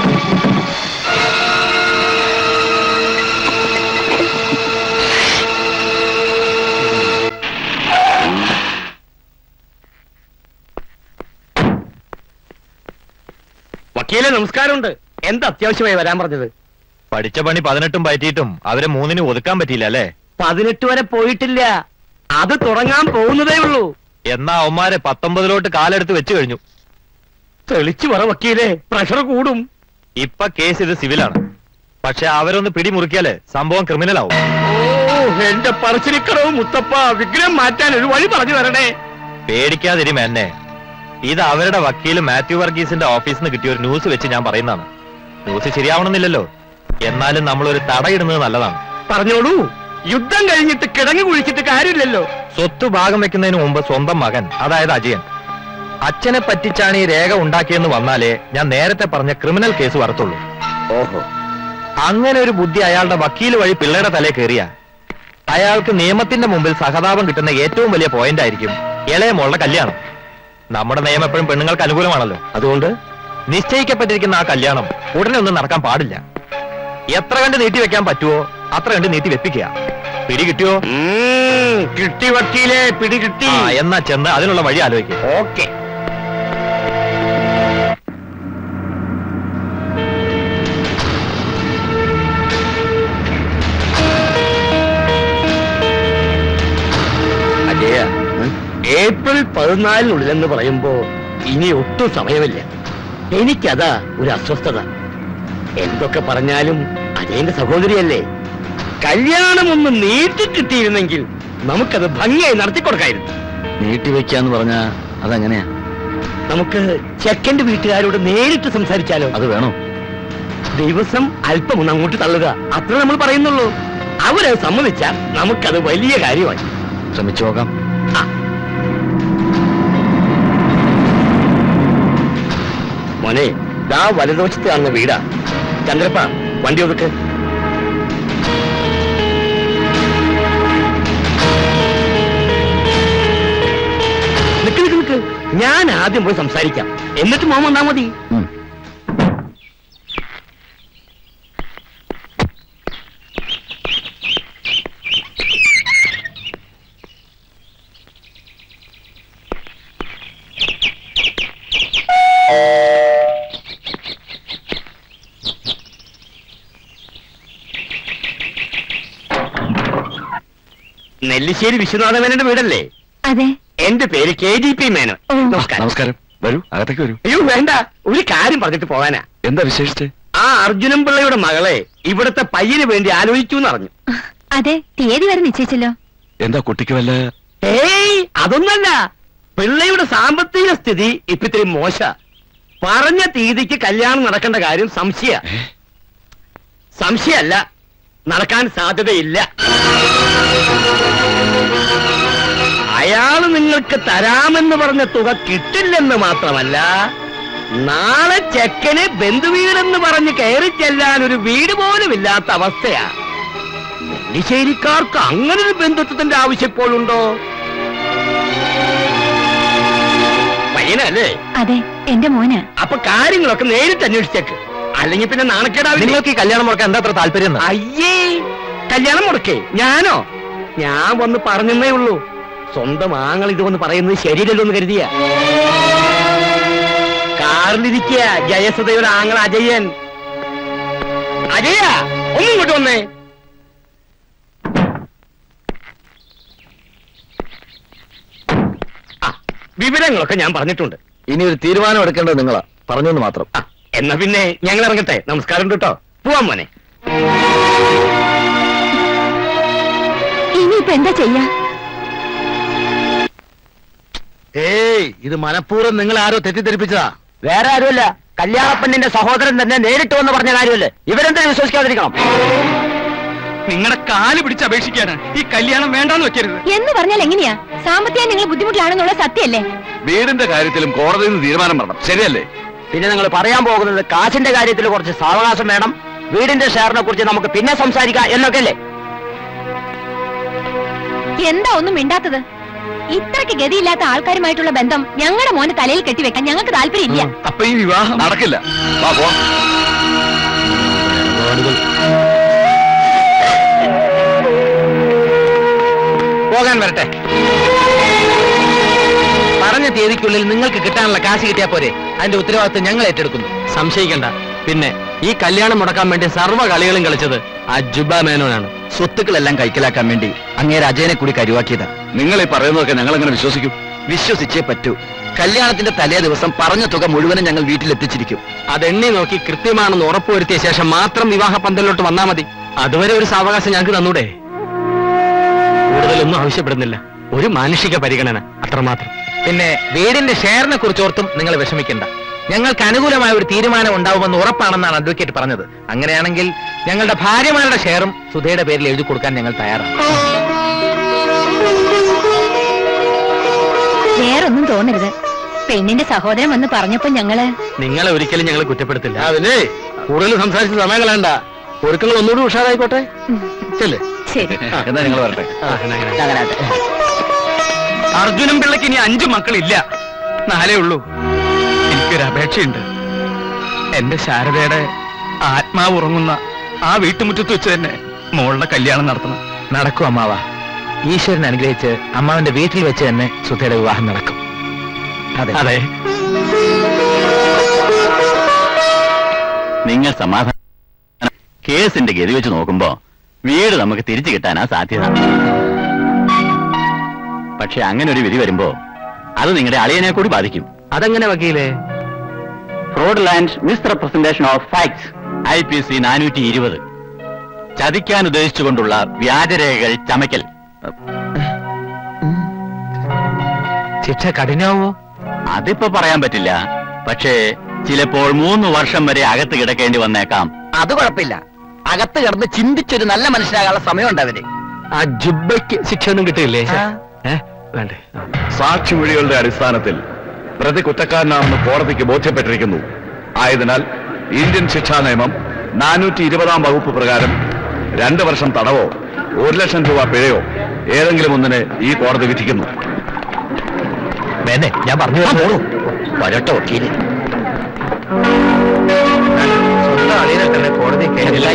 വക്കീലെ നമസ്കാരമുണ്ട് എന്താ അത്യാവശ്യമായി വരാൻ പറഞ്ഞത് പഠിച്ച പണി പതിനെട്ടും പറ്റിയിട്ടും അവരെ മൂന്നിന് ഒതുക്കാൻ പറ്റിയില്ല അല്ലേ പതിനെട്ട് വരെ പോയിട്ടില്ല അത് തുടങ്ങാൻ പോകുന്നതേ ഉള്ളൂ എന്നാ അവന്മാരെ പത്തൊമ്പതിലോട്ട് കാലെടുത്ത് വെച്ചു കഴിഞ്ഞു തെളിച്ചു പറ വക്കീലെ പ്രഷർ കൂടും ഇപ്പൊ കേസ് ഇത് സിവിലാണ് പക്ഷെ അവരൊന്ന് പിടിമുറുക്കിയാല് സംഭവം ക്രിമിനൽ ആവും ഓ എന്റെ പറച്ചിരിക്കറവും മുത്തപ്പ വിഗ്രഹം മാറ്റാൻ ഒരു വഴി പറഞ്ഞു തരണേ പേടിക്കാതിരും എന്നെ ഇത് അവരുടെ വക്കീല് മാത്യു വർഗീസിന്റെ ഓഫീസിൽ നിന്ന് കിട്ടിയ ഒരു ന്യൂസ് വെച്ച് ഞാൻ പറയുന്നതാണ് ന്യൂസ് ശരിയാവണമെന്നില്ലല്ലോ എന്നാലും നമ്മൾ ഒരു തടയിടുന്നത് നല്ലതാണ് പറഞ്ഞോളൂ യുദ്ധം കഴിഞ്ഞിട്ട് കിടങ്ങ് കുഴിച്ചിട്ട് കാര്യമില്ലല്ലോ സ്വത്ത് ഭാഗം വെക്കുന്നതിന് മുമ്പ് സ്വന്തം മകൻ അതായത് അജയൻ അച്ഛനെ പറ്റിച്ചാണ് ഈ രേഖ ഉണ്ടാക്കിയെന്ന് വന്നാലേ ഞാൻ നേരത്തെ പറഞ്ഞ ക്രിമിനൽ കേസ് വരത്തുള്ളൂ ഓഹോ അങ്ങനെ ഒരു ബുദ്ധി അയാളുടെ വക്കീല് വഴി പിള്ളയുടെ തലേ കയറിയ അയാൾക്ക് നിയമത്തിന്റെ മുമ്പിൽ സഹതാപം കിട്ടുന്ന ഏറ്റവും വലിയ പോയിന്റ് ആയിരിക്കും ഇളയ മോളുടെ കല്യാണം നമ്മുടെ നിയമം എപ്പോഴും പെണ്ണുങ്ങൾക്ക് അനുകൂലമാണല്ലോ അതുകൊണ്ട് നിശ്ചയിക്കപ്പെട്ടിരിക്കുന്ന ആ കല്യാണം ഉടനെ ഒന്നും നടക്കാൻ പാടില്ല എത്ര കണ്ട് നീട്ടി വെക്കാൻ പറ്റുമോ അത്ര കണ്ട് നീട്ടി വെപ്പിക്കുക പിടി കിട്ടിയോ കിട്ടി വക്കീലെ പിടി കിട്ടി ആ, എന്നാ ചെന്ന് അതിനുള്ള വഴി ആലോചിക്കുക ഓക്കെ അജയ ഏപ്രിൽ പതിനാലിനുള്ളിലെന്ന് പറയുമ്പോ ഇനി ഒട്ടും സമയമില്ല എനിക്കതാ ഒരു അസ്വസ്ഥത എന്തൊക്കെ പറഞ്ഞാലും അജയന്റെ സഹോദരിയല്ലേ കല്യാണം ഒന്ന് നീട്ടി കിട്ടിയിരുന്നെങ്കിൽ നമുക്കത് ഭംഗിയായി നടത്തിക്കൊടുക്കായിരുന്നു നീട്ടിവെക്കാന്ന് പറഞ്ഞാ അതെങ്ങനെയാ നമുക്ക് ചെക്കന്റെ വീട്ടുകാരോട് നേരിട്ട് സംസാരിച്ചാലോ അത് വേണോ ദിവസം അല്പം ഒന്ന് അങ്ങോട്ട് തള്ളുക അത്ര നമ്മൾ പറയുന്നുള്ളൂ അവരത് സമ്മതിച്ചാൽ നമുക്കത് വലിയ കാര്യമായി ശ്രമിച്ചു നോക്കാം മോനെ ദാ വലതുവശത്ത് കാണുന്ന വീടാ ചന്ദ്രപ്പ വണ്ടി ഒതുക്ക് നിക്ക് നിക്ക് നിക്ക് ഞാൻ ആദ്യം പോയി സംസാരിക്കാം എന്നിട്ട് മോൻ വന്നാ മതി നെല്ലിശ്ശേരി വിശ്വനാഥമേനന്റെ വീടല്ലേ അതെ എന്റെ പേര് കെ ജി പി മേനോൻ നമസ്കാരം നമസ്കാരം വരൂ അകത്തേക്ക് വരൂ അയ്യോ വേണ്ട ഒരു കാര്യം പറഞ്ഞിട്ട് പോകാനാ എന്താ വിശേഷിച്ച് ആ അർജുനൻ പിള്ളയുടെ മകളെ ഇവിടുത്തെ പയ്യന് വേണ്ടി ആലോചിച്ചു എന്നറിഞ്ഞു അതെ തീയതി വരെ നിശ്ചയിച്ചല്ലോ എന്താ കുട്ടിക്ക് വല്ല ഏയ് അതൊന്നല്ല പിള്ളയുടെ സാമ്പത്തിക സ്ഥിതി ഇപ്പൊ ഇത്തിരി മോശ പറഞ്ഞ തീയതിക്ക് കല്യാണം നടക്കേണ്ട കാര്യം സംശയ സംശയമല്ല നടക്കാൻ സാധ്യതയില്ല അയാള് നിങ്ങൾക്ക് തരാമെന്ന് പറഞ്ഞ തുക കിട്ടില്ലെന്ന് മാത്രമല്ല നാളെ ചെക്കന് ബന്ധുവീടെന്ന് പറഞ്ഞ് കയറി ചെല്ലാൻ ഒരു വീട് പോലും ഇല്ലാത്ത അവസ്ഥയാ നെല്ലിശ്ശേരിക്കാർക്ക് അങ്ങനെ ഒരു ബന്ധുത്വത്തിന്റെ ആവശ്യം ഇപ്പോഴുണ്ടോ പയ്യനല്ലേ അതെ എന്റെ മോന് അപ്പൊ കാര്യങ്ങളൊക്കെ നേരിട്ട് അന്വേഷിച്ചേക്ക് അല്ലെങ്കിൽ പിന്നെ നാണക്കേടാവില്ല നിങ്ങൾക്ക് ഈ കല്യാണം മുടക്കാൻ എന്താ അത്ര താല്പര്യം എന്ന്? അയ്യേ കല്യാണം മുടക്കേ ഞാനോ ഞാൻ വന്ന് പറഞ്ഞെന്നേ ഉള്ളൂ സ്വന്തം ആങ്ങൾ ഇത് വന്ന് പറയുന്നത് ശരിയല്ലല്ലോ എന്ന് കരുതിയ കാറിലിരിക്കുക ജയസുധയുടെ ആങ്ങൾ അജയൻ അജയ ഒന്നും ഇങ്ങോട്ട് വന്നേ ആ, വിവരങ്ങളൊക്കെ ഞാൻ പറഞ്ഞിട്ടുണ്ട് ഇനി ഒരു തീരുമാനം എടുക്കേണ്ടത് നിങ്ങളാ പറഞ്ഞെന്ന് മാത്രം ആ, എന്നാ പിന്നെ ഞങ്ങൾ ഇറങ്ങട്ടെ നമസ്കാരം കേട്ടോ പോവാൻ മോനെ ഇനിയിപ്പൊ എന്താ ചെയ്യാ ഏയ് ഇത് മനഃപൂർവ്വം നിങ്ങൾ ആരോ തെറ്റിദ്ധരിപ്പിച്ചതാ വേറെ ആരുമല്ല കല്യാണപ്പെണ്ണിന്റെ സഹോദരൻ തന്നെ നേരിട്ട് വന്ന് പറഞ്ഞ കാര്യമല്ലേ ഇവരെന്തിനു വിശ്വസിക്കാതിരിക്കണം നിങ്ങളുടെ കാല് പിടിച്ച് അപേക്ഷിക്കാണ് ഈ കല്യാണം വേണ്ടാന്ന് വെക്കരുത് എന്ന് പറഞ്ഞാൽ എങ്ങനെയാ സാമ്പത്തികം നിങ്ങൾ ബുദ്ധിമുട്ടിലാണെന്നുള്ള സത്യല്ലേ വീടിന്റെ കാര്യത്തിലും കോടതിയിൽ നിന്ന് തീരുമാനം വരണം ശരിയല്ലേ പിന്നെ നിങ്ങൾ പറയാൻ പോകുന്നത് കാശിന്റെ കാര്യത്തിൽ കുറച്ച് സാവകാശം വേണം വീടിന്റെ ഷെയറിനെ കുറിച്ച് നമുക്ക് പിന്നെ സംസാരിക്കാം എന്നൊക്കെ അല്ലേ എന്താ ഒന്നും മിണ്ടാത്തത് ഇത്രയ്ക്ക് ഗതിയില്ലാത്ത ആൾക്കാരുമായിട്ടുള്ള ബന്ധം ഞങ്ങളുടെ മോനെ തലയിൽ കെട്ടിവെക്കാൻ ഞങ്ങൾക്ക് താല്പര്യമില്ല അപ്പൊ ഈ വിവാഹം നടക്കില്ല വാ പോ പോകാൻ വരട്ടെ പറഞ്ഞ തീയതിക്കുള്ളിൽ നിങ്ങൾക്ക് കിട്ടാനുള്ള കാശ് കിട്ടിയാ പോരെ അതിന്റെ ഉത്തരവാദിത്വം ഞങ്ങൾ ഏറ്റെടുക്കുന്നു സംശയിക്കണ്ട പിന്നെ ഈ കല്യാണം മുടക്കാൻ വേണ്ടി സർവ്വ കളികളും കളിച്ചത് ആ ജുബ മേനോനാണ് സ്വത്തുക്കളെല്ലാം കൈക്കലാക്കാൻ വേണ്ടി അങ്ങേര് അജയനെ കൂടി കരുവാക്കിയതാ നിങ്ങൾ ഈ പറയുന്നതൊക്കെ ഞങ്ങൾ എങ്ങനെ വിശ്വസിക്കും വിശ്വസിച്ചേ പറ്റൂ കല്യാണത്തിന്റെ തലേ ദിവസം പറഞ്ഞ തുക മുഴുവനും ഞങ്ങൾ വീട്ടിലെത്തിച്ചിരിക്കും അതെണ്ണി നോക്കി കൃത്യമാണെന്ന് ഉറപ്പുവരുത്തിയ ശേഷം മാത്രം വിവാഹ പന്തലിലോട്ട് വന്നാ മതി അതുവരെ ഒരു സാവകാശം ഞങ്ങൾക്ക് തന്നൂടെ കൂടുതലൊന്നും ആവശ്യപ്പെടുന്നില്ല ഒരു മാനുഷിക പരിഗണന അത്രമാത്രം പിന്നെ വീടിന്റെ ഷെയറിനെ കുറിച്ച് ഓർത്തും നിങ്ങൾ വിഷമിക്കണ്ട ഞങ്ങൾക്ക് അനുകൂലമായ ഒരു തീരുമാനം ഉണ്ടാവുമെന്ന് ഉറപ്പാണെന്നാണ് അഡ്വക്കേറ്റ് പറഞ്ഞത് അങ്ങനെയാണെങ്കിൽ ഞങ്ങളുടെ ഭാര്യമാരുടെ ഷെയറും സുധയുടെ പേരിൽ എഴുതി കൊടുക്കാൻ ഞങ്ങൾ തയ്യാറാണ് വേറൊന്നും തോന്നരുത് പെണ്ണിന്റെ സഹോദരൻ വന്ന് പറഞ്ഞപ്പോ ഞങ്ങള് നിങ്ങളെ ഒരിക്കലും ഞങ്ങൾ കുറ്റപ്പെടുത്തില്ല അതിനെ കൂടുതൽ സംസാരിച്ച് സമയം കളയണ്ട ഒരുക്കങ്ങൾ ഒന്നുകൂടി ഉഷാറായിക്കോട്ടെ ചെല്ലേ ശരി എന്നാ നിങ്ങൾ വരട്ടെ അർജുനൻ പിള്ളയ്ക്ക് ഇനി അഞ്ചു മക്കളില്ല നാലേ ഉള്ളൂ എനിക്കൊരു അപേക്ഷയുണ്ട് എന്റെ ശാരദയുടെ ആത്മാവ് ഉറങ്ങുന്ന ആ വീട്ടുമുറ്റത്ത് വെച്ച് തന്നെ മോളുടെ കല്യാണം നടത്തണം നടക്കും അമ്മാവ ഈശ്വരൻ അനുഗ്രഹിച്ച് അമ്മാവന്റെ വീട്ടിൽ വെച്ച് തന്നെ സുധയുടെ വിവാഹം നടക്കും അതെ അതെ നിങ്ങൾ സമാധാനം കേസിന്റെ ഗതി വെച്ച് നോക്കുമ്പോ വീട് നമുക്ക് തിരിച്ചു കിട്ടാനാ സാധ്യത പക്ഷെ അങ്ങനെ ഒരു വിധി വരുമ്പോ അത് നിങ്ങളുടെ അളിയനെ കൂടി ബാധിക്കും അതെങ്ങനെ വക്കീലേ fraud and misrepresentation of facts I P C നാനൂറ്റി ഇരുപത് ചതിക്കാൻ ഉദ്ദേശിച്ചുകൊണ്ടുള്ള വ്യാജരേഖകൾ ചമയ്ക്കൽ ശിക്ഷ കഠിനാവോ അതിപ്പോ പറയാൻ പറ്റില്ല പക്ഷേ ചിലപ്പോൾ മൂന്ന് വർഷം വരെ അകത്ത് കിടക്കേണ്ടി വന്നേക്കാം അത് കുഴപ്പമില്ല അകത്ത് കിടന്ന് ചിന്തിച്ചൊരു നല്ല മനുഷ്യനാകാനുള്ള സമയമുണ്ട് അവന് ആ ജുബയ്ക്ക് ശിക്ഷ ഒന്നും കിട്ടിയില്ലേ ഏ വേണ്ടേ സാക്ഷിമൊഴികളുടെ അടിസ്ഥാനത്തിൽ പ്രതി കുറ്റക്കാരനാണെന്ന് കോടതിക്ക് ബോധ്യപ്പെട്ടിരിക്കുന്നു ആയതിനാൽ ഇന്ത്യൻ ശിക്ഷാ നിയമം നാനൂറ്റി ഇരുപതാം വകുപ്പ് പ്രകാരം രണ്ട് വർഷം തടവോ ഒരു ലക്ഷം രൂപ പിഴയോ ഏതെങ്കിലും ഒന്നിന് ഈ കോടതി വിധിക്കുന്നു വേനെ ഞാൻ പറഞ്ഞു വരട്ടോ വക്കീല് സ്വന്തം അളിയനെ തന്നെ കോടതി കയറില്ല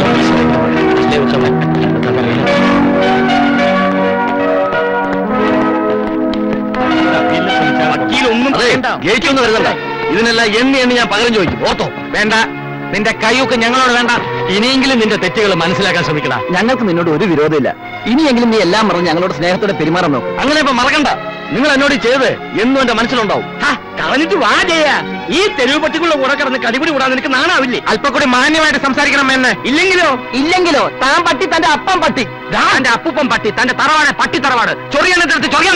വക്കീലൊന്നും ജയിച്ചൊന്നും വരുന്നുണ്ട് ഇതിനെല്ലാം എണ്ണി എണ്ണി ഞാൻ പകരം ചോദിക്കും ഓർത്തോ വേണ്ട നിന്റെ കൈയൊക്കെ ഞങ്ങളോട് വേണ്ട ഇനിയെങ്കിലും നിന്റെ തെറ്റുകൾ മനസ്സിലാക്കാൻ ശ്രമിക്കടാ ഞങ്ങൾക്ക് നിന്നോട് ഒരു വിരോധമില്ല ഇനിയെങ്കിലും നീ എല്ലാം പറഞ്ഞ് ഞങ്ങളോട് സ്നേഹത്തോടെ പെരുമാറാൻ നോക്കും അങ്ങനെ ഇപ്പൊ മറക്കണ്ട നിങ്ങൾ എന്നോട് ഈ ചെയ്ത് എന്നും എന്റെ മനസ്സിലുണ്ടാവും കളഞ്ഞിട്ട് വാ ചെയ്യാ ഈ തെരുവ് പട്ടിക്കുള്ള കൂടെ കിടന്ന് കടിപിടി കൂടാൻ നിനക്ക് നാണാവില്ലേ അല്പം കൂടി മാന്യമായിട്ട് സംസാരിക്കണം എന്ന് ഇല്ലെങ്കിലോ ഇല്ലെങ്കിലോ താൻ പട്ടി തന്റെ അപ്പം പട്ടി തന്റെ അപ്പൂപ്പൻ പട്ടി തന്റെ തറവാട് പട്ടി തറവാട് ചൊറിയാനെടുത്ത് ചൊറിയാൻ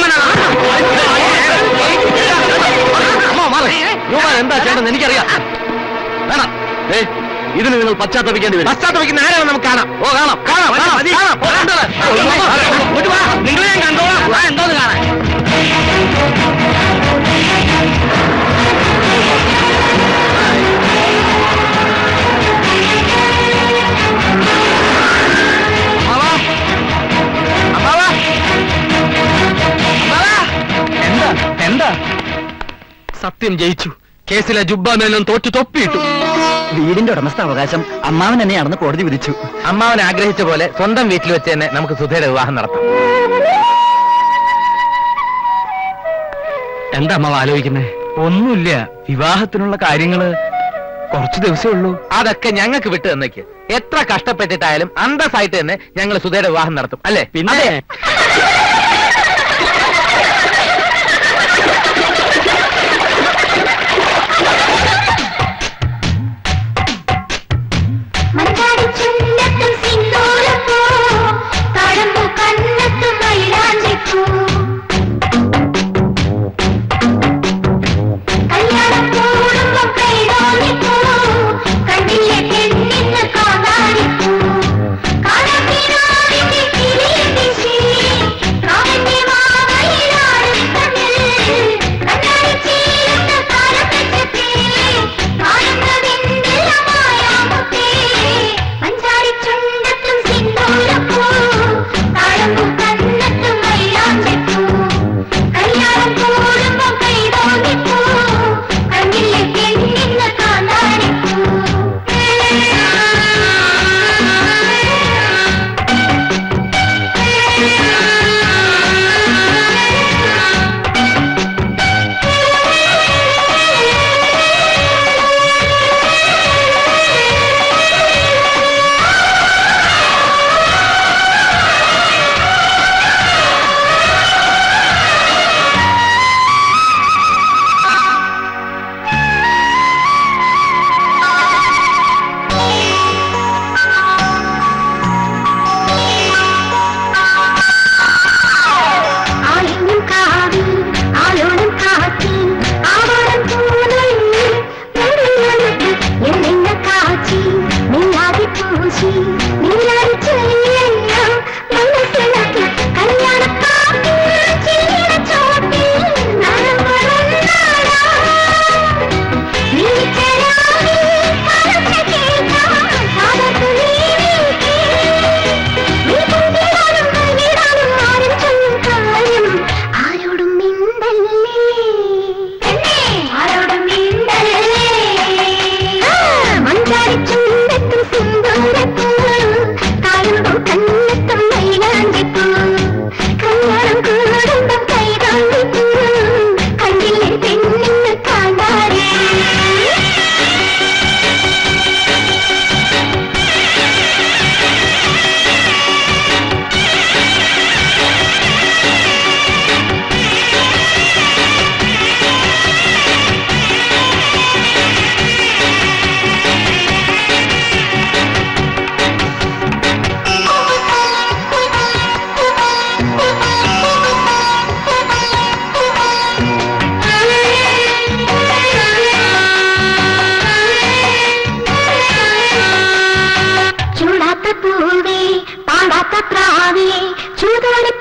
എന്താ ചെയ്യണമെന്ന് എനിക്കറിയാം വേണം ദേ, ഇതിന് നിങ്ങൾ പശ്ചാത്തപിക്കേണ്ടി വരും പശ്ചാത്തപിക്കുന്ന ആരാണ് നമുക്ക് കാണാം ഓ കാണാം കാണാം കാണാം കാണാം ഓ, കണ്ടോളാം. ഇങ്ങോട്ട് വാ. നിങ്ങളെ ഞാൻ കണ്ടോളാം വാ, എന്തോന്ന് കാണാൻ എന്താ എന്താ സത്യം ജയിച്ചു കേസിലെ ജുബ്ബ മേനോൻ തോറ്റു തൊപ്പിയിട്ടു വീടിന്റെ ഉടമസ്ഥ അവകാശം അമ്മാവൻ തന്നെയാണെന്ന് കോടതി വിധിച്ചു അമ്മാവൻ ആഗ്രഹിച്ച പോലെ സ്വന്തം വീട്ടിൽ വെച്ച് തന്നെ നമുക്ക് സുധയുടെ വിവാഹം നടത്താം എന്താ അമ്മ ആലോചിക്കുന്നേ ഒന്നുമില്ല വിവാഹത്തിനുള്ള കാര്യങ്ങള് കുറച്ച് ദിവസമേ ഉള്ളൂ അതൊക്കെ ഞങ്ങൾക്ക് വിട്ടു തന്നേക്ക് എത്ര കഷ്ടപ്പെട്ടിട്ടായാലും അന്തസ്സായിട്ട് തന്നെ ഞങ്ങൾ സുധയുടെ വിവാഹം നടത്തും അല്ലേ പിന്നെ മഞ്ചാടിച്ചുണ്ടത്തും സിന്ദൂരപ്പൂ, താഴമ്പൂ കണ്ണത്തും മൈലാഞ്ചിപ്പൂ. കല്യാണം കൂടുമ്പം കൈതോന്നിപ്പൂ, കണ്ടില്ലേ പെണ്ണിന്ന് കാന്താരിപ്പൂ. കാലക്കിനാവിന്റെ കിളിയും വീശി,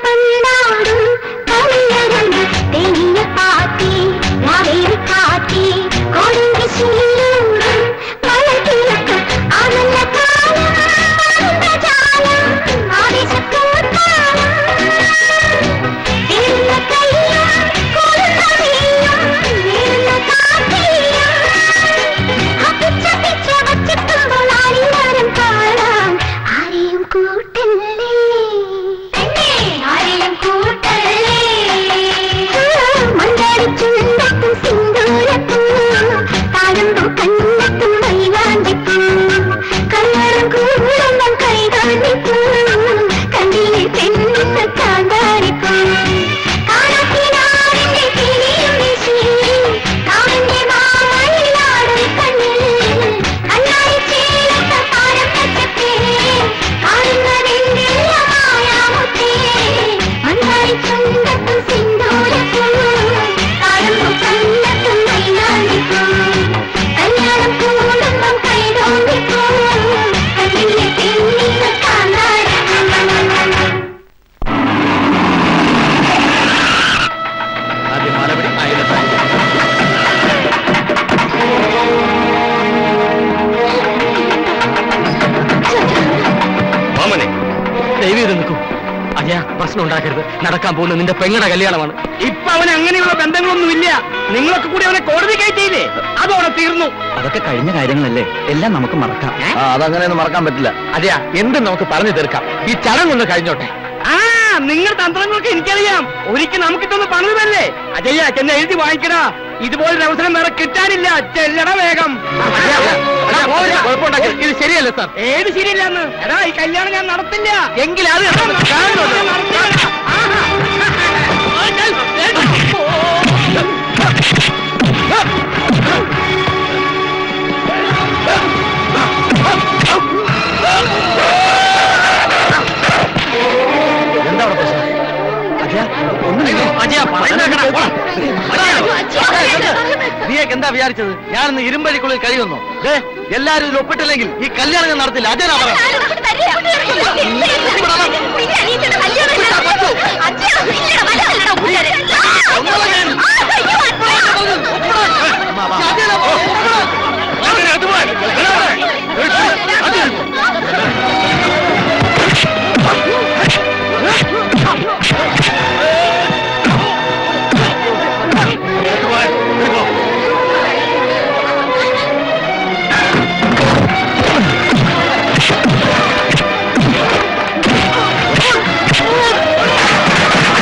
പണ്ടാടും കളിയരങ്ങ് തെങ്ങിയ പാത്തി മാവേലി കാറ്റി കൊടുങ്കി ശീലൂടും മലകിഴക്ക് ആ നല്ല കാലം ആനന്ദജാലം ആവേശക്കൂത്താളം തീർന്ന കയ്യും കുളിർന്ന നീയും വീഴുന്ന കാറ്റിയും അപ്പിച്ച പിച്ച വച്ചെത്തുമ്പോൾ ആരെയും കാണാം ആരെയും കൂട്ടല്ലേ ആരെയും കൂട്ടല്ലേ മന്ദാരി ചുണ്ടത്തും സിന്ദൂരത്തും താഴമ്പോ കണ്ണത്തും വൈവാഞ്ചിക്കും കല്യാണം കൂടുമ്പം കൈകാണിക്കും കണ്ണിലെ പെണ്ണിന്ന് കാന്താരിക്കും കാണത്തിനാറിന്റെ കിളിയും വീശി കാവിന്റെ മാമയിലാടും കണ്ണിൽ കണ്ണാടി ചേലത്ത പാരം വെച്ചപ്പേ കാണുന്നതെന്തെല്ല മായാമുത്തേ മന്ദാരി ചുണ്ടത്തും സിന്ദൂരത്തും താഴമ്പോ കണ്ണത്തും വൈകാണിക്കും കല്യാണം കൂടുമ്പം കൈകാണിക്കും കണ്ണിലെ പെണ്ണിന്ന് കാന്താരിക്കും ആദ്യം മാലപടി ആയിരത്തി ഓമനെ ദൈവം ഇത് നിൽക്കും അയ്യാ പ്രശ്നം ഉണ്ടാക്കരുത് നടക്കാൻ പോകുന്ന നിന്റെ പെങ്ങളുടെ കല്യാണമാണ് ഇപ്പൊ അവന് അങ്ങനെയുള്ള ബന്ധങ്ങളൊന്നുമില്ല നിങ്ങളൊക്കെ കൂടി അവനെ കോടതി കയറ്റിയില്ലേ അതോടെ തീർന്നു അതൊക്കെ കഴിഞ്ഞ കാര്യങ്ങളല്ലേ എല്ലാം നമുക്ക് മറക്കാം ആ അതങ്ങനെയൊന്നും മറക്കാൻ പറ്റില്ല അതെയാ എന്തും നമുക്ക് പറഞ്ഞു തീർക്കാം ഈ ചടങ്ങൊന്ന് കഴിഞ്ഞോട്ടെ ആ നിങ്ങൾ തന്ത്രങ്ങളൊക്കെ എനിക്കറിയാം ഒരിക്കൽ നമുക്കിട്ടൊന്ന് പണിതല്ലേ അജയ്യ ചെന്ന് എഴുതി വാങ്ങിക്കടാ ഇതുപോലൊരു അവസരം വേറെ കിട്ടാനില്ല ചെല്ലട വേഗം കുഴപ്പമുണ്ടാക്കരുത് ഇത് ശരിയല്ല സാർ ഏത് ശരിയില്ലെന്ന് എടാ ഈ കല്യാണം ഞാൻ നടത്തില്ല എങ്കിൽ അത് കാണുന്നുണ്ട്. എന്താ അവിടെ പ്രശ്നം അജയ പറയുന്നേക്കടാ, പോടാ. നീയൊക്കെ എന്താ വിചാരിച്ചത് ഞാനിന്ന് ഇരുമ്പഴിക്കുള്ളിൽ കഴിയുന്നു ദേ എല്ലാരും ഇതിൽ ഒപ്പിട്ടില്ലെങ്കിൽ ഈ കല്യാണം ഞാൻ നടത്തില്ല അജയനാ പറയാം ആ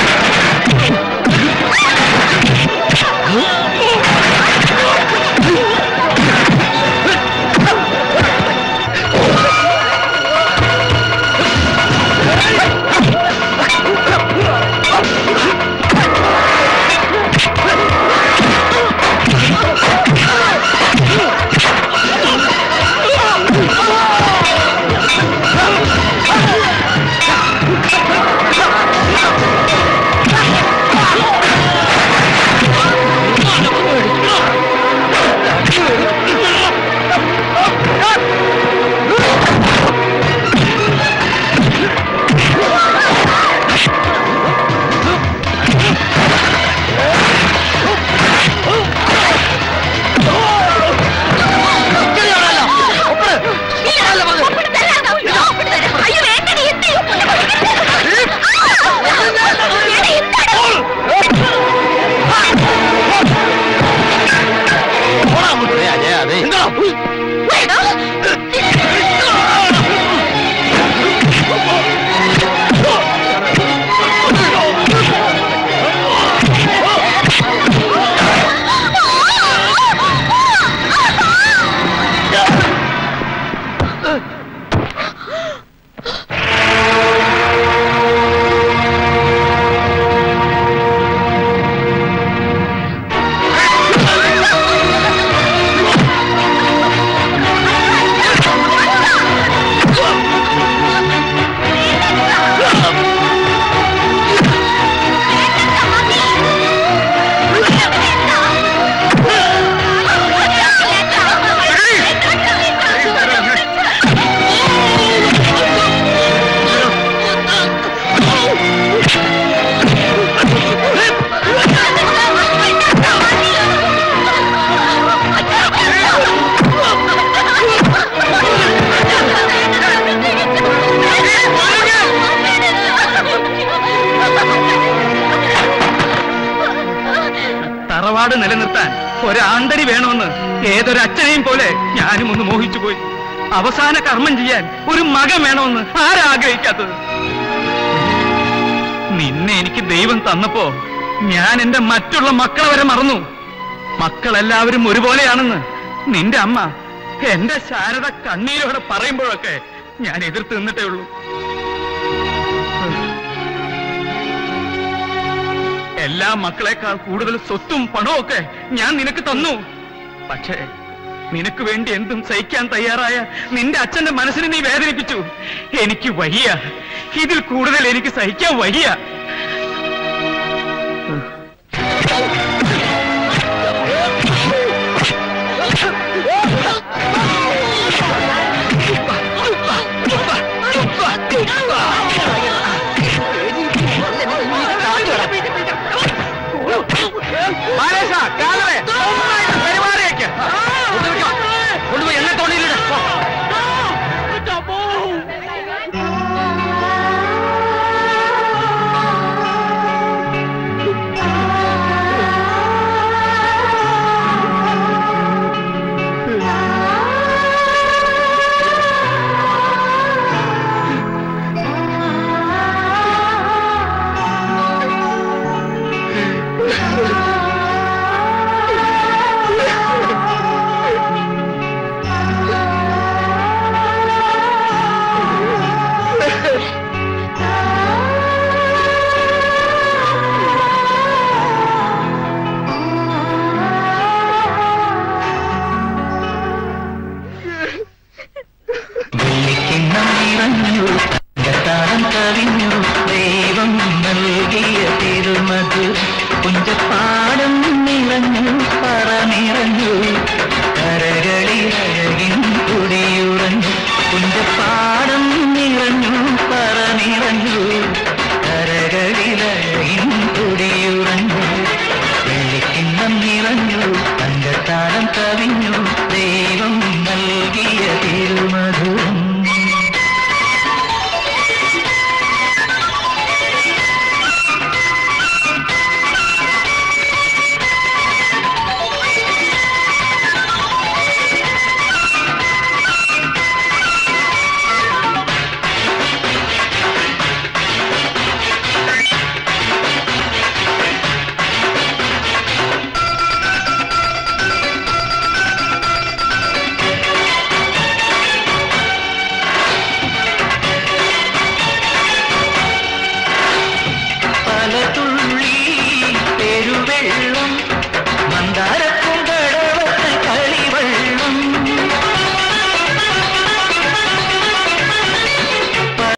തറവാട് നിലനിർത്താൻ ഒരാണ്ടരി വേണമെന്ന് ഏതൊരച്ഛനെയും പോലെ ഞാനും ഒന്ന് മോഹിച്ചു പോയി അവസാന കർമ്മം ചെയ്യാൻ ഒരു മകൻ വേണമെന്ന് ആരാഗ്രഹിക്കാത്തത് നിന്നെ എനിക്ക് ദൈവം തന്നപ്പോ ഞാൻ എന്റെ മറ്റുള്ള മക്കളെ വരെ മറന്നു മക്കളെല്ലാവരും ഒരുപോലെയാണെന്ന് നിന്റെ അമ്മ എന്റെ ശാരദ കണ്ണീരോടെ പറയുമ്പോഴൊക്കെ ഞാൻ എതിർത്ത് നിന്നിട്ടേ ഉള്ളൂ എല്ലാ മക്കളെക്കാൾ കൂടുതൽ സ്വത്തും പണവും ഒക്കെ ഞാൻ നിനക്ക് തന്നു പക്ഷേ നിനക്ക് വേണ്ടി എന്തും സഹിക്കാൻ തയ്യാറായ നിന്റെ അച്ഛന്റെ മനസ്സിനെ നീ വേദനിപ്പിച്ചു എനിക്ക് വയ്യ ഇതിൽ കൂടുതൽ എനിക്ക് സഹിക്കാൻ വയ്യ